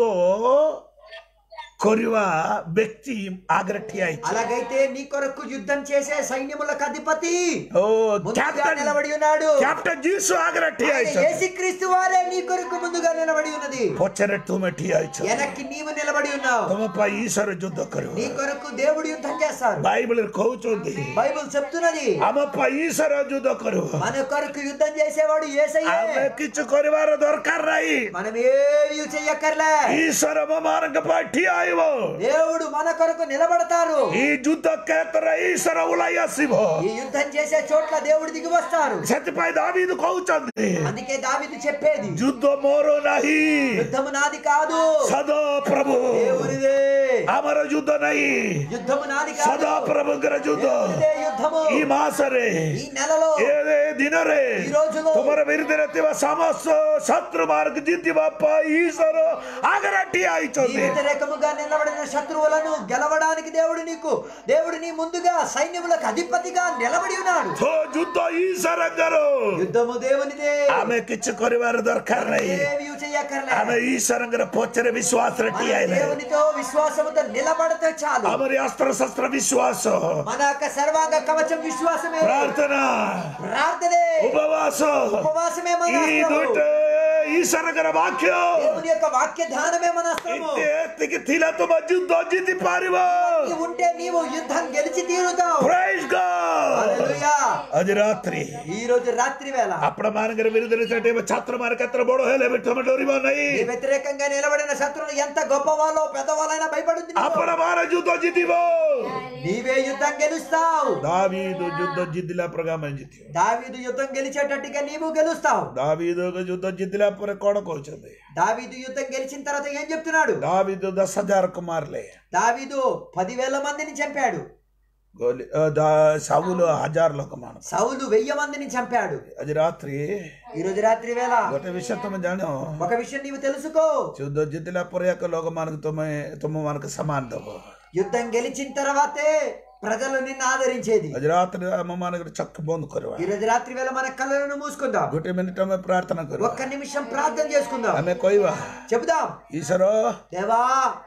କରିବା ବ୍ୟକ୍ତି ଆଗରେ ଠିଆ ହେଇଛି అలాగైతే నీ కొరకు యుద్ధం చేసే సైన్యములకు అధిపతి ଓ ముందుగా କ୍ୟାପ୍ଟେନ నిలబడి ఉన్నాడు କ୍ୟାପ୍ଟେନ ଯୀଶୁ ଆଗରେ ଠିଆ ఆయన ହେଇଛନ୍ତି యేసుక్రీస్తు వారే నీ కొరకు ముందుగా నిలబడి ఉన్నది ପଛରେ ତୁମେ ଠିଆ ହେଇଛ వెనక్కి నీవు నిలబడి ఉన్నావు ତମ ପାଇଁ ଈଶ୍ୱର ଯୁଦ୍ଧ କରିବ నీ కొరకు దేవుడు యుద్ధం చేస్తారు ବାଇବଲରେ କହୁଛନ୍ତି బైబిల్ చెప్తున్నది ଆମ ପାଇଁ ଈଶ୍ୱର ଯୁଦ୍ଧ କରିବ మన కొరకు యుద్ధం చేసేవాడు ఏసయ్యే ଆମେ କିଛି କରିବାର ଦରକାର ନାହିଁ మనం ఏవి చెయ్యక్కర్లే ଈଶ୍ୱର ଆମ ମାନଙ୍କ ପାଇଁ ଠିଆ ହେଇବ దేవుడు మన కొరకు నిలబడతారు ఈ ଯୁଦ୍ଧ କ୍ଷେତ୍ରରେ ଈଶ୍ୱର ଓହ୍ଲାଇ ଆସିବ ఈ యుద్ధం చేసే చోట్ల దేవుడు దిగి వస్తారు ସେଥିପାଇଁ ଦାବିଦ କହୁଛନ୍ତି అందుకే దావిది చెప్పేది ଯୁଦ୍ଧ ମୋର ନାହିଁ యుద్ధము నాది కాదు ସଦା ପ୍ରଭୁ దేవుడిదే ଆମର ଯୁଦ୍ଧ ନାହିଁ యుద్ధము నాది కాదు ସଦା ପ୍ରଭୁଙ୍କର ଯୁଦ୍ଧ దేవుడిదే యుద్ధము ఈ ମାସରେ ఈ నెలలో ଏ ଦିନରେ ఈ రోజులో ତୁମର ବିରୁଦ୍ଧରେ ଥିବା ସମସ୍ତ ଶତ୍ରୁ ମାନଙ୍କୁ ଜିତିବା ପାଇଁ ଈଶ୍ୱର ଆଗରେ ଠିଆ నీ ହେଇଛନ୍ତି వ్యతిరేకముగా నిలబడిన శత్రువులను గెలవడానికి దేవుడు నీకు దేవుడు నీ ముందుగా సైన్యములకు అధిపతిగా నిలబడి ఉన్నాడు ତ ଯୁଦ୍ଧ ଈଶ୍ୱରଙ୍କର యుద్ధము దేవునిదే ଆମେ କିଛି କରିବାର ଦରକାର ନାହିଁ ఏమీ చెయ్యక్కర్లే ଆମେ ଈଶ୍ୱରଙ୍କର ପଛରେ ବିଶ୍ୱାସରେ మన ଠିଆ ହେଲେ దేవునితో విశ్వాసముతో నిలబడితే చాలు ଆମର ଅସ୍ତ୍ର ଶସ୍ତ୍ର ବିଶ୍ୱାସ మన యొక్క సర్వాంగ కవచం విశ్వాసమే ପ୍ରାର୍ଥନା ప్రార్థనే ଉପବାସ ఉపవాసమే మన ఈ అస్త్రము. ଦୁଇଟା ଈଶ୍ୱରଙ୍କର ବାକ୍ୟ దేవుని యొక్క వాక్య ధ్యానమే మన అస్త్రము ଏତେ ଏତିକି ଥିଲା ତୁମ ଯୁଦ୍ଧ ଜିତି ପାରିବ నీవు ఉంటే నీవు యుద్ధం గెలిచి తీరుతావు Praise God! హల్లెలూయా. ଆଜି ରାତ୍ରି ఈ రోజు రాత్రి వేళ ଆପଣ ମାନଙ୍କର ବିରୁଦ୍ଧରେ ସେଠି ଛାତ୍ର ମାନ କେତେ ବଡ ହେଲେ ବି ତମେ ଡରିବ ନାହିଁ నీ వ్యతిరేకంగా నిలబడిన శత్రువులు ఎంత గొప్పవాళ్ళో పెద్దవాళ్ళైనా భయపడుతుంది ଆପଣ ମାନ ଯୁଦ୍ଧ ଜିତିବ నీవే యుద్ధం గెలుస్తావు ଦାବିଦ ଯୁଦ୍ଧ ଜିତିଲା ପରେ ଆମେ ଜିତିବ దావీదు యుద్ధం గెలిచేటట్టుగా నీవు గెలుస్తావు ଦାବିଦ ଯୁଦ୍ଧ ଜିତିଲା ପରେ କଣ କହୁଛନ୍ତି దావీదు యుద్ధం గెలిచిన తర్వాత ఏం చెప్తున్నాడు ଦାବିଦ ଦଶ ହଜାରକୁ ମାରିଲେ దావీదు పదివేల మందిని చంపాడు ଗଲି- ଅ, ଦା- ସାଉଲ ହଜାର ଲୋକମାନ సౌలు వెయ్యి మందిని చంపాడు ଆଜି ରାତ୍ରି ఈ రోజు రాత్రి వేళ ଗୋଟେ ବିଷୟ ତମେ ଜାଣ ఒక విషయం నీవు తెలుసుకో ଯୁଦ୍ଧ ଜିତିଲା ପରେ ଏକ ଲୋକମାନଙ୍କୁ ତମେ ତୁମମାନଙ୍କୁ ସମାନ ଦବ యుద్ధం గెలిచిన తర్వాతే ప్రజలు నిన్ను ఆదరించేది ଆଜି ରାତିରେ ଆମ ମାନଙ୍କର ଚକ୍ଷୁ ବନ୍ଦ କରିବା ఈ రోజు రాత్రి వేళ మన కళ్ళను మూసుకుందాం ଗୋଟେ ମିନିଟ ଆମେ ପ୍ରାର୍ଥନା କରିବା ఒక్క నిమిషం ప్రార్థన చేసుకుందాం ଆମେ କହିବା చెబుదాం ଈଶ୍ୱର దేవా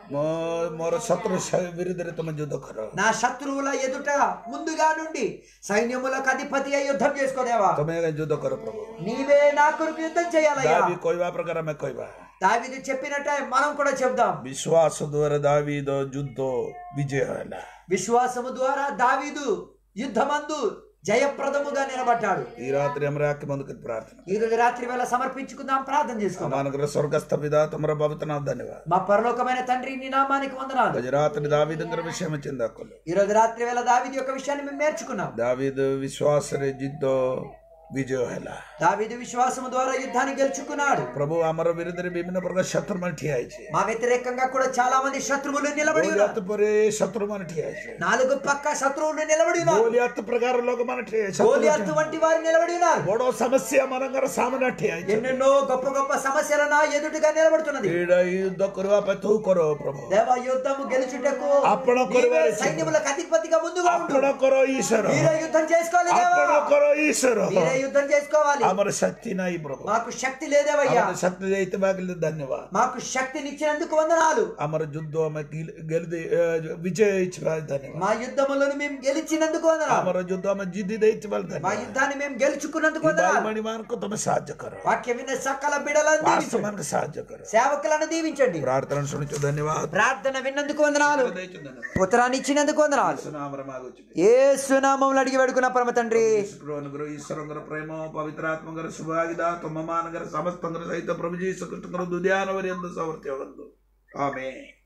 ମୋ- ମୋର ଶତ୍ରୁ ଶା- ବିରୁଦ୍ଧରେ ତମେ ଯୁଦ୍ଧ କର నా శత్రువుల ఎదుట ముందుగా నుండి సైన్యములకు అధిపతి అయి యుద్ధం చేసుకోదేవా ତମେ ଯୁଦ୍ଧ କର ପ୍ରଭୁ నీవే నా కొరకు యుద్ధం చేయాలయ్యా ଯାହା ବି କହିବା ପ୍ରକାର ଆମେ କହିବା దావీదు చెప్పినట్టే మనం కూడా చెప్దాం విశ్వాಸ ದ್ವಾರ ದಾವೀದ ಯುದ್ಧ ವಿಜಯ ಅಲ್ಲ విశ్వాసము ద్వారా దావీదు యుద్ధమందు జయప్రదముగా నిలబడ్డాడు ಈ ರಾತ್ರಿ ಅಮರ ಯಾಕೆ ಮುಂದಕ್ಕೆ ಪ್ರಾರ್ಥನೆ ఈ రోజు రాత్రి వేళ సమర్పించుకుందాం ప్రార్థన చేసుకుందాం ಅಮಾನಗರ ಸ್ವರ್ಗಸ್ಥ ಪಿತಾ ತಮರ ಭವತನಾದ ಧನ್ಯವಾದ మా పరలోకమైన తండ్రి నీ నామానికి వందనాలు ಗಜ ರಾತ್ರಿ ದಾವಿದಂಗರ ವಿಷಯ ಮೆಚ್ಚಿಂದ ಹಾಕೊಳ್ಳು ఈ రోజు రాత్రి వేళ దావీదు యొక్క విషయాన్ని మేము నేర్చుకున్నాం ದಾವಿದ ವಿಶ್ವಾಸರೆ ಜಿದ್ದ ವಿಜಯ ಅಲ್ಲ దావీదు విశ్వాసము ద్వారా యుద్ధాన్ని గెలుచుకున్నాడు ಪ್ರಭು ಅಮರ ವಿರುದ್ಧ ವಿಭಿನ್ನ ಪ್ರಕಾರ ಶತ್ರು ಮನ ಠಿಯಾಯಿಸಿ మా వ్యతిరేకంగా కూడా చాలా మంది శత్రువులు నిలబడి ఉన్నారు ಗೋಲಿಯತ್ ಪರೇ ಶತ್ರು ಮನ ಠಿಯಾಯಿಸಿ నాలుగు పక్క శత్రువులు నిలబడి ఉన్నారు ಗೋಲಿಯತ್ ಪ್ರಕಾರ ಲೋಕ ಮನ గోలియాతు వంటి వారు నిలబడి ఉన్నారు ಬಡೋ ಸಮಸ್ಯೆ ಮನಂಗರ ಸಾಮಾನ್ಯ ಠಿಯಾಯಿಸಿ ఎన్నెన్నో గొప్ప గొప్ప సమస్యల నా ఎదుటిగా నిలబడుతున్నది ಈಡ ಯುದ್ಧ ಕೊರುವ ತೂ ಕೊರೋ ಪ್ರಭು దేవ యుద్ధము గెలుచుటకు అప్పణ నీవే కొరవారు సైన్యములకు అధిపతిగా ముందుగా ఉండు ಅಪ್ಪಣ ಕೊರೋ ಈಶ್ವರ మీరే యుద్ధం చేసుకోవాలి దేవా. ಅಪ್ಪಣ ಕೊರೋ ಈಶ್ವರ మీరే యుద్ధం చేసుకోవాలి ಅಮರ ಶಕ್ತಿ ನಾಯಿ ಪ್ರಭು మాకు శక్తి లేదేవయ్యా ಅಮರ ಶಕ್ತಿ ದೈತ ಬಾಗಿಲು ಧನ್ಯವಾದ మాకు శక్తినిచ్చినందుకు వందనాలు ಅಮರ ಯುದ್ಧ ಅಮ ಗೆಲ್ದಿ ವಿಜಯ ಇಚ್ಛ ಧನ್ಯವಾದ మా యుద్ధములను మేము గెలిచినందుకు వందనాలు ಅಮರ ಯುದ್ಧ ಅಮ ಜಿದ್ದಿ ದೈತ ಬಲ್ మా ಧನ್ಯವಾದ యుద్ధాన్ని మేము గెలుచుకున్నందుకు ಈ ಬಾಯಿ వందనాలు ಮಣಿ ಮಾನಕು ತಮ್ಮ ಸಾಧ್ಯ ಕರೋ వాక్య విన్న సకల బిడలను ವಾಸ್ತ దీవించండి మనకు సాధ్య కರೋ సేవకులను దీవించండి ಪ್ರಾರ್ಥನೆ ಸುಣಿಚು ಧನ್ಯವಾದ ప్రార్థన విన్నందుకు వందనాలు ದೈತ ಧನ್ಯವಾದ ఉత్తరాన్ని ఇచ్చినందుకు వందనాలు ಸುನಾಮರ ಮಾಗುಚ್ಚು ఏ సునామంలో అడిగి వేడుకున్న పరమ తండ్రి ಈಶ್ವರ ಅನುಗ್ರಹ ಈಶ್ವರಂಗರ ಪ್ರೇಮ ಪವಿತ್ರಾತ್ಮಗರ ಶುಭವಾಗಿದ ತಮ್ಮ ಮಾನಗರ ಸಮಸ್ತಂಗರ ಸಹಿತ ಪ್ರಭು ಜೀಸು ಕೃಷ್ಣಗರ ದುಧ್ಯಾನವರಿ ಎಂದು ಸಾಮರ್ಥ್ಯ ಒಂದು ಆಮೇಲೆ